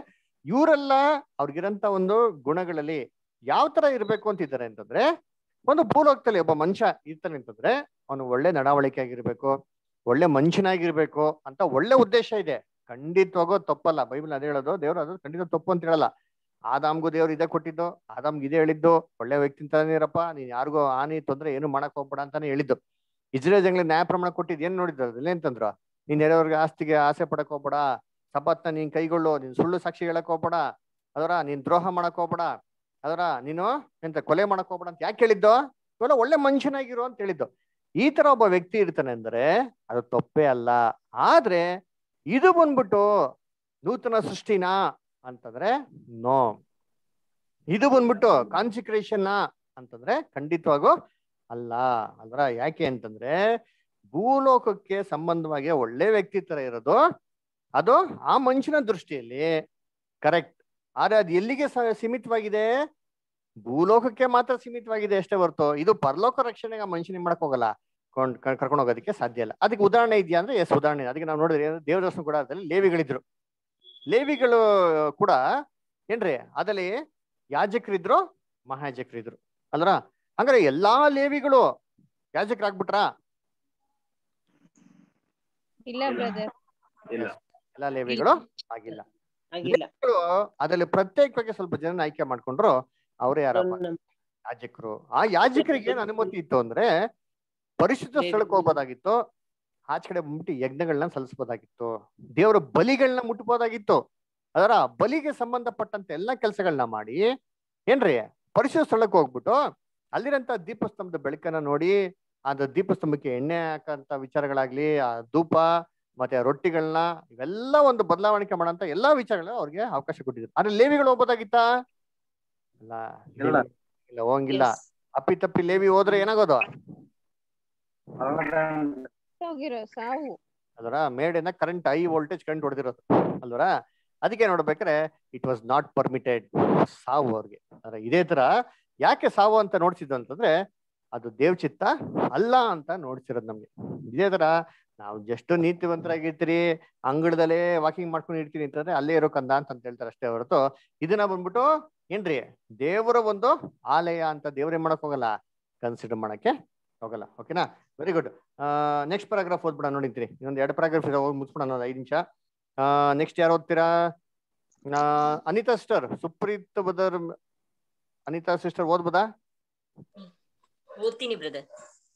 ಇವರೆಲ್ಲ ಅವ್ರಿಗಿರಂತ ಒಂದು ಗುಣಗಳಲ್ಲಿ ಯಾವ ತರ ಇರ್ಬೇಕು ಅಂತಿದ್ದಾರೆ ಅಂತಂದ್ರೆ ಒಂದು ಭೂಲೋಕದಲ್ಲಿ ಒಬ್ಬ ಮನುಷ್ಯ ಇರ್ತಾನೆ ಅಂತಂದ್ರೆ ಅವನು ಒಳ್ಳೆ ನಡವಳಿಕೆ ಆಗಿರ್ಬೇಕು ಒಳ್ಳೆ ಮನುಷ್ಯನಾಗಿರ್ಬೇಕು ಅಂತ ಒಳ್ಳೆ ಉದ್ದೇಶ ಇದೆ ಖಂಡಿತವಾಗೋ ತಪ್ಪಲ್ಲ ಬೈಬಲ್ ಅದೇ ಹೇಳೋದು ದೇವ್ರು ಅದು ಖಂಡಿತ ತಪ್ಪು ಅಂತ ಹೇಳಲ್ಲ ಆದಾಮ್ಗೂ ದೇವ್ರು ಇದೇ ಕೊಟ್ಟಿದ್ದು ಆದಾಮ್ಗೆ ಇದೇ ಹೇಳಿದ್ದು ಒಳ್ಳೆ ವ್ಯಕ್ತಿ ಅಂತಾನೆ ಇರಪ್ಪ ನೀನ್ ಯಾರಿಗೂ ಹಾನಿ ತೊಂದ್ರೆ ಏನು ಮಾಡಕ್ ಹೋಗ್ಬೇಡ ಅಂತಾನೆ ಹೇಳಿದ್ದು ಇಸ್ರೇಲ್ ಜಂಗ್ಲಿ ನ್ಯಾಯ ಪ್ರಮಾಣ ಕೊಟ್ಟಿದ್ ಏನ್ ನೋಡಿದ್ರು ಅದ್ರಲ್ಲಿ ಅಂತಂದ್ರು ನೀನ್ ನೆರೆಯವ್ರಿಗೆ ಆಸ್ತಿಗೆ ಆಸೆ ಪಡಕ್ ಹೋಗ್ಬೇಡ ಸಬತ್ನ ನೀನ್ ಕೈಗೊಳ್ಳು ನೀನ್ ಸುಳ್ಳು ಸಾಕ್ಷಿ ಹೇಳಕ್ ಹೋಗ್ಬೇಡ ಅದರ ನೀನ್ ದ್ರೋಹ ಮಾಡಕ್ ಹೋಗ್ಬೇಡ ಅದರ ನೀನು ಎಂತ ಕೊಲೆ ಮಾಡಕ್ ಹೋಗ್ಬೇಡ ಅಂತ ಯಾಕೆ ಹೇಳಿದ್ದು ಇವೆಲ್ಲ ಒಳ್ಳೆ ಮನುಷ್ಯನಾಗಿರು ಅಂತ ಹೇಳಿದ್ದು ಈ ತರ ಒಬ್ಬ ವ್ಯಕ್ತಿ ಇರ್ತಾನೆ ಅಂದ್ರೆ ಅದು ತಪ್ಪೇ ಅಲ್ಲ ಆದ್ರೆ ಇದು ಬಂದ್ಬಿಟ್ಟು ನೂತನ ಸೃಷ್ಟಿನಾ ಅಂತಂದ್ರೆ ನೋ ಇದು ಬಂದ್ಬಿಟ್ಟು ಕಾನ್ಸಿಕ್ರೇಷನ್ ಅಂತಂದ್ರೆ ಖಂಡಿತವಾಗೂ ಅಲ್ಲ ಅಲ್ರ ಯಾಕೆ ಅಂತಂದ್ರೆ ಭೂಲೋಕಕ್ಕೆ ಸಂಬಂಧವಾಗಿ ಒಳ್ಳೆ ವ್ಯಕ್ತಿ ತರ ಇರೋದು ಅದು ಆ ಮನುಷ್ಯನ ದೃಷ್ಟಿಯಲ್ಲಿ ಕರೆಕ್ಟ್ ಆದ್ರೆ ಅದು ಎಲ್ಲಿಗೆ ಸ- ಸೀಮಿತವಾಗಿದೆ ಭೂಲೋಕಕ್ಕೆ ಮಾತ್ರ ಸೀಮಿತವಾಗಿದೆ ಅಷ್ಟೇ ಹೊರತು ಇದು ಪರಲೋಕ ರಕ್ಷಣೆಗೆ ಆ ಮನುಷ್ಯನಿಗೆ ಮಾಡಕ್ ಹೋಗಲ್ಲ ಕೊಂಡ್ ಕರ್ಕೊಂಡು ಹೋಗೋದಕ್ಕೆ ಸಾಧ್ಯ ಇಲ್ಲ ಅದಕ್ಕೆ ಉದಾಹರಣೆ ಇದೆಯಾ ಅಂದ್ರೆ ಎಸ್ ಉದಾಹರಣೆ ಇದೆ. ಅದಕ್ಕೆ ನಾವು ನೋಡಿದ್ರೆ ದೇವದರ್ಶನ ಗುಡಾರದಲ್ಲಿ ಲೇವಿಗಳಿದ್ರು ಲೇವಿಗಳು ಕೂಡ ಏನ್ರಿ ಅದಲ್ಲಿ ಯಾಜಕರಿದ್ರು ಮಹಾಯಾಜಕರಿದ್ರು ಅಲ್ರ ಹಂಗಾರೆ ಎಲ್ಲಾ ಲೇವಿಗಳು ಯಾಜಕರಾಗ್ಬಿಟ್ರಾ ಇಲ್ಲ ಬ್ರದರ್ ಇಲ್ಲ ಎಲ್ಲಾ ಲೇವಿಗಳು ಆಗಿಲ್ಲ ಆಗಿಲ್ಲ ಲೇವಿಗಳು ಅದರಲ್ಲಿ ಪ್ರತ್ಯೇಕವಾಗಿ ಸ್ವಲ್ಪ ಜನ ಆಯ್ಕೆ ಮಾಡ್ಕೊಂಡ್ರು ಅವರೇ ಯಾರಪ್ಪ ಯಾಜಕರು ಆ ಯಾಜಕರಿಗೆ ಏನ್ ಅನುಮತಿ ಇತ್ತು ಅಂದ್ರೆ ಪರಿಶುದ್ಧ ಸ್ಥಳಕ್ಕೆ ಹೋಗ್ಬೋದಾಗಿತ್ತು ಆಚೆ ಕಡೆ ಬಂದ್ಬಿಟ್ಟು ಯಜ್ಞಗಳನ್ನ ಸಲ್ಲಿಸ್ಬೋದಾಗಿತ್ತು ದೇವರ ಬಲಿಗಳನ್ನ ಮುಟ್ಬೋದಾಗಿತ್ತು ಅದರ ಬಲಿಗೆ ಸಂಬಂಧಪಟ್ಟಂತ ಎಲ್ಲಾ ಕೆಲಸಗಳನ್ನ ಮಾಡಿ ಏನ್ರಿ ಪರಿಶುದ್ಧ ಸ್ಥಳಕ್ಕೆ ಹೋಗ್ಬಿಟ್ಟು ಅಲ್ಲಿರಂತ ದೀಪಸ್ತಂಭದ ಬೆಳಕನ್ನ ನೋಡಿ ಅದು ದೀಪಸ್ತಂಭಕ್ಕೆ ಎಣ್ಣೆ ಹಾಕಂತ ವಿಚಾರಗಳಾಗ್ಲಿ ಆ ಧೂಪ ಮತ್ತೆ ಆ ರೊಟ್ಟಿಗಳನ್ನ ಇವೆಲ್ಲ ಒಂದು ಬದಲಾವಣೆ ಮಾಡಂತ ಎಲ್ಲಾ ವಿಚಾರಗಳನ್ನ ಅವ್ರಿಗೆ ಅವಕಾಶ ಕೊಟ್ಟಿದ್ರು ಆದ್ರೆ ಲೇವಿಗಳು ಹೋಗ್ಬೋದಾಗಿತ್ತಾ ಇಲ್ಲ ಇಲ್ಲ. ಲೇವಿ- ಇಲ್ಲ ಹೋಗಂಗಿಲ್ಲ ಅಪ್ಪಿ ತಪ್ಪಿ ಲೇವಿ ಹೋದ್ರೆ ಏನಾಗೋದು ಹೋಗಿರೋ ಸಾವು ಅದರ ಮೇಡಿನ ಕರೆಂಟ್ ಹೈ ವೋಲ್ಟೇಜ್ ಕರೆಂಟ್ ಹೊಡೆದಿರೋದು ಅಲ್ವರ ಅದಕ್ಕೆ ನೋಡ್ಬೇಕಾದ್ರೆ ಇಟ್ ವಾಸ್ ನಾಟ್ ಪರ್ಮಿಟೆಡ್ ಸಾವು ಅವ್ರಿಗೆ ಅದ್ರ ಇದೇ ತರ ಯಾಕೆ ಸಾವು ಅಂತ ನೋಡ್ಸಿದ್ದು ಅಂತಂದ್ರೆ ಅದು ದೇವ್ ಚಿತ್ತ ಅಲ್ಲ ಅಂತ ನೋಡ್ಸಿರೋದು ನಮ್ಗೆ ಇದೇ ತರ ನಾವು ಜಸ್ಟ್ ನೀತಿವಂತರಾಗಿರ್ತೀರಿ ಅಂಗಳದಲ್ಲೇ ವಾಕಿಂಗ್ ಮಾಡ್ಕೊಂಡು ಇರ್ತೀರಿ ಅಂತಂದ್ರೆ ಅಲ್ಲೇ ಇರೋ ಕಂದ ಅಂತ ಹೇಳ್ತಾರೆ ಅಷ್ಟೇ ಹೊರತು ಇದನ್ನ ಬಂದ್ಬಿಟ್ಟು ಏನ್ರಿ ದೇವರ ಒಂದು ಆಲಯ ಅಂತ ದೇವ್ರೇ ಮಾಡಕ್ ಹೋಗಲ್ಲ ಕನ್ಸಿಡರ್ ಮಾಡಕ್ಕೆ ಹೋಗಲ್ಲ ಓಕೆನಾ ವೆರಿ ಗುಡ್ ನೆಕ್ಸ್ಟ್ ಪ್ಯಾರಾಗ್ರಾಫ್ ಓದ್ಬಿಡ ನೋಡಿದ್ರಿ ಇನ್ನೊಂದು ಎರಡು ಪ್ಯಾರಾಗ್ರಾಫ್ ಇದೆ ಹೋಗಿ ಮುಗಿಸ್ಬಿಡೋಣ ಒಂದು ಐದು ನಿಮಿಷ ನೆಕ್ಸ್ಟ್ ಯಾರು ಓದ್ತೀರಾ ಆ, Anita sister Supreeth brother Anita sister ಓದ್ಬೋದಾ ಓದ್ತೀನಿ ಬ್ರದರ್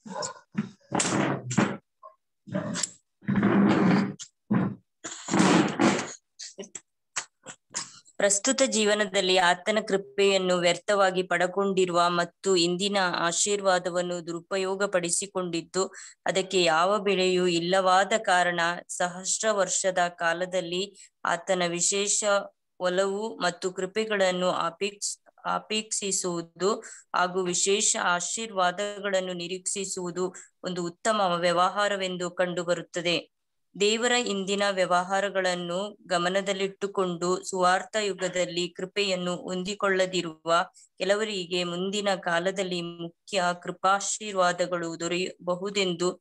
ಪ್ರಸ್ತುತ ಜೀವನದಲ್ಲಿ ಆತನ ಕೃಪೆಯನ್ನು ವ್ಯರ್ಥವಾಗಿ ಪಡಕೊಂಡಿರುವ ಮತ್ತು ಇಂದಿನ ಆಶೀರ್ವಾದವನ್ನು ದುರುಪಯೋಗಪಡಿಸಿಕೊಂಡಿದ್ದು ಅದಕ್ಕೆ ಯಾವ ಬೆಲೆಯೂ ಇಲ್ಲವಾದ ಕಾರಣ ಸಹಸ್ರ ವರ್ಷದ ಕಾಲದಲ್ಲಿ ಆತನ ವಿಶೇಷ ಒಲವು ಮತ್ತು ಕೃಪೆಗಳನ್ನು ಅಪೇಕ್ಷ ಅಪೇಕ್ಷಿಸುವುದು ಹಾಗೂ ವಿಶೇಷ ಆಶೀರ್ವಾದಗಳನ್ನು ನಿರೀಕ್ಷಿಸುವುದು ಒಂದು ಉತ್ತಮ ವ್ಯವಹಾರವೆಂದು ಕಂಡುಬರುತ್ತದೆ ದೇವರ ಇಂದಿನ ವ್ಯವಹಾರಗಳನ್ನು ಗಮನದಲ್ಲಿಟ್ಟುಕೊಂಡು ಸುವಾರ್ಥ ಯುಗದಲ್ಲಿ ಕೃಪೆಯನ್ನು ಹೊಂದಿಕೊಳ್ಳದಿರುವ ಕೆಲವರಿಗೆ ಮುಂದಿನ ಕಾಲದಲ್ಲಿ ಮುಖ್ಯ ಕೃಪಾಶೀರ್ವಾದಗಳು ದೊರೆಯಬಹುದೆಂದು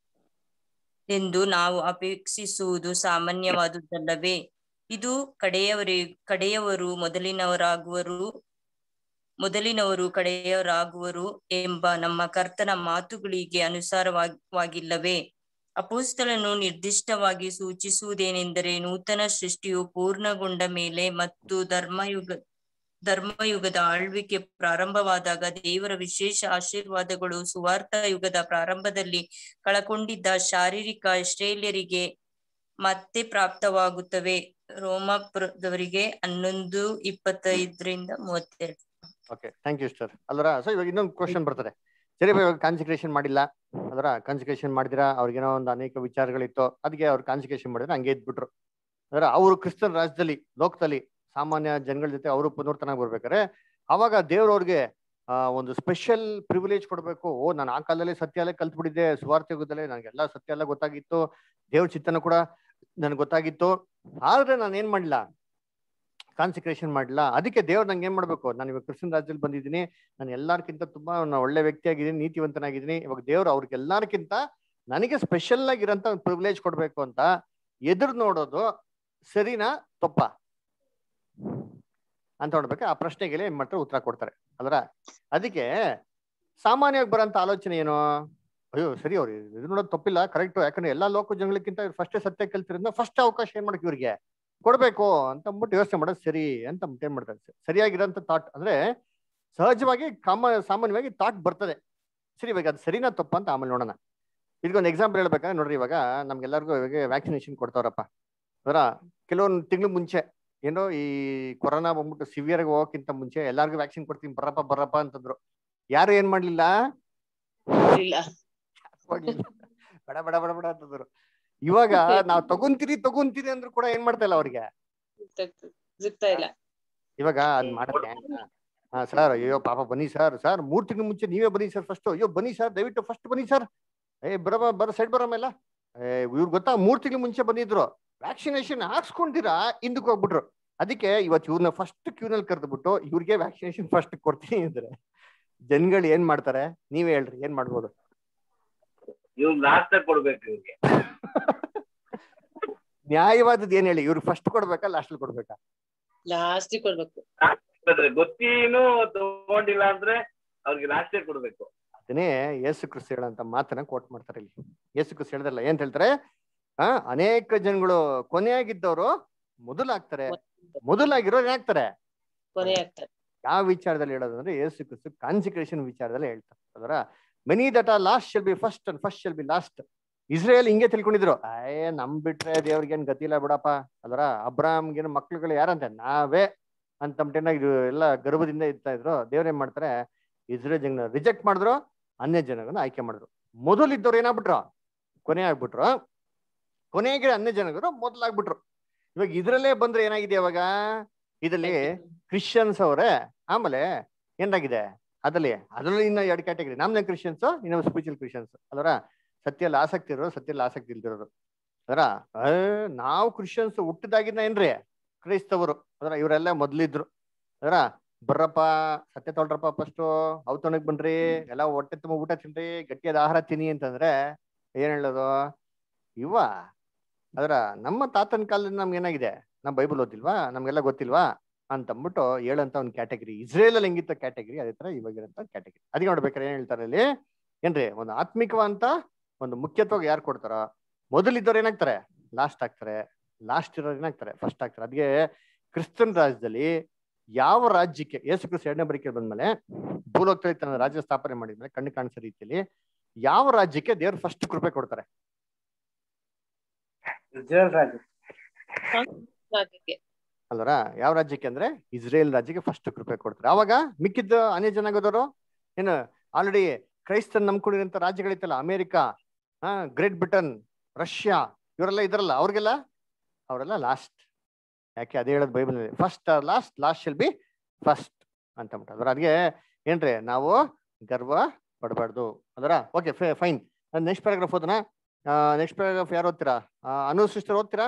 ಎಂದು ನಾವು ಅಪೇಕ್ಷಿಸುವುದು ಸಾಮಾನ್ಯವಾದುದಲ್ಲವೇ ಇದು ಕಡೆಯವರಿ ಕಡೆಯವರು ಮೊದಲಿನವರಾಗುವರು ಮೊದಲಿನವರು ಕಡೆಯವರಾಗುವರು ಎಂಬ ನಮ್ಮ ಕರ್ತನ ಮಾತುಗಳಿಗೆ ಅನುಸಾರವಾಗಿಲ್ಲವೇ ಅಪೋಸ್ತಲನು ನಿರ್ದಿಷ್ಟವಾಗಿ ಸೂಚಿಸುವುದೇನೆಂದರೆ ನೂತನ ಸೃಷ್ಟಿಯು ಪೂರ್ಣಗೊಂಡ ಮೇಲೆ ಮತ್ತು ಧರ್ಮಯುಗ ಧರ್ಮಯುಗದ ಆಳ್ವಿಕೆ ಪ್ರಾರಂಭವಾದಾಗ ದೇವರ ವಿಶೇಷ ಆಶೀರ್ವಾದಗಳು ಸುವಾರ್ಥ ಯುಗದ ಪ್ರಾರಂಭದಲ್ಲಿ ಕಳಕೊಂಡಿದ್ದ ಶಾರೀರಿಕ ಇಸ್ರೇಲಿಯರಿಗೆ ಮತ್ತೆ ಪ್ರಾಪ್ತವಾಗುತ್ತವೆ ರೋಮಾಪುರದವರಿಗೆ ಹನ್ನೊಂದು ಇಪ್ಪತ್ತೈದರಿಂದ ಮೂವತ್ತೆರಡು ಓಕೆ ಥ್ಯಾಂಕ್ ಯು ಸರ್ ಅಲ್ವರ ಸೊ ಇವಾಗ ಇನ್ನೊಂದು ಕ್ವಶನ್ ಬರ್ತದೆ ಸರಿ ಇವಾಗ ಕಾನ್ಸಿಕ್ರೇಷನ್ ಮಾಡಿಲ್ಲ ಅದರ ಕಾನ್ಸಿಕ್ರೇಷನ್ ಮಾಡಿದಿರಾ ಅವ್ರಿಗೇನೋ ಒಂದು ಅನೇಕ ವಿಚಾರಗಳಿತ್ತು ಅದಕ್ಕೆ ಅವ್ರು ಕಾನ್ಸಿಕ್ರೇಷನ್ ಮಾಡಿದ್ರೆ ಹಂಗೆ ಇದ್ಬಿಟ್ರು ಅದರ ಅವರು ಕ್ರಿಸ್ತನ್ ರಾಜ್ಯದಲ್ಲಿ ಲೋಕದಲ್ಲಿ ಸಾಮಾನ್ಯ ಜನಗಳ ಜೊತೆ ಅವರು ಪುನರ್ತನ ಬರ್ಬೇಕಾರೆ ಅವಾಗ ದೇವ್ರು ಅವ್ರಿಗೆ ಆ ಒಂದು ಸ್ಪೆಷಲ್ ಪ್ರಿವಿಲೇಜ್ ಕೊಡಬೇಕು ಓ ನಾನು ಆ ಕಾಲದಲ್ಲಿ ಸತ್ಯ ಎಲ್ಲ ಕಲ್ತ್ಬಿಟ್ಟಿದ್ದೆ ಸುವಾರ್ಥ ಯುಗದಲ್ಲೇ ನನಗೆಲ್ಲ ಸತ್ಯ ಎಲ್ಲ ಗೊತ್ತಾಗಿತ್ತು ದೇವ್ರ ಚಿತ್ತನ ಕೂಡ ನನ್ಗೆ ಗೊತ್ತಾಗಿತ್ತು ಆದ್ರೆ ನಾನು ಏನ್ ಮಾಡಿಲ್ಲ ಕಾನ್ಸಿಕ್ರೇಷನ್ ಮಾಡಿಲ್ಲ ಅದಕ್ಕೆ ದೇವ್ರು ನಂಗೆ ಏನ್ ಮಾಡ್ಬೇಕು ನಾನು ಇವಾಗ ಕ್ರಿಶ್ಚಿಯನ್ ರಾಜ್ಯದಲ್ಲಿ ಬಂದಿದ್ದೀನಿ ನಾನು ಎಲ್ಲಾರ್ಕಿಂತ ತುಂಬಾ ನಾನು ಒಳ್ಳೆ ವ್ಯಕ್ತಿಯಾಗಿದ್ದೀನಿ ನೀತಿವಂತನಾಗಿದ್ದೀನಿ ಇವಾಗ ದೇವ್ರು ಅವ್ರಿಗೆ ಎಲ್ಲಾರ್ಕಿಂತ ನನಗೆ ಸ್ಪೆಷಲ್ ಆಗಿರೋಂಥ ಒಂದು ಪ್ರಿವಿಲೇಜ್ ಕೊಡ್ಬೇಕು ಅಂತ ಎದುರು ನೋಡೋದು ಸರಿನಾ ತಪ್ಪ ಅಂತ ನೋಡ್ಬೇಕು ಆ ಪ್ರಶ್ನೆಗೆ ಏನ್ ಮಾಡ್ತಾರೆ ಉತ್ತರ ಕೊಡ್ತಾರೆ ಅಲ್ರ ಅದಕ್ಕೆ ಸಾಮಾನ್ಯವಾಗಿ ಬರೋಂಥ ಆಲೋಚನೆ ಏನು ಅಯ್ಯೋ ಸರಿ ಅವ್ರು ಇದು ನೋಡೋದು ತಪ್ಪಿಲ್ಲ ಕರೆಕ್ಟ್ ಯಾಕಂದ್ರೆ ಎಲ್ಲಾ ಲೋಕ ಜನಗಳಿಗಿಂತ ಫಸ್ಟ್ ಸತ್ಯ ಕಲ್ತಿರೋದ್ರಿಂದ ಫಸ್ಟ್ ಅವಕಾಶ ಏನ್ ಮಾಡಕ್ ಇವ್ರಿಗೆ ಕೊಡ್ಬೇಕು ಅಂತ ಅಂದ್ಬಿಟ್ಟು ಯೋಚನೆ ಮಾಡೋದು ಸರಿ ಅಂತ ಅಂದ್ಬಿಟ್ಟು ಏನ್ ಮಾಡ್ತಾರೆ ಸರಿಯಾಗಿರೋಂಥ ಥಾಟ್ ಅಂದ್ರೆ ಸಹಜವಾಗಿ ಕಾಮ ಸಾಮಾನ್ಯವಾಗಿ ಥಾಟ್ ಬರ್ತದೆ ಸರಿ ಇವಾಗ ಅದು ಸರಿನಾ ತಪ್ಪ ಅಂತ ಆಮೇಲೆ ನೋಡೋಣ ಇದಕ್ಕೊಂದು ಎಕ್ಸಾಂಪಲ್ ಹೇಳ್ಬೇಕಂದ್ರೆ ನೋಡ್ರಿ ಇವಾಗ ನಮ್ಗೆಲ್ಲರಿಗೂ ಇವಾಗ ವ್ಯಾಕ್ಸಿನೇಷನ್ ಕೊಡ್ತಾವ್ರಪ್ಪ ಅದರ ಕೆಲವೊಂದು ತಿಂಗಳು ಮುಂಚೆ ಏನೋ ಈ ಕೊರೋನಾ ಬಂದ್ಬಿಟ್ಟು ಸಿವಿಯರ್ ಹೋಗೋಕ್ಕಿಂತ ಮುಂಚೆ ಎಲ್ಲಾರ್ಗು ವ್ಯಾಕ್ಸಿನ್ ಕೊಡ್ತೀನಿ ಬರಪ್ಪ ಬರಪ್ಪ ಅಂತಂದ್ರು ಯಾರು ಏನ್ ಮಾಡ್ಲಿಲ್ಲ ಇಲ್ಲ ಹೋಗ್ಲಿಲ್ಲ. ಬೇಡ ಬೇಡ ಬೇಡ ಬೇಡ ಅಂತಂದ್ರು ಇವಾಗ ನಾವ್ ತಗೊಂತೀರಿ ತಗೊಂತೀರಿ ಅಂದ್ರು ಕೂಡ ಏನ್ ಮಾಡ್ತಾ ಇಲ್ಲ ಅವ್ರಿಗೆ ಸಿಗ್ತಾ ಇಲ್ಲ ಇವಾಗ ಅದ್ ಮಾಡಕ್ಕೆ ಹಾ ಸರ್ ಅಯ್ಯೋ ಪಾಪ ಬನ್ನಿ ಸರ್ ಸರ್ ಮೂರ್ ತಿಂಗಳ ಮುಂಚೆ ನೀವೇ ಬನ್ನಿ ಸರ್ ಫಸ್ಟ್ ಅಯ್ಯೋ ಬನ್ನಿ ಸರ್ ದಯವಿಟ್ಟು ಫಸ್ಟ್ ಬನ್ನಿ ಸರ್ ಏ ಬರಬ ಬರ ಸೈಡ್ ಬರಮೇಲ ಏ ಇವ್ರು ಗೊತ್ತಾ ಮೂರ್ ತಿಂಗಳ ಮುಂಚೆ ಬಂದಿದ್ರು ವ್ಯಾಕ್ಸಿನೇಷನ್ ಹಾಕ್ಸ್ಕೊಂಡಿರಾ ಹಿಂದಕ್ಕೆ ಹೋಗ್ಬಿಟ್ರು ಅದಕ್ಕೆ ಇವತ್ತು ಇವ್ರನ್ನ ಫಸ್ಟ್ ಕ್ಯೂನಲ್ಲಿ ಕರೆದ್ಬಿಟ್ಟು ಇವ್ರಿಗೆ ವ್ಯಾಕ್ಸಿನೇಷನ್ ಫಸ್ಟ್ ಕೊಡ್ತೀನಿ ಅಂದ್ರೆ ಜನಗಳು ಏನ್ ಮಾಡ್ತಾರೆ ನೀವೇ ಹೇಳ್ರಿ ಏನ್ ಮಾಡ್ಬೋದು ಇವ್ರು ಲಾಸ್ಟ್ ಕೊಡ್ಬೇಕು ಇವ್ರಿಗೆ ನ್ಯಾಯವಾದದ್ದು ಏನ್ ಹೇಳಿ ಇವ್ರಿಗೆ ಫಸ್ಟ್ ಕೊಡ್ಬೇಕಾ ಲಾಸ್ಟ್ ಕೊಡ್ಬೇಕಾ ಲಾಸ್ಟ್ ಕೊಡ್ಬೇಕು ಅಂದ್ರೆ ಗೊತ್ತೀನು ತಗೊಂಡಿಲ್ಲ ಅಂದ್ರೆ ಅವ್ರಿಗೆ ಲಾಸ್ಟೇ ಕೊಡ್ಬೇಕು ಅದನ್ನೇ ಯೇಸು ಕ್ರಿಸ್ತ ಹೇಳಂತ ಮಾತನ್ನ ಕೋಟ್ ಮಾಡ್ತಾರೆ ಇಲ್ಲಿ ಯೇಸು ಕ್ರಿಸ್ತ ಹೇಳ್ದಲ್ಲ ಏನ್ ಹೇಳ್ತಾರೆ ಆ ಅನೇಕ ಜನಗಳು ಕೊನೆಯಾಗಿದ್ದವರು ಮೊದಲಾಗ್ತಾರೆ ಮೊದಲಾಗಿರೋರು ಏನಾಗ್ತಾರೆ ಕೊನೆ ಆಗ್ತಾರೆ ಯಾವ ವಿಚಾರದಲ್ಲಿ ಹೇಳೋದು ಅಂದ್ರೆ ಯೇಸು ಕ್ರಿಸ್ತು ಕಾನ್ಸಿಕ್ರೇಷನ್ ವಿಚಾರದಲ್ಲಿ ಹೇಳ್ತಾರೆ ಅದರ many that are last shall be first and first shall be last Israel ಹಿಂಗೆ ತಿಳ್ಕೊಂಡಿದ್ರು ಅಯ್ಯ ನಮ್ ಬಿಟ್ರೆ ದೇವ್ರಿಗೇನ್ ಗತಿ ಇಲ್ಲ ಬಿಡಪ್ಪ ಅದರ ಅಬ್ರಾಮ್ಗೇನು ಮಕ್ಳುಗಳು ಯಾರಂತೆ ನಾವೇ ಅಂತಂಬಿಟ್ಟೇನ ಇದು ಎಲ್ಲ ಗರ್ಭದಿಂದ ಇರ್ತಾ ಇದ್ರು ದೇವ್ರ ಏನ್ ಮಾಡ್ತಾರೆ ಇಸ್ರೇಲ್ ಜನ ರಿಜೆಕ್ಟ್ ಮಾಡಿದ್ರು ಅನ್ಯ ಜನಗಳನ್ನ ಆಯ್ಕೆ ಮಾಡಿದ್ರು ಮೊದಲಿದ್ದವ್ರು ಏನಾಗ್ಬಿಟ್ರು ಕೊನೆ ಆಗ್ಬಿಟ್ರು ಕೊನೆಗೆ ಅನ್ಯ ಜನಗಳು ಮೊದಲಾಗ್ಬಿಟ್ರು ಇವಾಗ ಇದ್ರಲ್ಲೇ ಬಂದ್ರೆ ಏನಾಗಿದೆ ಇವಾಗ ಇದರಲ್ಲಿ ಕ್ರಿಶ್ಚಿಯನ್ಸ್ ಅವರೇ ಆಮೇಲೆ ಏನಾಗಿದೆ ಅದ್ರಲ್ಲಿ ಅದ್ರಲ್ಲಿ ಇನ್ನ ಎರಡು ಕ್ಯಾಟಗರಿ ನಮ್ನ ಕ್ರಿಶ್ಚಿಯನ್ಸ್ ಇನ್ನೊಂದು ಸ್ಪಿರಿಚುವಲ್ ಕ್ರಿಶ್ಚಿಯನ್ಸ್ ಅದರ ಸತ್ಯಲ್ಲಿ ಆಸಕ್ತಿ ಇರೋರು ಸತ್ಯಲ್ಲಿ ಆಸಕ್ತಿ ಇಲ್ದಿರೋರು ಅದರ ನಾವು ಕ್ರಿಶ್ಚಿಯನ್ಸ್ ಹುಟ್ಟಿದಾಗಿಂದ ಏನ್ರಿ ಕ್ರೈಸ್ತವರು ಅದರ ಇವರೆಲ್ಲ ಮೊದ್ಲಿದ್ರು ಅದರ ಬರ್ರಪ್ಪ ಸತ್ಯ ತೊಳ್ರಪ್ಪ ಫಸ್ಟು ಔತಣಕ್ ಬನ್ರಿ ಎಲ್ಲ ಹೊಟ್ಟೆ ತುಂಬ ಊಟ ತಿನ್ರಿ ಗಟ್ಟಿಯಾದ ಆಹಾರ ತಿನ್ನಿ ಅಂತಂದ್ರೆ ಏನ್ ಹೇಳೋದು ಇವ ಅದರ ನಮ್ಮ ತಾತನ ಕಾಲದಿಂದ ನಮ್ಗೆ ಏನಾಗಿದೆ ನಾವು ಬೈಬಲ್ ಓದಿಲ್ವಾ ನಮ್ಗೆಲ್ಲ ಗೊತ್ತಿಲ್ವಾ ಅಂತಂದ್ಬಿಟ್ಟು ಹೇಳಂತ ಒಂದು ಕ್ಯಾಟಗರಿ ಇಸ್ರೇಲ್ ಅಲ್ಲಿ ಹೆಂಗಿತ್ತ ಕ್ಯಾಟಗರಿ ಅದೇ ತರ ಇವಾಗಿರಂತ ಕ್ಯಾಟಗರಿ ಅದಕ್ಕೆ ನೋಡ್ಬೇಕಾರೆ ಏನ್ ಹೇಳ್ತಾರೆ ಅಲ್ಲಿ ಏನ್ರಿ ಒಂದು ಆತ್ಮಿಕವಂತ ಒಂದು ಮುಖ್ಯತ್ವ ಯಾರು ಕೊಡ್ತಾರ ಮೊದಲಿದ್ದವ್ರು ಏನಾಗ್ತಾರೆ ಲಾಸ್ಟ್ ಆಗ್ತಾರೆ ಲಾಸ್ಟ್ ಇರೋರು ಏನಾಗ್ತಾರೆ ಫಸ್ಟ್ ಆಗ್ತಾರೆ ಅದಕ್ಕೆ ಕ್ರಿಸ್ತನ್ ರಾಜ್ಯದಲ್ಲಿ ಯಾವ ರಾಜ್ಯಕ್ಕೆ ಯೇಸು ಕ್ರಿಸ್ತ ಎರಡನೇ ಬರಿಕೆ ಬಂದ್ಮೇಲೆ ಭೂಲೋಕದಲ್ಲಿ ತನ್ನ ರಾಜ್ಯ ಸ್ಥಾಪನೆ ಮಾಡಿದ್ಮೇಲೆ ಕಣ್ಣು ಕಾಣಿಸೋ ರೀತಿಯಲ್ಲಿ ಯಾವ ರಾಜ್ಯಕ್ಕೆ ದೇವ್ರು ಫಸ್ಟ್ ಕೃಪೆ ಕೊಡ್ತಾರೆ ಇಸ್ರೇಲ್ ರಾಜ್ಯ ರಾಜ್ಯಕ್ಕೆ ಅಲ್ವರ ಯಾವ ರಾಜ್ಯಕ್ಕೆ ಅಂದ್ರೆ ಇಸ್ರೇಲ್ ರಾಜ್ಯಕ್ಕೆ ಫಸ್ಟ್ ಕೃಪೆ ಕೊಡ್ತಾರೆ ಅವಾಗ ಮಿಕ್ಕಿದ್ದ ಅನ್ಯ ಜನಾಂಗದವರು ಏನು ಆಲ್ರೆಡಿ ಕ್ರೈಸ್ತನ್ ನಂಬ್ಕೊಂಡಿರೋಂಥ ರಾಜ್ಯಗಳಿತ್ತಲ್ಲ ಅಮೆರಿಕ ಹಾ ಗ್ರೇಟ್ ಬ್ರಿಟನ್ ರಷ್ಯಾ ಇವರೆಲ್ಲ ಇದ್ರಲ್ಲ ಅವ್ರಿಗೆಲ್ಲ ಅವರೆಲ್ಲ ಲಾಸ್ಟ್ ಯಾಕೆ ಅದೇ ಹೇಳೋದು Bible first last last shall be first ಅಂತ ಅಂದ್ಬಿಟ್ಟು ಅದ್ರ ಅದಕ್ಕೆ ಏನ್ರಿ ನಾವು ಗರ್ವ ಪಡಬಾರ್ದು ಅದರ ಓಕೆ ಫೈನ್ ನೆಕ್ಸ್ಟ್ ಪ್ಯಾರಾಗ್ರಾಫ್ ಓದೋಣ ನೆಕ್ಸ್ಟ್ ಪ್ಯಾರಾಗ್ರಾಫ್ ಯಾರು ಓದ್ತೀರಾ ಅನು ಸಿಸ್ಟರ್ ಓದ್ತೀರಾ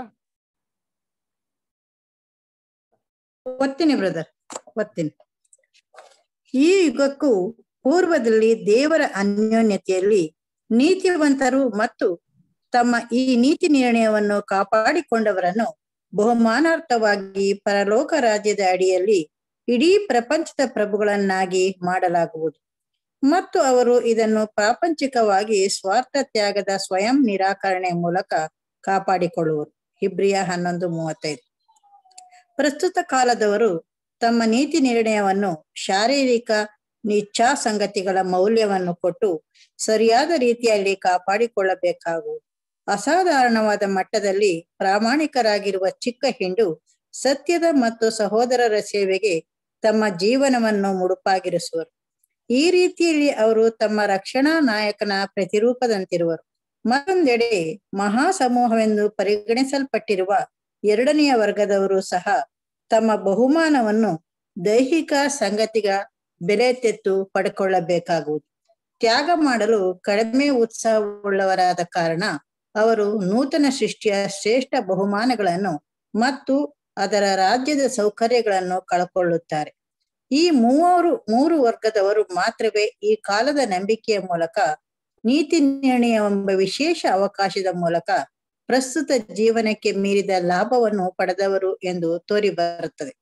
ಒತ್ತೀನಿ ಬ್ರದರ್ ಒತ್ತೀನಿ ಈ ಯುಗಕ್ಕೂ ಪೂರ್ವದಲ್ಲಿ ದೇವರ ಅನ್ಯೋನ್ಯತೆಯಲ್ಲಿ ನೀತಿವಂತರು ಮತ್ತು ತಮ್ಮ ಈ ನೀತಿ ನಿರ್ಣಯವನ್ನು ಕಾಪಾಡಿಕೊಂಡವರನ್ನು ಬಹುಮಾನಾರ್ಥವಾಗಿ ಪರಲೋಕ ರಾಜ್ಯದ ಅಡಿಯಲ್ಲಿ ಇಡೀ ಪ್ರಪಂಚದ ಪ್ರಭುಗಳನ್ನಾಗಿ ಮಾಡಲಾಗುವುದು ಮತ್ತು ಅವರು ಇದನ್ನು ಪ್ರಾಪಂಚಿಕವಾಗಿ ಸ್ವಾರ್ಥ ತ್ಯಾಗದ ಸ್ವಯಂ ನಿರಾಕರಣೆ ಮೂಲಕ ಕಾಪಾಡಿಕೊಳ್ಳುವರು ಹಿಬ್ರಿಯ ಹನ್ನೊಂದು ಮೂವತ್ತೈದು ಪ್ರಸ್ತುತ ಕಾಲದವರು ತಮ್ಮ ನೀತಿ ನಿರ್ಣಯವನ್ನು ಶಾರೀರಿಕ ನಿಚ್ಛಾ ಸಂಗತಿಗಳ ಮೌಲ್ಯವನ್ನು ಕೊಟ್ಟು ಸರಿಯಾದ ರೀತಿಯಲ್ಲಿ ಕಾಪಾಡಿಕೊಳ್ಳಬೇಕಾಗುವುದು ಅಸಾಧಾರಣವಾದ ಮಟ್ಟದಲ್ಲಿ ಪ್ರಾಮಾಣಿಕರಾಗಿರುವ ಚಿಕ್ಕ ಹಿಂಡು ಸತ್ಯದ ಮತ್ತು ಸಹೋದರರ ಸೇವೆಗೆ ತಮ್ಮ ಜೀವನವನ್ನು ಮುಡುಪಾಗಿರಿಸುವರು ಈ ರೀತಿಯಲ್ಲಿ ಅವರು ತಮ್ಮ ರಕ್ಷಣಾ ನಾಯಕನ ಪ್ರತಿರೂಪದಂತಿರುವರು ಮತ್ತೊಂದೆಡೆ ಮಹಾ ಸಮೂಹವೆಂದು ಪರಿಗಣಿಸಲ್ಪಟ್ಟಿರುವ ಎರಡನೆಯ ವರ್ಗದವರು ಸಹ ತಮ್ಮ ಬಹುಮಾನವನ್ನು ದೈಹಿಕ ಸಂಗತಿಗ ಬೆಲೆ ತೆತ್ತು ಪಡ್ಕೊಳ್ಳಬೇಕಾಗುವುದು ತ್ಯಾಗ ಮಾಡಲು ಕಡಿಮೆ ಉತ್ಸಾಹವುಳ್ಳವರಾದ ಕಾರಣ ಅವರು ನೂತನ ಸೃಷ್ಟಿಯ ಶ್ರೇಷ್ಠ ಬಹುಮಾನಗಳನ್ನು ಮತ್ತು ಅದರ ರಾಜ್ಯದ ಸೌಕರ್ಯಗಳನ್ನು ಕಳಕೊಳ್ಳುತ್ತಾರೆ ಈ ಮೂವರು ಮೂರು ವರ್ಗದವರು ಮಾತ್ರವೇ ಈ ಕಾಲದ ನಂಬಿಕೆಯ ಮೂಲಕ ನೀತಿ ನಿರ್ಣಯ ಎಂಬ ವಿಶೇಷ ಅವಕಾಶದ ಮೂಲಕ ಪ್ರಸ್ತುತ ಜೀವನಕ್ಕೆ ಮೀರಿದ ಲಾಭವನ್ನು ಪಡೆದವರು ಎಂದು ತೋರಿ ಬರುತ್ತದೆ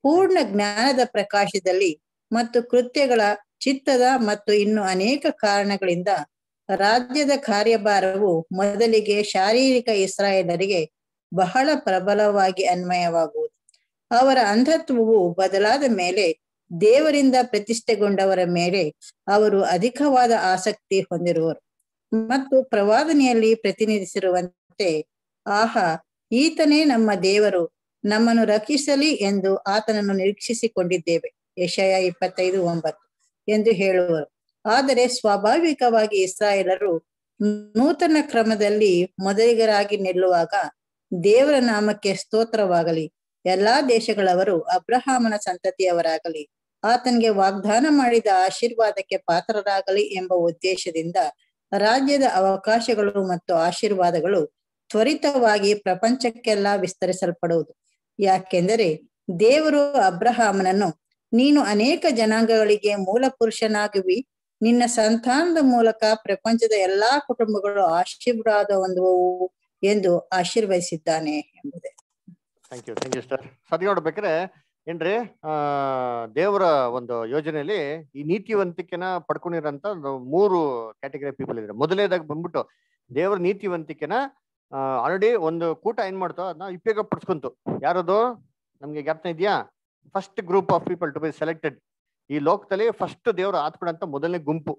ಪೂರ್ಣ ಜ್ಞಾನದ ಪ್ರಕಾಶದಲ್ಲಿ ಮತ್ತು ಕೃತ್ಯಗಳ ಚಿತ್ತದ ಮತ್ತು ಇನ್ನು ಅನೇಕ ಕಾರಣಗಳಿಂದ ರಾಜ್ಯದ ಕಾರ್ಯಭಾರವು ಮೊದಲಿಗೆ ಶಾರೀರಿಕ ಇಸ್ರಾಯೇಲರಿಗೆ ಬಹಳ ಪ್ರಬಲವಾಗಿ ಅನ್ವಯವಾಗುವುದು ಅವರ ಅಂಧತ್ವವು ಬದಲಾದ ಮೇಲೆ ದೇವರಿಂದ ಪ್ರತಿಷ್ಠೆಗೊಂಡವರ ಮೇಲೆ ಅವರು ಅಧಿಕವಾದ ಆಸಕ್ತಿ ಹೊಂದಿರುವರು ಮತ್ತು ಪ್ರವಾದನೆಯಲ್ಲಿ ಪ್ರತಿನಿಧಿಸಿರುವಂತೆ ಆಹಾ ಈತನೇ ನಮ್ಮ ದೇವರು ನಮ್ಮನ್ನು ರಕ್ಷಿಸಲಿ ಎಂದು ಆತನನ್ನು ನಿರೀಕ್ಷಿಸಿಕೊಂಡಿದ್ದೇವೆ ಯಶಯ ಇಪ್ಪತ್ತೈದು ಒಂಬತ್ತು ಎಂದು ಹೇಳುವರು ಆದರೆ ಸ್ವಾಭಾವಿಕವಾಗಿ ಇಸ್ರಾಯೇಲರು ನೂತನ ಕ್ರಮದಲ್ಲಿ ಮೊದಲಿಗರಾಗಿ ನಿಲ್ಲುವಾಗ ದೇವರ ನಾಮಕ್ಕೆ ಸ್ತೋತ್ರವಾಗಲಿ ಎಲ್ಲಾ ದೇಶಗಳವರು ಅಬ್ರಹಾಮನ ಸಂತತಿಯವರಾಗಲಿ ಆತನಿಗೆ ವಾಗ್ದಾನ ಮಾಡಿದ ಆಶೀರ್ವಾದಕ್ಕೆ ಪಾತ್ರರಾಗಲಿ ಎಂಬ ಉದ್ದೇಶದಿಂದ ರಾಜ್ಯದ ಅವಕಾಶಗಳು ಮತ್ತು ಆಶೀರ್ವಾದಗಳು ತ್ವರಿತವಾಗಿ ಪ್ರಪಂಚಕ್ಕೆಲ್ಲ ವಿಸ್ತರಿಸಲ್ಪಡುವುದು ಯಾಕೆಂದರೆ ದೇವರು ಅಬ್ರಹಾಮನನ್ನು ನೀನು ಅನೇಕ ಜನಾಂಗಗಳಿಗೆ ಮೂಲ ಪುರುಷನಾಗುವಿ ನಿನ್ನ ಸಂತಾನದ ಮೂಲಕ ಪ್ರಪಂಚದ ಎಲ್ಲಾ ಕುಟುಂಬಗಳು ಆಶೀರ್ವಾದ ಹೊಂದುವವು ಎಂದು ಆಶೀರ್ವದಿಸಿದ್ದಾನೆ ಎಂಬುದೇ thank you thank you sir ಸದ್ಯ ನೋಡ್ಬೇಕಾದ್ರೆ ಏನ್ರಿ ಆ ದೇವರ ಒಂದು ಯೋಜನೆಯಲ್ಲಿ ಈ ನೀತಿವಂತಿಕೆನ ಪಡ್ಕೊಂಡಿರೋಂಥ ಒಂದು ಮೂರು ಕ್ಯಾಟಗರಿ ಪೀಪಲ್ ಇದ್ದಾರೆ ಮೊದಲನೇದಾಗಿ ಬಂದ್ಬಿಟ್ಟು ದೇವರ ನೀತಿವಂತಿಕೆನ ಆಲ್ರೆಡಿ ಒಂದು ಕೂಟ ಏನ್ ಮಾಡ್ತೋ ಅದನ್ನ ಉಪಯೋಗ ಪಡಿಸ್ಕೊಂತು ಯಾರದು ನಮ್ಗೆ ಜ್ಞಾಪನ ಇದೆಯಾ first group of people to be selected ಈ ಲೋಕದಲ್ಲಿ ಫಸ್ಟ್ ದೇವರು ಆತ್ಕೊಂಡಂತ ಮೊದಲನೇ ಗುಂಪು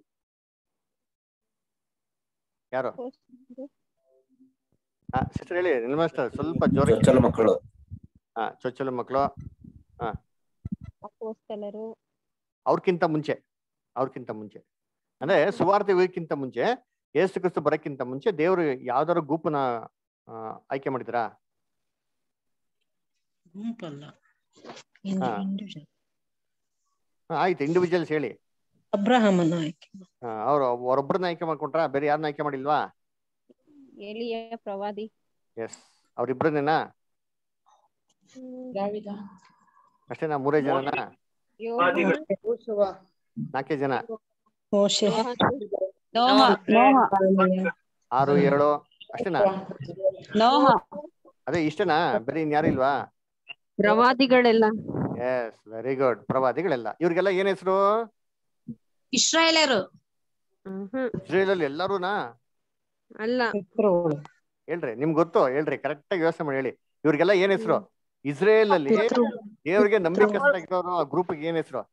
ಯಾರು ಹಾ ಸಿಸ್ಟರ್ ಹೇಳಿ ನಿಲ್ಮಾಸ್ಟರ್ ಸ್ವಲ್ಪ ಜೋರ ಚೊಚ್ಚಲ ಮಕ್ಕಳು ಹಾ ಚೊಚ್ಚಲ ಮಕ್ಕಳು ಹಾ ಅಪೋಸ್ತಲರು ಅವ್ರಕ್ಕಿಂತ ಮುಂಚೆ ಅವ್ರಕ್ಕಿಂತ ಮುಂಚೆ ಅಂದ್ರೆ ಸುವಾರ್ತೆ ಹೋಗಕ್ಕಿಂತ ಮುಂಚೆ ಏಸು ಕ್ರಿಸ್ತು ಬರಕ್ಕಿಂತ ಮುಂಚೆ ದೇವರು ಯಾವ್ದಾದ್ರು ಗುಂಪನ್ನ ಆ, ಆಯ್ಕೆ ಮಾಡಿದ್ರಾ ಗುಂಪಲ್ಲ ಹಾ ಹಾ, ಆಯ್ತು ಇಂಡಿವಿಜುವಲ್ಸ್ ಹೇಳಿ ಅಬ್ರಹಾಮನ ಆಯ್ಕೆ ಹಾ, ಅವ್ರು ಅವರೊಬ್ಬರನ್ನ ಆಯ್ಕೆ ಮಾಡ್ಕೊಂಡ್ರಾ ಬೇರೆ ಯಾರನ್ನ ಆಯ್ಕೆ ಮಾಡಿಲ್ವಾ ಎಲಿಯ ಪ್ರವಾದಿ ಎಸ್ ಅವ್ರಿಬ್ರನ್ನೇನಾ ಅಷ್ಟೇನಾ ಮೂರೇ ಜನನಾ ನಾಲ್ಕೇ ಜನ ಮೋಶೆ ನೋಹ ನೋಹ ಆರು ಏಳು ಅಷ್ಟೇನಾ ನೋಹ ಅದೇ ಇಷ್ಟೇನಾ ಬೇರೆ ಇನ್ಯಾರು ಇಲ್ವಾ ಪ್ರವಾದಿಗಳೆಲ್ಲ ಎಸ್ ವೆರಿ ಗುಡ್ ಪ್ರವಾದಿಗಳೆಲ್ಲ ಇವ್ರಿಗೆಲ್ಲ ಏನ್ ಹೆಸರು ಇಸ್ರಾಯೇಲರು ಇಸ್ರೇಲಲ್ಲಿ ಎಲ್ಲಾರುನಾ ಅಲ್ಲ ಹೇಳ್ರಿ ನಿಮ್ಗೆ ಗೊತ್ತು ಹೇಳ್ರಿ ಕರೆಕ್ಟ್ ಆಗಿ ಯೋಚನೆ ಮಾಡಿ ಹೇಳಿ ಇವ್ರಿಗೆಲ್ಲ ಏನ್ ಹೆಸರು ಇಸ್ರೇಲ್ ಅಲ್ಲಿ ದೇವ್ರಿಗೆ ನಂಬಿಕಸ್ಥರಾಗಿರೋರು ಆ ಗ್ರೂಪ್ ಏನ್ ಹೆಸರು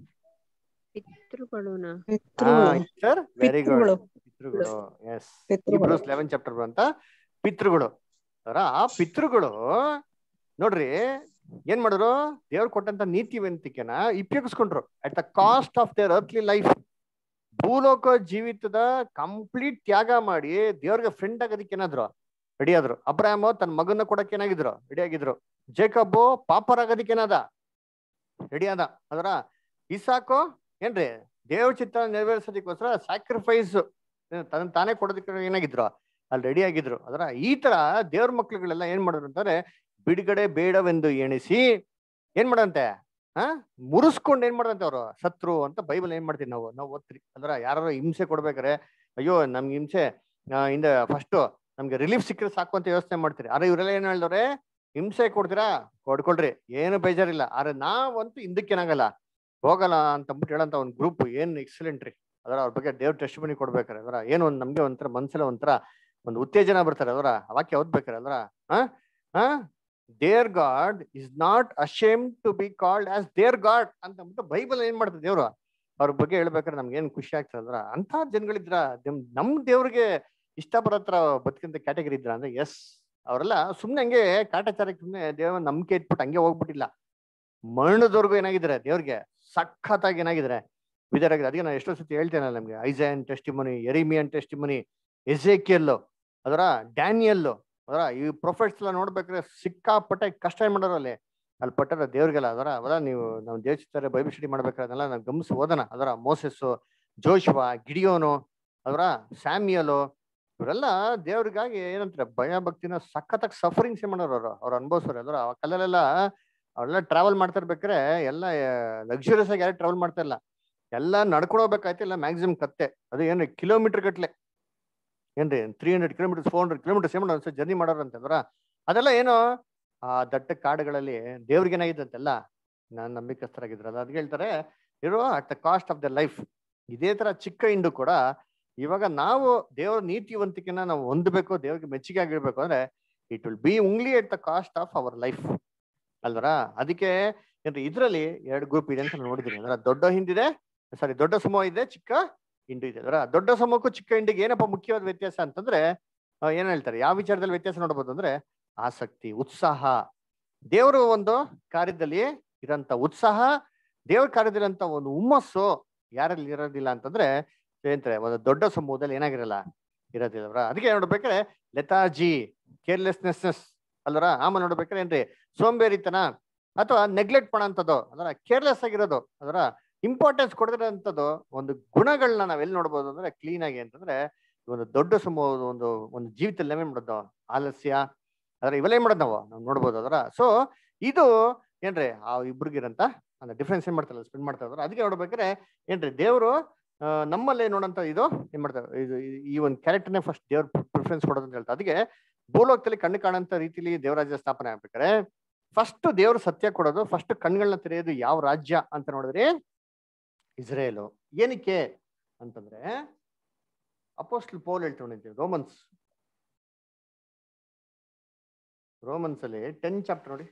ಪಿತೃಗಳುನಾ ಸರ್ ವೆರಿ ಗುಡ್ ಪಿತೃಗಳು. ಪಿತೃಗಳು ಎಸ್ ಪಿತೃಗಳು. ಇಬ್ರೂಸ್ ಲೆವೆನ್ ಚಾಪ್ಟರ್ ಅಂತ ಪಿತೃಗಳು ಅದರ ಆ ಪಿತೃಗಳು ನೋಡ್ರಿ ಏನ್ ಮಾಡಿದ್ರು ದೇವ್ರು ಕೊಟ್ಟಂತ ನೀತಿವಂತಿಕೆನ ಉಪಯೋಗಿಸ್ಕೊಂಡ್ರು at the cost of their earthly life ಭೂಲೋಕ ಜೀವಿತದ ಕಂಪ್ಲೀಟ್ ತ್ಯಾಗ ಮಾಡಿ ದೇವ್ರಿಗೆ ಫ್ರೆಂಡ್ ಆಗೋದಕ್ಕೆ ಏನಾದ್ರು ರೆಡಿ ಆದ್ರು ಅಬ್ರಾಹ್ಮ ತನ್ನ ಮಗನ ಕೊಡಕ್ಕೆ ಏನಾಗಿದ್ರು ರೆಡಿ ಆಗಿದ್ರು ಜೇಕಬ್ಬು ಪಾಪರಾಗೋದಕ್ಕೆ ಏನಾದ ರೆಡಿ ಆದ ಅದರ ಇಸಾಕು ಏನ್ರಿ ದೇವ್ರ ಚಿತ್ರ ನೆರವೇರಿಸೋದಕ್ಕೋಸ್ಕರ ಸ್ಯಾಕ್ರಿಫೈಸ್ ತನ್ನ ತಾನೇ ಕೊಡೋದಕ್ಕೆ ಏನಾಗಿದ್ರು ಅಲ್ಲಿ ರೆಡಿ ಆಗಿದ್ರು ಅದರ ಈ ತರ ದೇವ್ರ ಮಕ್ಳುಗಳೆಲ್ಲ ಏನ್ ಮಾಡಿದ್ರು ಅಂತಂದ್ರೆ ಬಿಡುಗಡೆ ಬೇಡವೆಂದು ಎಣಿಸಿ ಏನ್ ಮಾಡಂತೆ ಹಾ ಮುರಿಸ್ಕೊಂಡು ಏನ್ ಮಾಡಂತೆ ಅವರು ಸತ್ರು ಅಂತ ಬೈಬಲ್ ಏನ್ ಮಾಡ್ತೀವಿ ನಾವು ನಾವು ಓದ್ತೀರಿ ಅಂದ್ರ ಯಾರು ಹಿಂಸೆ ಕೊಡ್ಬೇಕಾರೆ ಅಯ್ಯೋ ನಮ್ಗೆ ಹಿಂಸೆ ಆ, ಇಂದ ಫಸ್ಟ್ ನಮ್ಗೆ ರಿಲೀಫ್ ಸಿಕ್ಕರೆ ಸಾಕು ಅಂತ ಯೋಚನೆ ಮಾಡ್ತೀರಿ ಆದ್ರೆ ಇವರೆಲ್ಲ ಏನ್ ಹೇಳಿದವ್ರೆ ಹಿಂಸೆ ಕೊಡ್ತೀರಾ ಕೊಡ್ಕೊಳ್ರಿ ಏನು ಬೇಜಾರಿಲ್ಲ ಆದ್ರೆ ನಾವಂತೂ ಹಿಂದಕ್ಕೇನಾಗಲ್ಲ ಹೋಗಲ್ಲ ಅಂತ ಅಂದ್ಬಿಟ್ಟು ಹೇಳಂತ ಒಂದು ಗ್ರೂಪ್ ಏನ್ ಎಕ್ಸಲೆಂಟ್ ರೀ ಅದರ ಅವ್ರ ಬಗ್ಗೆ ದೇವ್ರ ಟೆಸ್ಟ್ ಬನಿ ಕೊಡ್ಬೇಕಾರೆ ಅದರ ಏನು ಒಂದ್ ನಮ್ಗೆ ಒಂಥರ ಮನ್ಸಲ್ಲಿ ಒಂಥರ ಒಂದು ಉತ್ತೇಜನ ಬರ್ತಾರೆ ಅದರ ವಾಕ್ಯ ಓದ್ಬೇಕಾರೆ ಅದರ ಹಾ ಹಾ their God is not ashamed to be called as their God ಅಂತ ಅಂದ್ಬಿಟ್ಟು ಬೈಬಲ್ ಏನ್ ಮಾಡ್ತದೆ ದೇವ್ರು ಅವ್ರ ಬಗ್ಗೆ ಹೇಳ್ಬೇಕಾದ್ರೆ ನಮ್ಗೆ ಏನ್ ಖುಷಿ ಆಗ್ತದೆ ಅಂದ್ರ ಅಂತ ಜನಗಳಿದ್ರ ನಮ್- ನಮ್ ದೇವ್ರಿಗೆ ಇಷ್ಟ ಬರತ್ರ ಬದುಕಂತ ಕ್ಯಾಟಗರಿ ಇದ್ರ ಅಂದ್ರೆ ಎಸ್ ಅವರೆಲ್ಲ ಸುಮ್ನೆ ಹಂಗೆ ಕಾಟಾಚಾರಕ್ಕೆ ಸುಮ್ನೆ ದೇವ ನಂಬಿಕೆ ಇಟ್ಬಿಟ್ಟು ಹಂಗೆ ಹೋಗ್ಬಿಟ್ಟಿಲ್ಲ ಮರಣದವರೆಗೂ ಏನಾಗಿದ್ದಾರೆ ದೇವ್ರಿಗೆ ಸಖತ್ತಾಗಿ ಏನಾಗಿದ್ದಾರೆ ವಿಧಾರಾಗಿದೆ ಅದಕ್ಕೆ ನಾನು ಎಷ್ಟೋ ಸತಿ ಹೇಳ್ತೇನಲ್ಲ ನಮ್ಗೆ ಐಸೈನ್ ಟೆಸ್ಟಿಮನಿ ಎರಿಮಿಯನ್ ಟೆಸ್ಟಿಮನಿ ಎಸೇಕಿಯಲ್ಲು ಅದರ ಡ್ಯಾನಿಯಲ್ಲು ಅದರ ಈ ಪ್ರೊಫೆಟ್ಸ್ ಎಲ್ಲ ನೋಡ್ಬೇಕಾದ್ರೆ ಸಿಕ್ಕಾಪಟ್ಟೆ ಕಷ್ಟ ಏನ್ ಮಾಡೋರು ಅಲ್ಲಿ ಅಲ್ಲಿ ಪಟ್ಟರ ದೇವ್ರಿಗೆಲ್ಲ ಅದರ ಅದರ ನೀವು ನಾವು ದೇವಚಿತ್ತಾರೆ ಬೈಬಲ್ ಸ್ಟಡಿ ಮಾಡ್ಬೇಕಾದ್ರೆ ಅದನ್ನೆಲ್ಲ ನಾವು ಗಮನಿಸಿ ಓದೋಣ ಅದರ ಮೋಸೆಸ್ಸು ಜೋಶ್ವಾ ಗಿಡಿಯೋನು ಅದರ ಸ್ಯಾಮಿಯಲು ಇವರೆಲ್ಲ ದೇವ್ರಿಗಾಗಿ ಏನಂತಾರೆ ಭಯ ಭಕ್ತಿನ ಸಖತ್ತಾಗಿ ಸಫರಿಂಗ್ಸ್ ಮಾಡೋರು ಅವರು ಅವ್ರು ಅನುಭವಿಸೋರು ಅದರ ಆ ಕಲ್ಲಲ್ಲೆಲ್ಲ ಅವರೆಲ್ಲ ಟ್ರಾವೆಲ್ ಮಾಡ್ತಾ ಇರ್ಬೇಕಾದ್ರೆ ಎಲ್ಲ ಲಕ್ಸುರಿಯಸ್ ಆಗಿ ಯಾರು ಟ್ರಾವೆಲ್ ಮಾಡ್ತಾ ಇಲ್ಲ ಎಲ್ಲ ನಡ್ಕೊಂಡು ಹೋಗ್ಬೇಕಾಯ್ತು ಇಲ್ಲ ಮ್ಯಾಕ್ಸಿಮಮ್ ಕತ್ತೆ ಅದು ಏನ್ರಿ ಕಿಲೋಮೀಟರ್ ಗಟ್ಲೆ ಏನ್ರಿ three hundred kilometres four hundred kilometres ಏನ್ ಮಾಡೋದು ಜರ್ನಿ ಮಾಡೋರು ಅಂತಂದ್ರ ಅದೆಲ್ಲ ಏನು ಆ ದಟ್ಟ ಕಾಡುಗಳಲ್ಲಿ ದೇವ್ರಿಗೆ ಏನಾಗಿತ್ತಂತೆಲ್ಲ ನಾನು ನಂಬಿಕಸ್ಥರಾಗಿದ್ರಲ್ಲ ಅದ್ ಹೇಳ್ತಾರೆ ಇರೋ at the cost of the life ಇದೇ ತರ ಚಿಕ್ಕ ಹಿಂಡು ಕೂಡ ಇವಾಗ ನಾವು ದೇವರ ನೀತಿವಂತಿಕೆನ ನಾವು ಹೊಂದಬೇಕು ದೇವ್ರಿಗೆ ಮೆಚ್ಚುಗೆ ಆಗಿರ್ಬೇಕು ಅಂದ್ರೆ it will be only at the cost of our life ಅಲ್ವರ ಅದಕ್ಕೆ ಏನ್ರಿ ಇದ್ರಲ್ಲಿ ಎರಡು ಗ್ರೂಪ್ ಇದೆ ಅಂತ ನಾನು ನೋಡಿದ್ದೀನಿ ಅಂದ್ರೆ ದೊಡ್ಡ ಹಿಂಡಿದೆ ಸಾರಿ ದೊಡ್ಡ ಸಮೂಹ ಇದೆ ಚಿಕ್ಕ ಹಿಂಡು ಇದೆ ಅದರ ದೊಡ್ಡ ಸಮೂಹಕ್ಕೂ ಚಿಕ್ಕ ಹಿಂಡಿಗೆ ಏನಪ್ಪ ಮುಖ್ಯವಾದ ವ್ಯತ್ಯಾಸ ಅಂತಂದ್ರೆ ಆ, ಏನ್ ಹೇಳ್ತಾರೆ ಯಾವ ವಿಚಾರದಲ್ಲಿ ವ್ಯತ್ಯಾಸ ನೋಡ್ಬೋದು ಅಂದ್ರೆ ಆಸಕ್ತಿ ಉತ್ಸಾಹ ದೇವರ ಒಂದು ಕಾರ್ಯದಲ್ಲಿ ಇರೋಂಥ ಉತ್ಸಾಹ ದೇವ್ರ ಕಾರ್ಯದಲ್ಲಿ ಅಂತ ಒಂದು ಹುಮ್ಮಸ್ಸು ಯಾರಲ್ಲಿ ಇರೋದಿಲ್ಲ ಅಂತಂದ್ರೆ ಏನಂತಾರೆ ಒಂದು ದೊಡ್ಡ ಸಮೂಹದಲ್ಲಿ ಏನಾಗಿರಲ್ಲ ಇರೋದಿಲ್ಲ ಅವ್ರ ಅದಕ್ಕೆ ನೋಡ್ಬೇಕಾದ್ರೆ ಲೆತಾಜಿ ಕೇರ್ಲೆಸ್ನೆಸ್ನೆಸ್ ಅಲ್ವರ ಆಮೇಲೆ ನೋಡ್ಬೇಕಾದ್ರೆ ಏನ್ರಿ ಸೋಂಬೇರಿತನ ಅಥವಾ ನೆಗ್ಲೆಕ್ಟ್ ಮಾಡೋಂಥದ್ದು ಅದರ ಕೇರ್ಲೆಸ್ ಆಗಿರೋದು ಅದರ ಇಂಪಾರ್ಟೆನ್ಸ್ ಕೊಡದಿರೋಂಥದ್ದು ಒಂದು ಗುಣಗಳನ್ನ ನಾವ್ ಎಲ್ಲಿ ನೋಡ್ಬೋದು ಅಂದ್ರೆ ಕ್ಲೀನ್ ಆಗಿ ಅಂತಂದ್ರೆ ಒಂದು ದೊಡ್ಡ ಸಮೂಹದ ಒಂದು ಒಂದು ಜೀವಿತದಲ್ಲಿ ನಾವೇನ್ ಮಾಡೋದು ಆಲಸ್ಯ ಅದ್ರ ಇವೆಲ್ಲ ಏನ್ ಮಾಡೋದು ನಾವು ನಾವು ನೋಡ್ಬೋದು ಅದರ ಸೊ ಇದು ಏನ್ರಿ ಆ ಇಬ್ರಿಗಿರಂತ ಅಂದ್ರೆ ಡಿಫ್ರೆನ್ಸ್ ಏನ್ ಮಾಡ್ತಾರಲ್ಲ ಸ್ಪೆಂಡ್ ಮಾಡ್ತಾ ಇದಾರೆ ಅದಕ್ಕೆ ನೋಡ್ಬೇಕಾದ್ರೆ ಏನ್ರಿ ದೇವರು ನಮ್ಮಲ್ಲಿ ನೋಡಂತ ಇದು ಏನ್ ಮಾಡ್ತಾರೆ ಇದು ಈ- ಈ ಒಂದು ಕ್ಯಾರೆಕ್ಟರ್ನೇ ಫಸ್ಟ್ ದೇವ್ರ ಪ್ರಿಫರೆನ್ಸ್ ಕೊಡೋದು ಅಂತ ಹೇಳ್ತಾರೆ ಅದಕ್ಕೆ ಭೂಲೋಕದಲ್ಲಿ ಕಣ್ಣು ಕಾಣಂತ ರೀತಿಲಿ ದೇವರಾಜ್ಯ ಸ್ಥಾಪನೆ ಆಗ್ಬೇಕಾದ್ರೆ ಫಸ್ಟ್ ದೇವ್ರು ಸತ್ಯ ಕೊಡೋದು ಫಸ್ಟ್ ಕಣ್ಗಳನ್ನ ತೆರೆಯೋದು ಯಾವ ರಾಜ್ಯ ಅಂತ ನೋಡಿದ್ರಿ ಇಸ್ರೇಲು ಏನಕ್ಕೆ ಅಂತಂದ್ರೆ ಅಪೋಸ್ಟಲ್ ಪೌಲ್ ಹೇಳ್ಕೊಂಡಿದ್ದೀವಿ ರೋಮನ್ಸ್ ರೋಮನ್ಸ್ ಅಲ್ಲಿ ಟೆನ್ ಚಾಪ್ಟರ್ ನೋಡಿ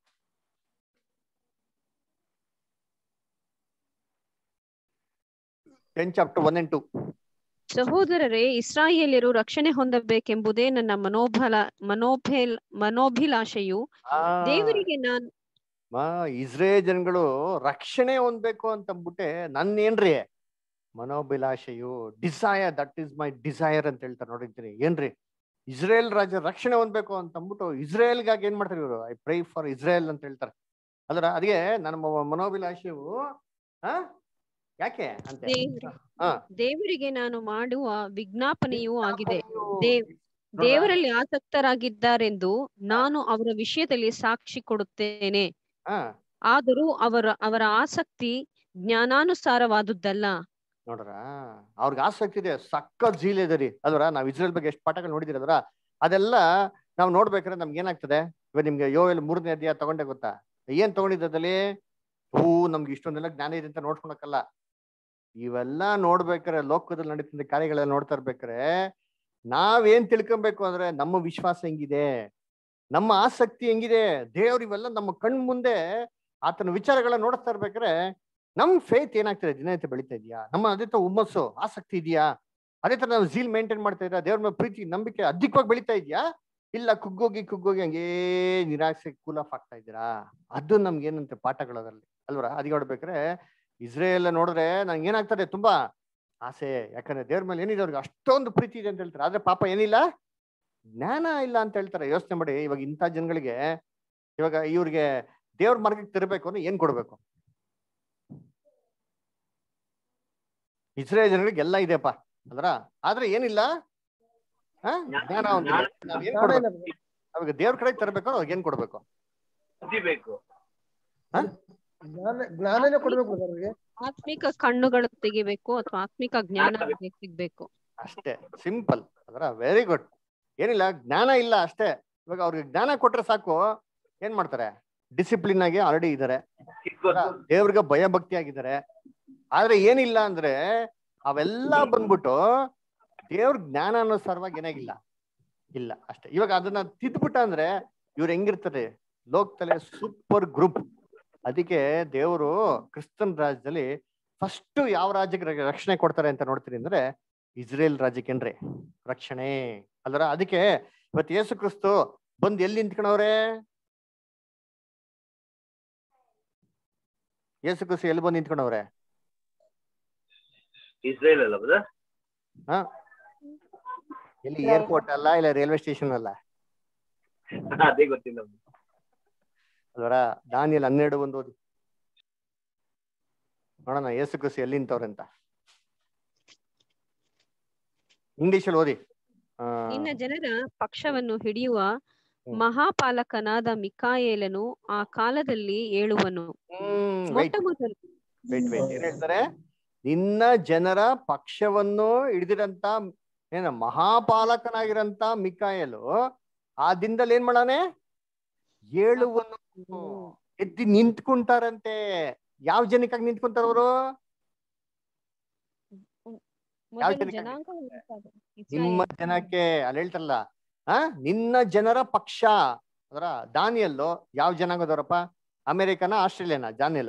ten chapter one and two ಸಹೋದರರೇ ಇಸ್ರಾಯೇಲ್ಯರು ರಕ್ಷಣೆ ಹೊಂದಬೇಕೆಂಬುದೇ ನನ್ನ ಮನೋಬಲ ಮನೋಭೇಲ್ ಮನೋಭಿಲಾಷೆಯು ದೇವರಿಗೆ ನಾನು ಮಾ ಇಸ್ರೇ ಜನಗಳು ರಕ್ಷಣೆ ಹೊಂದ್ಬೇಕು ಅಂತ ಅಂದ್ಬಿಟ್ಟೆ ನನ್ನೇನ್ರಿ ಮನೋಭಿಲಾಷೆಯು desire that is my desire ಅಂತ ಹೇಳ್ತಾರೆ ನೋಡಿದ್ದೀನಿ ಏನ್ರಿ ಇಸ್ರೇಲ್ ರಾಜ್ಯ ರಕ್ಷಣೆ ಹೊಂದ್ಬೇಕು ಅಂತ ಅಂದ್ಬಿಟ್ಟು ಇಸ್ರೇಲ್ಗಾಗಿ ಏನ್ ಮಾಡ್ತಾರೆ ಇವರು ಐ ಪ್ರೈ ಫಾರ್ ಇಸ್ರೇಲ್ ಅಂತ ಹೇಳ್ತಾರೆ ಅದ್ರ ಅದಕ್ಕೆ ನನ್ನ ಮ- ಮನೋಭಿಲಾಷೆಯು ಆ ಯಾಕೆ ಅಂತ ದೇವ್ರಿ- ಹಾ ದೇವರಿಗೆ ನಾನು ಮಾಡುವ ವಿಜ್ಞಾಪನೆಯೂ ಆಗಿದೆ ದೇವ್ ದೇವರಲ್ಲಿ ಆಸಕ್ತರಾಗಿದ್ದಾರೆಂದು ನಾನು ಅವರ ವಿಷಯದಲ್ಲಿ ಸಾಕ್ಷಿ ಕೊಡುತ್ತೇನೆ ಹಾ ಆದರೂ ಅವರ ಅವರ ಆಸಕ್ತಿ ಜ್ಞಾನಾನುಸಾರವಾದುದ್ದಲ್ಲ ನೋಡ್ರ ಅವ್ರಿಗೆ ಆಸಕ್ತಿ ಇದೆ ಸಕ್ಕ ಜೀಲ್ ಇದೆ ರೀ ಅಲ್ವರ ನಾವ್ ಇಸ್ರೇಲ್ ಬಗ್ಗೆ ಎಷ್ಟು ಪಾಠಗಳು ನೋಡಿದಿರ ಅದರ ಅದೆಲ್ಲ ನಾವ್ ನೋಡ್ಬೇಕಾದ್ರೆ ನಮ್ಗೆ ಏನಾಗ್ತದೆ ಇವಾಗ ನಿಮ್ಗೆ ಯೋವೆಲ್ ಮೂರನೇ ಅಧ್ಯಾಯ ತಗೊಂಡೆ ಗೊತ್ತಾ ಏನ್ ತಗೊಂಡಿದ್ದಲ್ಲಿ ಹೂ ನಮ್ಗೆ ಇಷ್ಟೊಂದೆಲ್ಲ ಜ್ಞಾನ ಇದೆ ಅಂತ ನೋಡ್ಕೊಳಕಲ್ಲ ಇವೆಲ್ಲ ನೋಡ್ಬೇಕಾರೆ ಲೋಕದಲ್ಲಿ ನಡೀತಿದ್ದ ಕಾರ್ಯಗಳೆಲ್ಲ ನೋಡ್ತಾ ಇರ್ಬೇಕಾರೆ ನಾವೇನ್ ತಿಳ್ಕೊಬೇಕು ಅಂದ್ರೆ ನಮ್ಮ ವಿಶ್ವಾಸ ಹೆಂಗಿದೆ ನಮ್ಮ ಆಸಕ್ತಿ ಹೆಂಗಿದೆ ದೇವ್ರು ಇವೆಲ್ಲ ನಮ್ಮ ಕಣ್ ಮುಂದೆ ಆತನ ವಿಚಾರಗಳನ್ನ ನೋಡ್ತಾ ಇರ್ಬೇಕಾರೆ ನಮ್ ಫೇತ್ ಏನಾಗ್ತದೆ ದಿನನಿತ್ಯ ಬೆಳೀತಾ ಇದೆಯಾ ನಮ್ಮ ಅದೇ ತರ ಹುಮ್ಮಸ್ಸು ಆಸಕ್ತಿ ಇದೆಯಾ ಅದೇ ತರ ನಾವು ಝೀಲ್ ಮೇಂಟೈನ್ ಮಾಡ್ತಾ ಇದ್ದೀರಾ ದೇವ್ರ ಮೇಲೆ ಪ್ರೀತಿ ನಂಬಿಕೆ ಅಧಿಕವಾಗಿ ಬೆಳೀತಾ ಇದೆಯಾ ಇಲ್ಲ ಕುಗ್ಗೋಗಿ ಕುಗ್ಗೋಗಿ ಹಂಗೇ ನಿರಾಸೆ ಕೂಲ್ ಆಫ್ ಆಗ್ತಾ ಇದ್ದೀರಾ ಅದು ನಮ್ಗೆ ಏನಂತೆ ಪಾಠಗಳು ಅದರಲ್ಲಿ ಅಲ್ವರ ಅದಕ್ಕೆ ನೋಡ್ಬೇಕಾದ್ರೆ ಇಸ್ರೇಲ್ ನೋಡಿದ್ರೆ ನಂಗೆ ಏನಾಗ್ತದೆ ತುಂಬಾ ಆಸೆ ಯಾಕಂದ್ರೆ ದೇವ್ರ ಮೇಲೆ ಏನಿದೆ ಅವ್ರಿಗೆ ಅಷ್ಟೊಂದು ಪ್ರೀತಿ ಇದೆ ಅಂತ ಹೇಳ್ತಾರೆ ಆದ್ರೆ ಪಾಪ ಏನಿಲ್ಲ ಜ್ಞಾನ ಇಲ್ಲ ಅಂತ ಹೇಳ್ತಾರೆ ಯೋಚನೆ ಮಾಡಿ ಇವಾಗ ಇಂಥ ಜನಗಳಿಗೆ ಇವಾಗ ಇವ್ರಿಗೆ ದೇವ್ರ ಮಾರ್ಗಕ್ಕೆ ತಿರ್ಬೇಕು ಅಂದ್ರೆ ಏನ್ ಕೊಡ್ಬೇಕು ಇಸ್ರೇಲ್ ಜನಗಳಿಗೆ ಎಲ್ಲ ಇದೆಯಪ್ಪ ಅದ್ರ ಆದ್ರೆ ಏನಿಲ್ಲ ಆ? ಜ್ಞಾನ ಹೊಂದಿಲ್ಲ. ನಾವ್ ಏನ್ ಕೊಡ್ಬೇಕು ಅವಾಗ ದೇವ್ರ ಕಡೆ ತರಬೇಕು ಅವ್ರಿಗೆ ಏನ್ ಕೊಡ್ಬೇಕು ಬೇಕು ಜ್ಞಾನ ಜ್ಞಾನನೇ ಕೊಡ್ಬೇಕು ಅವ್ರಿಗೆ ಆತ್ಮಿಕ ಕಣ್ಣುಗಳು ತೆಗಿಬೇಕು ಅಥವಾ ಆತ್ಮಿಕ ಜ್ಞಾನ ಅವ್ರಿಗೆ ಸಿಗ್ಬೇಕು ಅಷ್ಟೇ ಸಿಂಪಲ್ ಅದರ ವೆರಿ ಗುಡ್ ಏನಿಲ್ಲ ಜ್ಞಾನ ಇಲ್ಲ ಅಷ್ಟೇ ಇವಾಗ ಅವ್ರಿಗೆ ಜ್ಞಾನ ಕೊಟ್ರೆ ಸಾಕು ಏನ್ ಮಾಡ್ತಾರೆ ಡಿಸಿಪ್ಲಿನ್ ಆಗಿ ಆಲ್ರೆಡಿ ಇದಾರೆ ದೇವ್ರಿಗೆ ಭಯ ಭಕ್ತಿ ಆಗಿದ್ದಾರೆ ಆದ್ರೆ ಏನಿಲ್ಲ ಅಂದ್ರೆ ಅವೆಲ್ಲ ಬಂದ್ಬಿಟ್ಟು ದೇವ್ರ ಜ್ಞಾನಾನುಸಾರವಾಗಿ ಏನಾಗಿಲ್ಲ ಇಲ್ಲ ಅಷ್ಟೇ ಇವಾಗ ಅದನ್ನ ತಿದ್ಬಿಟ್ಟ ಅಂದ್ರೆ ಇವ್ರು ಹೆಂಗಿರ್ತಾರೆ ಲೋಕದಲ್ಲಿ ಸೂಪರ್ ಗ್ರೂಪ್ ಅದಕ್ಕೆ ದೇವರು ಕ್ರಿಸ್ತನ್ ರಾಜ್ಯದಲ್ಲಿ ಫಸ್ಟ್ ಯಾವ ರಾಜ್ಯಕ್ಕೆ ರ- ರಕ್ಷಣೆ ಕೊಡ್ತಾರೆ ಅಂತ ನೋಡ್ತೀರಿ ಅಂದ್ರೆ ಇಸ್ರೇಲ್ ರಾಜ್ಯಕ್ಕೇನ್ರಿ ರಕ್ಷಣೆ ಅಲ್ವರ ಅದಕ್ಕೆ ಇವತ್ತು ಯೇಸು ಕ್ರಿಸ್ತು ಬಂದ್ ಎಲ್ಲಿ ನಿಂತ್ಕೊಂಡವ್ರೆ ಯೇಸು ಕ್ರಿಸ್ತು ಎಲ್ಲಿ ಬಂದು ನಿಂತ್ಕೊಂಡವ್ರೆ ಇಸ್ರೇಲ್ ಅಲ್ಲ ಬ್ರದರ್ ಹಾ ಎಲ್ಲಿ ಏರ್ಪೋರ್ಟ್ ಅಲ್ಲ ಇಲ್ಲ ರೈಲ್ವೆ ಸ್ಟೇಷನ್ ಅಲ್ಲ ಅದೇ ಗೊತ್ತಿಲ್ಲ ಅಲ್ವರ ದಾನಿಯಲ್ಲಿ ಹನ್ನೆರಡು ಒಂದು ಓದಿ ನೋಡೋಣ ಯೇಸು ಕ್ರಿಸ್ತು ಎಲ್ಲಿ ನಿಂತವ್ರೆ ಅಂತ ಇಂಗ್ಲಿಷ್ ಅಲ್ಲಿ ಓದಿ ಆ, ನಿನ್ನ ಜನರ ಪಕ್ಷವನ್ನು ಹಿಡಿಯುವ ಮಹಾಪಾಲಕನಾದ ಮಿಕಾಯೇಲನು ಆ ಕಾಲದಲ್ಲಿ ಏಳುವನು ಮೊಟ್ಟ ಮೊದಲು wait, wait, ಏನ್ ಹೇಳ್ತಾರೆ ನಿನ್ನ ಜನರ ಪಕ್ಷವನ್ನು ಹಿಡಿದಿರಂತ ಏನ ಮಹಾಪಾಲಕನಾಗಿರಂತ ಮಿಕಾಯಲು ಆ ದಿನದಲ್ಲಿ ಏನ್ ಮಾಡಾನೆ ಏಳುವನು ಎದ್ದಿ ನಿಂತ್ಕೊಂತಾರಂತೆ ಯಾವ ಜನಕ್ಕಾಗಿ ನಿಂತ್ಕೊಂತಾರ ಅವರು ಯಾವ ಮೊದಲು ಜನಕ್ಕಾಗಿ ಜನಾಂಗ ಉಂಟಾದ ನಿಮ್ಮ ಇಸ್ರಾಯೇಲ್ ಜನಕ್ಕೆ ಅಲ್ಲಿ ಹೇಳ್ತಾರಲ್ಲ ಆ ನಿನ್ನ ಜನರ ಪಕ್ಷ ಅದರ ದಾನಿಯಲ್ಲು ಯಾವ ಜನಾಂಗದವರಪ್ಪ ಅಮೆರಿಕನ ಆಸ್ಟ್ರೇಲಿಯಾನ ದಾನಿಯಲ್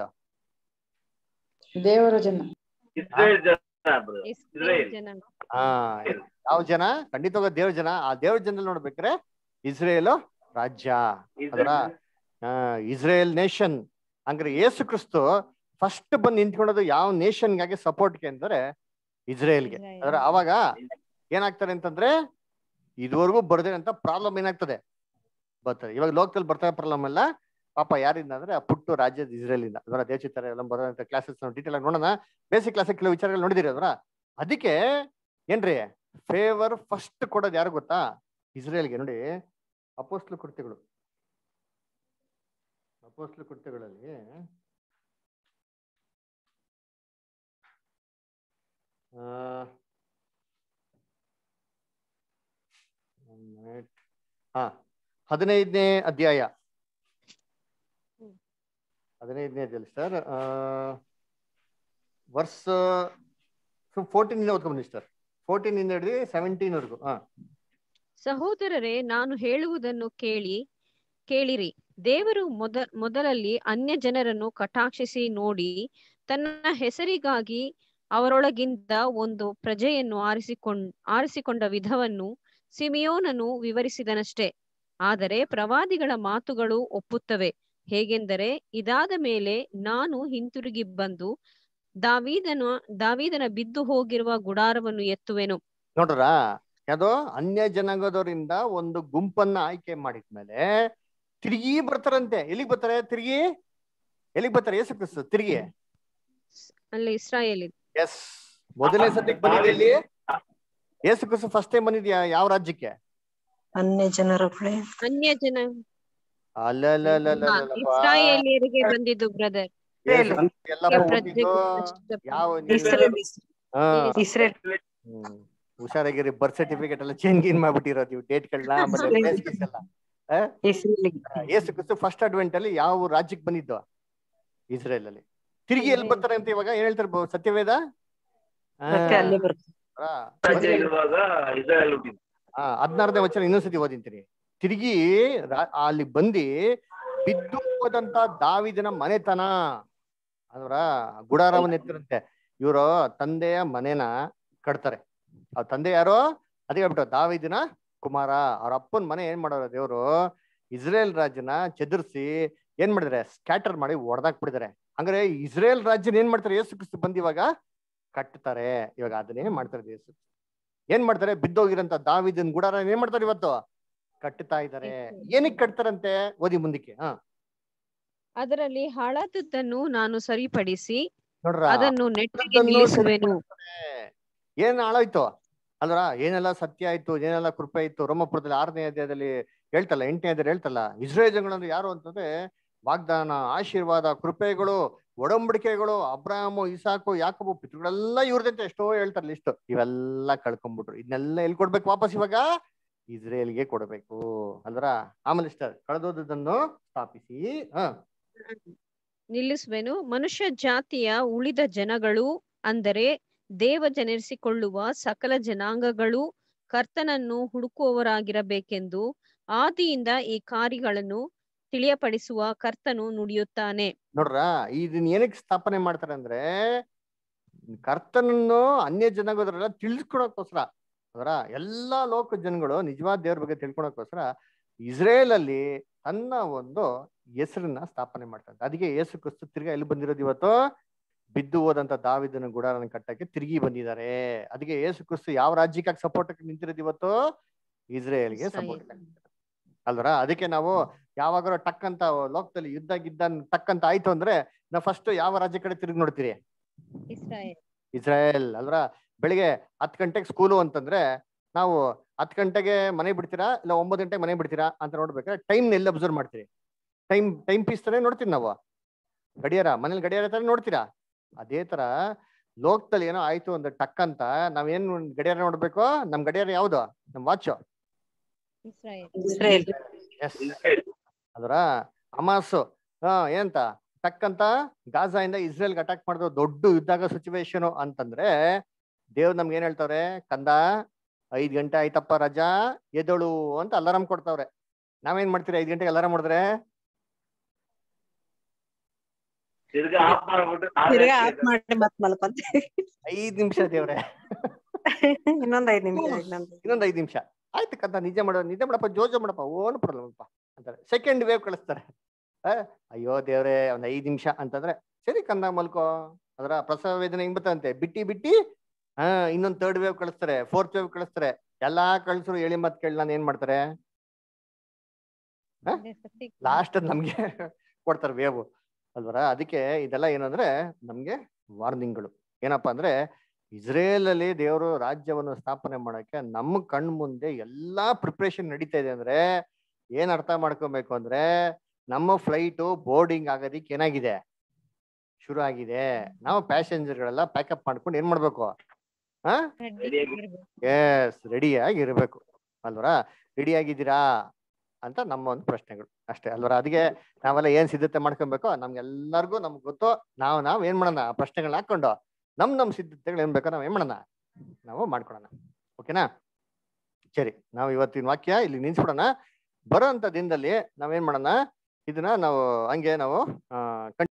ದೇವರ ಜನ ಇಸ್ರೇಲ್ ಜನ brother. ಇಸ್ರಾಯೇಲ್ ಇಸ್ರೇಲ್ ಜನಾಂಗ ಆ ಯಾವ ಜನ ಖಂಡಿತವಾಗ ದೇವ್ರ ಜನ ಆ ದೇವ್ರ ಜನದಲ್ಲಿ ನೋಡ್ಬೇಕಾರೆ ಇಸ್ರೇಲ್ ರಾಜ್ಯ ಅದರ ಆ ಇಸ್ರೇಲ್ ನೇಷನ್ ಅಂದ್ರೆ ಯೇಸು ಕ್ರಿಸ್ತು ಫಸ್ಟ್ ಬಂದು ನಿಂತ್ಕೊಳ್ಳೋದು ಯಾವ ನೇಷನ್ಗಾಗಿ ಸಪೋರ್ಟ್ಗೆ ಅಂದ್ರೆ ಇಸ್ರೇಲ್ಗೆ ಇಸ್ರಾಯೇಲ್. ಅದರ ಅವಾಗ ಏನಾಗ್ತಾರೆ ಅಂತಂದ್ರೆ ಇದುವರೆಗೂ ಬರ್ದೇ ಅಂತ ಪ್ರಾಬ್ಲಮ್ ಏನಾಗ್ತದೆ ಬರ್ತದೆ ಇವಾಗ ಲೋಕಲ್ ಬರ್ತಾ ಪ್ರಾಬ್ಲಮ್ ಎಲ್ಲ ಪಾಪ ಯಾರಿಂದ ಅಂದ್ರೆ ಆ ಪುಟ್ಟು ರಾಜ್ಯದ ಇಸ್ರೇಲ್ ಇಂದ ಅದರ ದೇವಚಿತ್ರ ಎಲ್ಲ ಬರೋಂಥ ಕ್ಲಾಸಸ್ ನಾವು ಡೀಟೇಲ್ ಆಗಿ ನೋಡೋಣ ಬೇಸಿಕ್ ಕ್ಲಾಸ್ ಕೆಲವು ವಿಚಾರಗಳು ನೋಡಿದಿರಿ ಅದರ ಅದಕ್ಕೆ ಏನ್ರಿ ಫೇವರ್ ಫಸ್ಟ್ ಕೊಡೋದು ಯಾರು ಗೊತ್ತಾ ಇಸ್ರೇಲ್ಗೆ ನೋಡಿ ಅಪೋಸ್ಲು ಕೃತ್ಯಗಳು ಅಪೋಸ್ಲು ಕೃತ್ಯಗಳಲ್ಲಿ ಆ, one minute. ಹಾ ಹದಿನೈದನೇ ಅಧ್ಯಾಯ ಹದಿನೈದನೇ ಅಧ್ಯಾಯ ಸರ್ ವರ್ಸ್ ಫೋರ್ಟೀನ್ ಇಂದ ಓದ್ಕೊಂಡ್ ಬನ್ನಿ ಸರ್ ಫೋರ್ಟೀನ್ ಇಂದ ಹಿಡಿದು ಸೆವೆಂಟೀನ್ ವರೆಗೂ ಹಾ ಸಹೋದರರೇ ನಾನು ಹೇಳುವುದನ್ನು ಕೇಳಿ ಕೇಳಿರಿ ದೇವರು ಮೊದ ಮೊದಲಲ್ಲಿ ಅನ್ಯ ಜನರನ್ನು ಕಟಾಕ್ಷಿಸಿ ನೋಡಿ ತನ್ನ ಹೆಸರಿಗಾಗಿ ಅವರೊಳಗಿಂದ ಒಂದು ಪ್ರಜೆಯನ್ನು ಆರಿಸಿಕೊಂಡ್ ಆರಿಸಿಕೊಂಡ ವಿಧವನ್ನು ಸಿಮಿಯೋನನು ವಿವರಿಸಿದನಷ್ಟೇ ಆದರೆ ಪ್ರವಾದಿಗಳ ಮಾತುಗಳು ಒಪ್ಪುತ್ತವೆ ಹೇಗೆಂದರೆ ಇದಾದ ಮೇಲೆ ನಾನು ಹಿಂತಿರುಗಿ ಬಂದು ದಾವೀದನ ದಾವೀದನ ಬಿದ್ದು ಹೋಗಿರುವ ಗುಡಾರವನ್ನು ಎತ್ತುವೆನು ನೋಡ್ರ ಯಾವ್ದೋ ಅನ್ಯ ಜನಾಂಗದವರಿಂದ ಒಂದು ಗುಂಪನ್ನ ಆಯ್ಕೆ ಮಾಡಿದ್ಮೇಲೆ ತಿರುಗಿ ಬರ್ತಾರಂತೆ ಎಲ್ಲಿಗ್ ಬರ್ತಾರೆ ತಿರುಗಿ ಎಲ್ಲಿಗ್ ಬರ್ತಾರೆ ಯೇಸು ಕ್ರಿಸ್ತು ತಿರುಗಿ ಅಲ್ಲಿ ಇಸ್ರಾಯೇಲ್ ಎಸ್ ಮೊದಲನೇ ಸದ್ಯಕ್ಕೆ ಬಂದಿದೆ ಇಲ್ಲಿ ಯೇಸು ಕ್ರಿಸ್ತು ಫಸ್ಟ್ ಟೈಮ್ ಬಂದಿದ್ಯಾ ಯಾವ ರಾಜ್ಯಕ್ಕೆ ಅನ್ಯ ಜನರ ಕಡೆ ಅನ್ಯ ಜನ ಅಲ್ಲ ಅಲ್ಲ ಅಲ್ಲ ಅಲ್ಲ ಹಾ, ಅಲ್ಲಪ್ಪ. ಇಸ್ರಾಯೇಲಿಯರಿಗೆ ಬಂದಿದ್ದು ಬ್ರದರ್ ಯೇಸು ಕ್ರಿಸ್ತು ಎಲ್ಲಪ್ಪ ಹುಟ್ಟಿದ್ದು ಯಾವ ಹಾ ಹ್ಮ್ ಹುಷಾರಾಗಿರಿ ಬರ್ತ್ ಸರ್ಟಿಫಿಕೇಟ್ ಎಲ್ಲ ಚೇಂಜ್ ಗೀನ್ ಮಾಡ್ಬಿಟ್ಟಿರೋದು ಇವು ಡೇಟ್ಗಳನ್ನ ಆಮೇಲೆ place ಗೀಸ್ ಎಲ್ಲ ಆ? ಆ, ಯೇಸು ಕ್ರಿಸ್ತು ಫಸ್ಟ್ ಅಡ್ವೆಂಟ್ ಅಲ್ಲಿ ಯಾವ ರಾಜ್ಯಕ್ಕೆ ಬಂದಿದ್ದು ಇಸ್ರೇಲ್ ಅಲ್ಲಿ ತಿರುಗಿ ಎಲ್ಲಿ ಬರ್ತಾರೆ ಅಂತ ಇವಾಗ ಏನ್ ಹೇಳ್ತಾರೆ ಬ- ಸತ್ಯವೇದ ಆ, ಮತ್ತೆ ಅಲ್ಲೇ ಬರ್ತದೆ ಆ, ರಾಜ್ಯ ಇರುವಾಗ ಇಸ್ರಾಯೇಲ್ ಹುಟ್ಟಿದ್ದು ಆ, ಹದ್ನಾರನೇ ವಚನ ಇನ್ನೊಂದ್ಸತಿ ಓದಿಂತೀನಿ ತಿರುಗಿ ರಾ- ಅಲ್ಲಿ ಬಂದಿ ಬಿದ್ದು ಹೋದಂತ ದಾವಿದನ ಮನೆತನ ಅದರ ಗುಡಾರವನ್ನ ಎತ್ತಿರಂತೆ ಇವರು ತಂದೆಯ ಮನೆನ ಕಟ್ತಾರೆ ಅವ್ರ ತಂದೆ ಯಾರು ಅದೇ ಹೇಳ್ಬಿಟ್ಟು ದಾವಿದನ ಕುಮಾರ ಅವ್ರ ಅಪ್ಪನ ಮನೆ ಏನ್ ಮಾಡೋರು ದೇವ್ರು ಇಸ್ರೇಲ್ ರಾಜ್ಯನ ಚದುರಿಸಿ ಏನ್ ಮಾಡಿದಾರೆ ಸ್ಕ್ಯಾಟರ್ ಮಾಡಿ ಹೊಡೆದಾಕ್ ಬಿಡಿದಾರೆ ಹಂಗಾರೆ ಇಸ್ರೇಲ್ ರಾಜ್ಯನ ಏನ್ ಮಾಡ್ತಾರೆ ಯೇಸು ಕ್ರಿಸ್ತು ಬಂದ್ ಇವಾಗ ಕಟ್ತಾರೆ ಇವಾಗ ಅದನ್ನೇ ಮಾಡ್ತಾರೆ ಯೇಸು ಏನ್ ಮಾಡ್ತಾರೆ ಬಿದ್ದೋಗಿರಂತ ದಾವಿದನ್ ಗುಡಾರ ಏನ್ ಮಾಡ್ತಾರೆ ಇವತ್ತು ಕಟ್ಟುತ್ತಾ ಇದ್ದಾರೆ ಏನಕ್ಕೆ ಕಟ್ತಾರಂತೆ ಓದಿ ಮುಂದಕ್ಕೆ ಹಾ ಅದರಲ್ಲಿ ಹಾಳಾದದ್ದನ್ನು ನಾನು ಸರಿಪಡಿಸಿ ನೋಡ್ರ ಅದನ್ನು ನೆಟ್ಟಿಗೆ ಅದನ್ನು ನಿಲ್ಲಿಸುವೆನು ಏನ್ ಹಾಳಾಯ್ತು ಅಲ್ರ ಏನೆಲ್ಲ ಸತ್ಯ ಆಯ್ತು ಏನೆಲ್ಲ ಕೃಪೆ ಇತ್ತು ರೋಮಪುರದಲ್ಲಿ ಆರನೇ ಅಧ್ಯಾಯದಲ್ಲಿ ಹೇಳ್ತಲ್ಲ ಎಂಟನೇ ಅಧ್ಯಾಯ ಹೇಳ್ತಲ್ಲ ಇಸ್ರೇಲ್ ಜನಗಳಂದ್ರೆ ಯಾರು ಅಂತಂದ್ರೆ ವಾಗ್ದಾನ ಆಶೀರ್ವಾದ ಕೃಪೆಗಳು ಒಡಂಬಡಿಕೆಗಳು ಅಬ್ರಾಹಮು ಇಸಾಕು ಯಾಕಬು ಪಿತೃಗಳೆಲ್ಲ ಇವ್ರದಂತೆ ಎಷ್ಟೋ ಹೇಳ್ತಾರೆ ಲಿಸ್ಟ್ ಇವೆಲ್ಲ ಕಳ್ಕೊಂಡ್ಬಿಟ್ರು ಇದನ್ನೆಲ್ಲ ಎಲ್ಲಿ ಕೊಡ್ಬೇಕು ವಾಪಸ್ ಇವಾಗ ಇಸ್ರೇಲ್ಗೆ ಕೊಡಬೇಕು ಅಲ್ರ ಆಮೇಲೆ ಇಷ್ಟ ಕಳೆದೋದನ್ನು ಸ್ಥಾಪಿಸಿ ಹ ನಿಲ್ಲಿಸುವೆನು ಮನುಷ್ಯ ಜಾತಿಯ ಉಳಿದ ಜನಗಳು ಅಂದರೆ ದೇವ ಜನರಿಸಿಕೊಳ್ಳುವ ಸಕಲ ಜನಾಂಗಗಳು ಕರ್ತನನ್ನು ಹುಡುಕುವವರಾಗಿರಬೇಕೆಂದು ಆದಿಯಿಂದ ಈ ಕಾರ್ಯಗಳನ್ನು ತಿಳಿಯಪಡಿಸುವ ಕರ್ತನು ನುಡಿಯುತ್ತಾನೆ ನೋಡ್ರ ಇದನ್ನ ಏನಕ್ಕೆ ಸ್ಥಾಪನೆ ಮಾಡ್ತಾರೆ ಅಂದ್ರೆ ಕರ್ತನನ್ನು ಅನ್ಯ ಜನಾಂಗದವರೆಲ್ಲ ತಿಳಿಸ್ಕೊಡೋಕೋಸ್ಕರ ಅದರ ಎಲ್ಲಾ ಲೋಕ ಜನಗಳು ನಿಜವಾದ ದೇವ್ರ ಬಗ್ಗೆ ತಿಳ್ಕೊಳಕೋಸ್ಕರ ಇಸ್ರೇಲ್ ಅಲ್ಲಿ ತನ್ನ ಒಂದು ಹೆಸರನ್ನ ಸ್ಥಾಪನೆ ಮಾಡ್ತಾರೆ ಅದಕ್ಕೆ ಯೇಸು ಕ್ರಿಸ್ತು ತಿರ್ಗಾ ಎಲ್ಲಿ ಬಂದಿರೋದು ಇವತ್ತು ಬಿದ್ದು ಹೋದಂತ ದಾವಿದನ ಗುಡಾರನ ಕಟ್ಟಕ್ಕೆ ತಿರುಗಿ ಬಂದಿದ್ದಾರೆ ಅದಕ್ಕೆ ಯೇಸು ಕ್ರಿಸ್ತು ಯಾವ ರಾಜ್ಯಕ್ಕೆ ಸಪೋರ್ಟ್ ನಿಂತಿರೋದು ಇವತ್ತು ಇಸ್ರೇಲ್ಗೆ ಸಪೋರ್ಟ್ ಅಲ್ವರ ಅದಕ್ಕೆ ನಾವು ಯಾವಾಗಾರ ಟಕ್ ಅಂತ ಲೋಕದಲ್ಲಿ ಯುದ್ಧ ಗಿದ್ದ ಟಕ್ ಅಂತ ಆಯ್ತು ಅಂದ್ರೆ ನಾವು ಫಸ್ಟ್ ಯಾವ ರಾಜ್ಯ ಕಡೆ ತಿರುಗಿ ನೋಡ್ತೀರಿ ಇಸ್ರಾಯೇಲ್ ಇಸ್ರಾಯೇಲ್ ಅಲ್ರ ಬೆಳಿಗ್ಗೆ ಹತ್ತು ಗಂಟೆಗೆ ಸ್ಕೂಲು ಅಂತಂದ್ರೆ ನಾವು ಹತ್ತು ಗಂಟೆಗೆ ಮನೆ ಬಿಡ್ತೀರಾ ಇಲ್ಲ ಒಂಬತ್ತು ಗಂಟೆಗೆ ಮನೆ ಬಿಡ್ತೀರಾ ಅಂತ ನೋಡ್ಬೇಕಾದ್ರೆ ಟೈಮ್ ಎಲ್ಲಿ ಅಬ್ಸರ್ವ್ ಮಾಡ್ತೀರಿ ಟೈಮ್ ಟೈಮ್ ಪೀಸ್ ತಾನೇ ನೋಡ್ತೀವಿ ನಾವು ಗಡಿಯಾರ ಮನೇಲಿ ಗಡಿಯಾರ ತಾನೇ ನೋಡ್ತೀರಾ ಅದೇ ತರ ಲೋಕದಲ್ಲಿ ಏನೋ ಆಯ್ತು ಒಂದು ಟಕ್ ಅಂತ ನಾವೇನ್ ಗಡಿಯಾರ ನೋಡ್ಬೇಕು ನಮ್ ಗಡಿಯಾರ ಯಾವ್ದು ನಮ್ ವಾಚ್ ಇಸ್ರಾಯೇಲ್ ಇಸ್ರೇಲ್ ಎಸ್ ಅದರ ಅಮಾಸು ಹಾ ಏನಂತ ಟಕ್ಕಂತ ಗಾಜಾಯಿಂದ ಇಸ್ರೇಲ್ಗೆ ಅಟ್ಯಾಕ್ ಮಾಡಿದ್ರು ದೊಡ್ಡ ಯುದ್ಧ ಸಿಚುವೇಶನ್ ಅಂತಂದ್ರೆ ದೇವ್ರು ನಮ್ಗೆ ಏನ್ ಹೇಳ್ತಾವ್ರೆ ಕಂದ ಐದ್ ಗಂಟೆ ಆಯ್ತಪ್ಪ ರಜಾ ಎದಳು ಅಂತ ಅಲಾರಾಮ್ ಕೊಡ್ತಾವ್ರೆ ನಾವೇನ್ ಮಾಡ್ತೀರಿ ಐದ್ ಗಂಟೆಗೆ ಅಲಾರಾಮ್ ಮಾಡಿದ್ರೆ ತಿರ್ಗಾ ಆಫ್ ಮಾಡ್ಬಿಟ್ಟು ನಾವೇ ತಿರ್ಗಾ ಆಫ್ ಮಾಡಿ ಮತ್ ಮಲ್ಕೊಂತೀವಿ ಐದ್ ನಿಮಿಷ ದೇವ್ರೆ ಇನ್ನೊಂದ್ ಐದ್ ನಿಮಿಷ ಇನ್ನೊಂದ್ ಇನ್ನೊಂದ್ ಐದ್ ನಿಮಿಷ ಆಯ್ತು ಕಂದ ನಿಜ ಮಾಡೋ ನಿಜ ಮಾಡಪ್ಪ ಜೋಜ ಮಾಡಪ್ಪ ಓನ್ ಪ್ರಾಬ್ಲಮ್ ಅಪ್ಪ ಅಂತಾರೆ ಸೆಕೆಂಡ್ ವೇವ್ ಕಳಿಸ್ತಾರೆ ಆ, ಅಯ್ಯೋ ದೇವ್ರೆ ಒಂದ್ ಐದ್ ನಿಮಿಷ ಅಂತಂದ್ರೆ ಸರಿ ಕಂದ ಮಲ್ಕೋ ಅದರ ಪ್ರಸವ ವೇದನೆ ಹಿಂಗ್ ಬರ್ತಂತೆ ಬಿಟ್ಟಿ ಬಿಟ್ಟಿ ಹಾ ಇನ್ನೊಂದ್ ಥರ್ಡ್ ವೇವ್ ಕಳಿಸ್ತಾರೆ ಫೋರ್ತ್ ವೇವ್ ಕಳಿಸ್ತಾರೆ ಎಲ್ಲಾ ಕಳ್ಸರು ಹೇಳಿ ಮತ್ ಕೇಳಿ ನಾನು ಏನ್ ಮಾಡ್ತಾರೆ ಲಾಸ್ಟ್ ನಮ್ಗೆ ಕೊಡ್ತಾರೆ ವೇವ್ ಅಲ್ವರ ಅದಕ್ಕೆ ಇದೆಲ್ಲ ಏನಂದ್ರೆ ನಮ್ಗೆ ವಾರ್ನಿಂಗ್ಗಳು ಏನಪ್ಪಾ ಅಂದ್ರೆ ಇಸ್ರೇಲ್ ಅಲ್ಲಿ ದೇವರು ರಾಜ್ಯವನ್ನು ಸ್ಥಾಪನೆ ಮಾಡಕ್ಕೆ ನಮ್ಮ ಕಣ್ ಮುಂದೆ ಎಲ್ಲಾ ಪ್ರಿಪ್ರೇಷನ್ ನಡೀತಾ ಇದೆ ಅಂದ್ರೆ ಏನ್ ಅರ್ಥ ಮಾಡ್ಕೊಬೇಕು ಅಂದ್ರೆ ನಮ್ಮ ಫ್ಲೈಟು ಬೋರ್ಡಿಂಗ್ ಆಗೋದಿಕ್ಕೆ ಏನಾಗಿದೆ ಶುರು ಆಗಿದೆ ನಾವು ಪ್ಯಾಸೆಂಜರ್ ಗಳೆಲ್ಲ ಪ್ಯಾಕಪ್ ಮಾಡ್ಕೊಂಡು ಏನ್ ಮಾಡ್ಬೇಕು ಹಾ ಎಸ್ ರೆಡಿಯಾಗಿ ಇರಬೇಕು ಅಲ್ವರ ರೆಡಿ ಆಗಿದ್ದೀರಾ ಅಂತ ನಮ್ಮ ಒಂದು ಪ್ರಶ್ನೆಗಳು ಅಷ್ಟೇ ಅಲ್ವರ ಅದಕ್ಕೆ ನಾವೆಲ್ಲ ಏನ್ ಸಿದ್ಧತೆ ಮಾಡ್ಕೊಬೇಕು ನಮ್ಗೆಲ್ಲರಿಗೂ ನಮ್ಗೆ ಗೊತ್ತು ನಾವು ನಾವು ಏನ್ ಮಾಡೋಣ ಆ ಪ್ರಶ್ನೆಗಳನ್ನ ಹಾಕೊಂಡು ನಮ್ ನಮ್ ಸಿದ್ಧತೆಗಳು ಏನ್ ಬೇಕೋ ನಾವ್ ಏನ್ ಮಾಡೋಣ ನಾವು ಮಾಡ್ಕೊಳೋಣ ಓಕೆನಾ ಸರಿ ನಾವು ಇವತ್ತಿನ ವಾಕ್ಯ ಇಲ್ಲಿ ನಿಲ್ಸ್ಬಿಡೋಣ ಬರೋ ಅಂತ ದಿನದಲ್ಲಿ ನಾವೇನ್ ಮಾಡೋಣ ಇದನ್ನ ನಾವು ಹಂಗೆ ನಾವು ಆ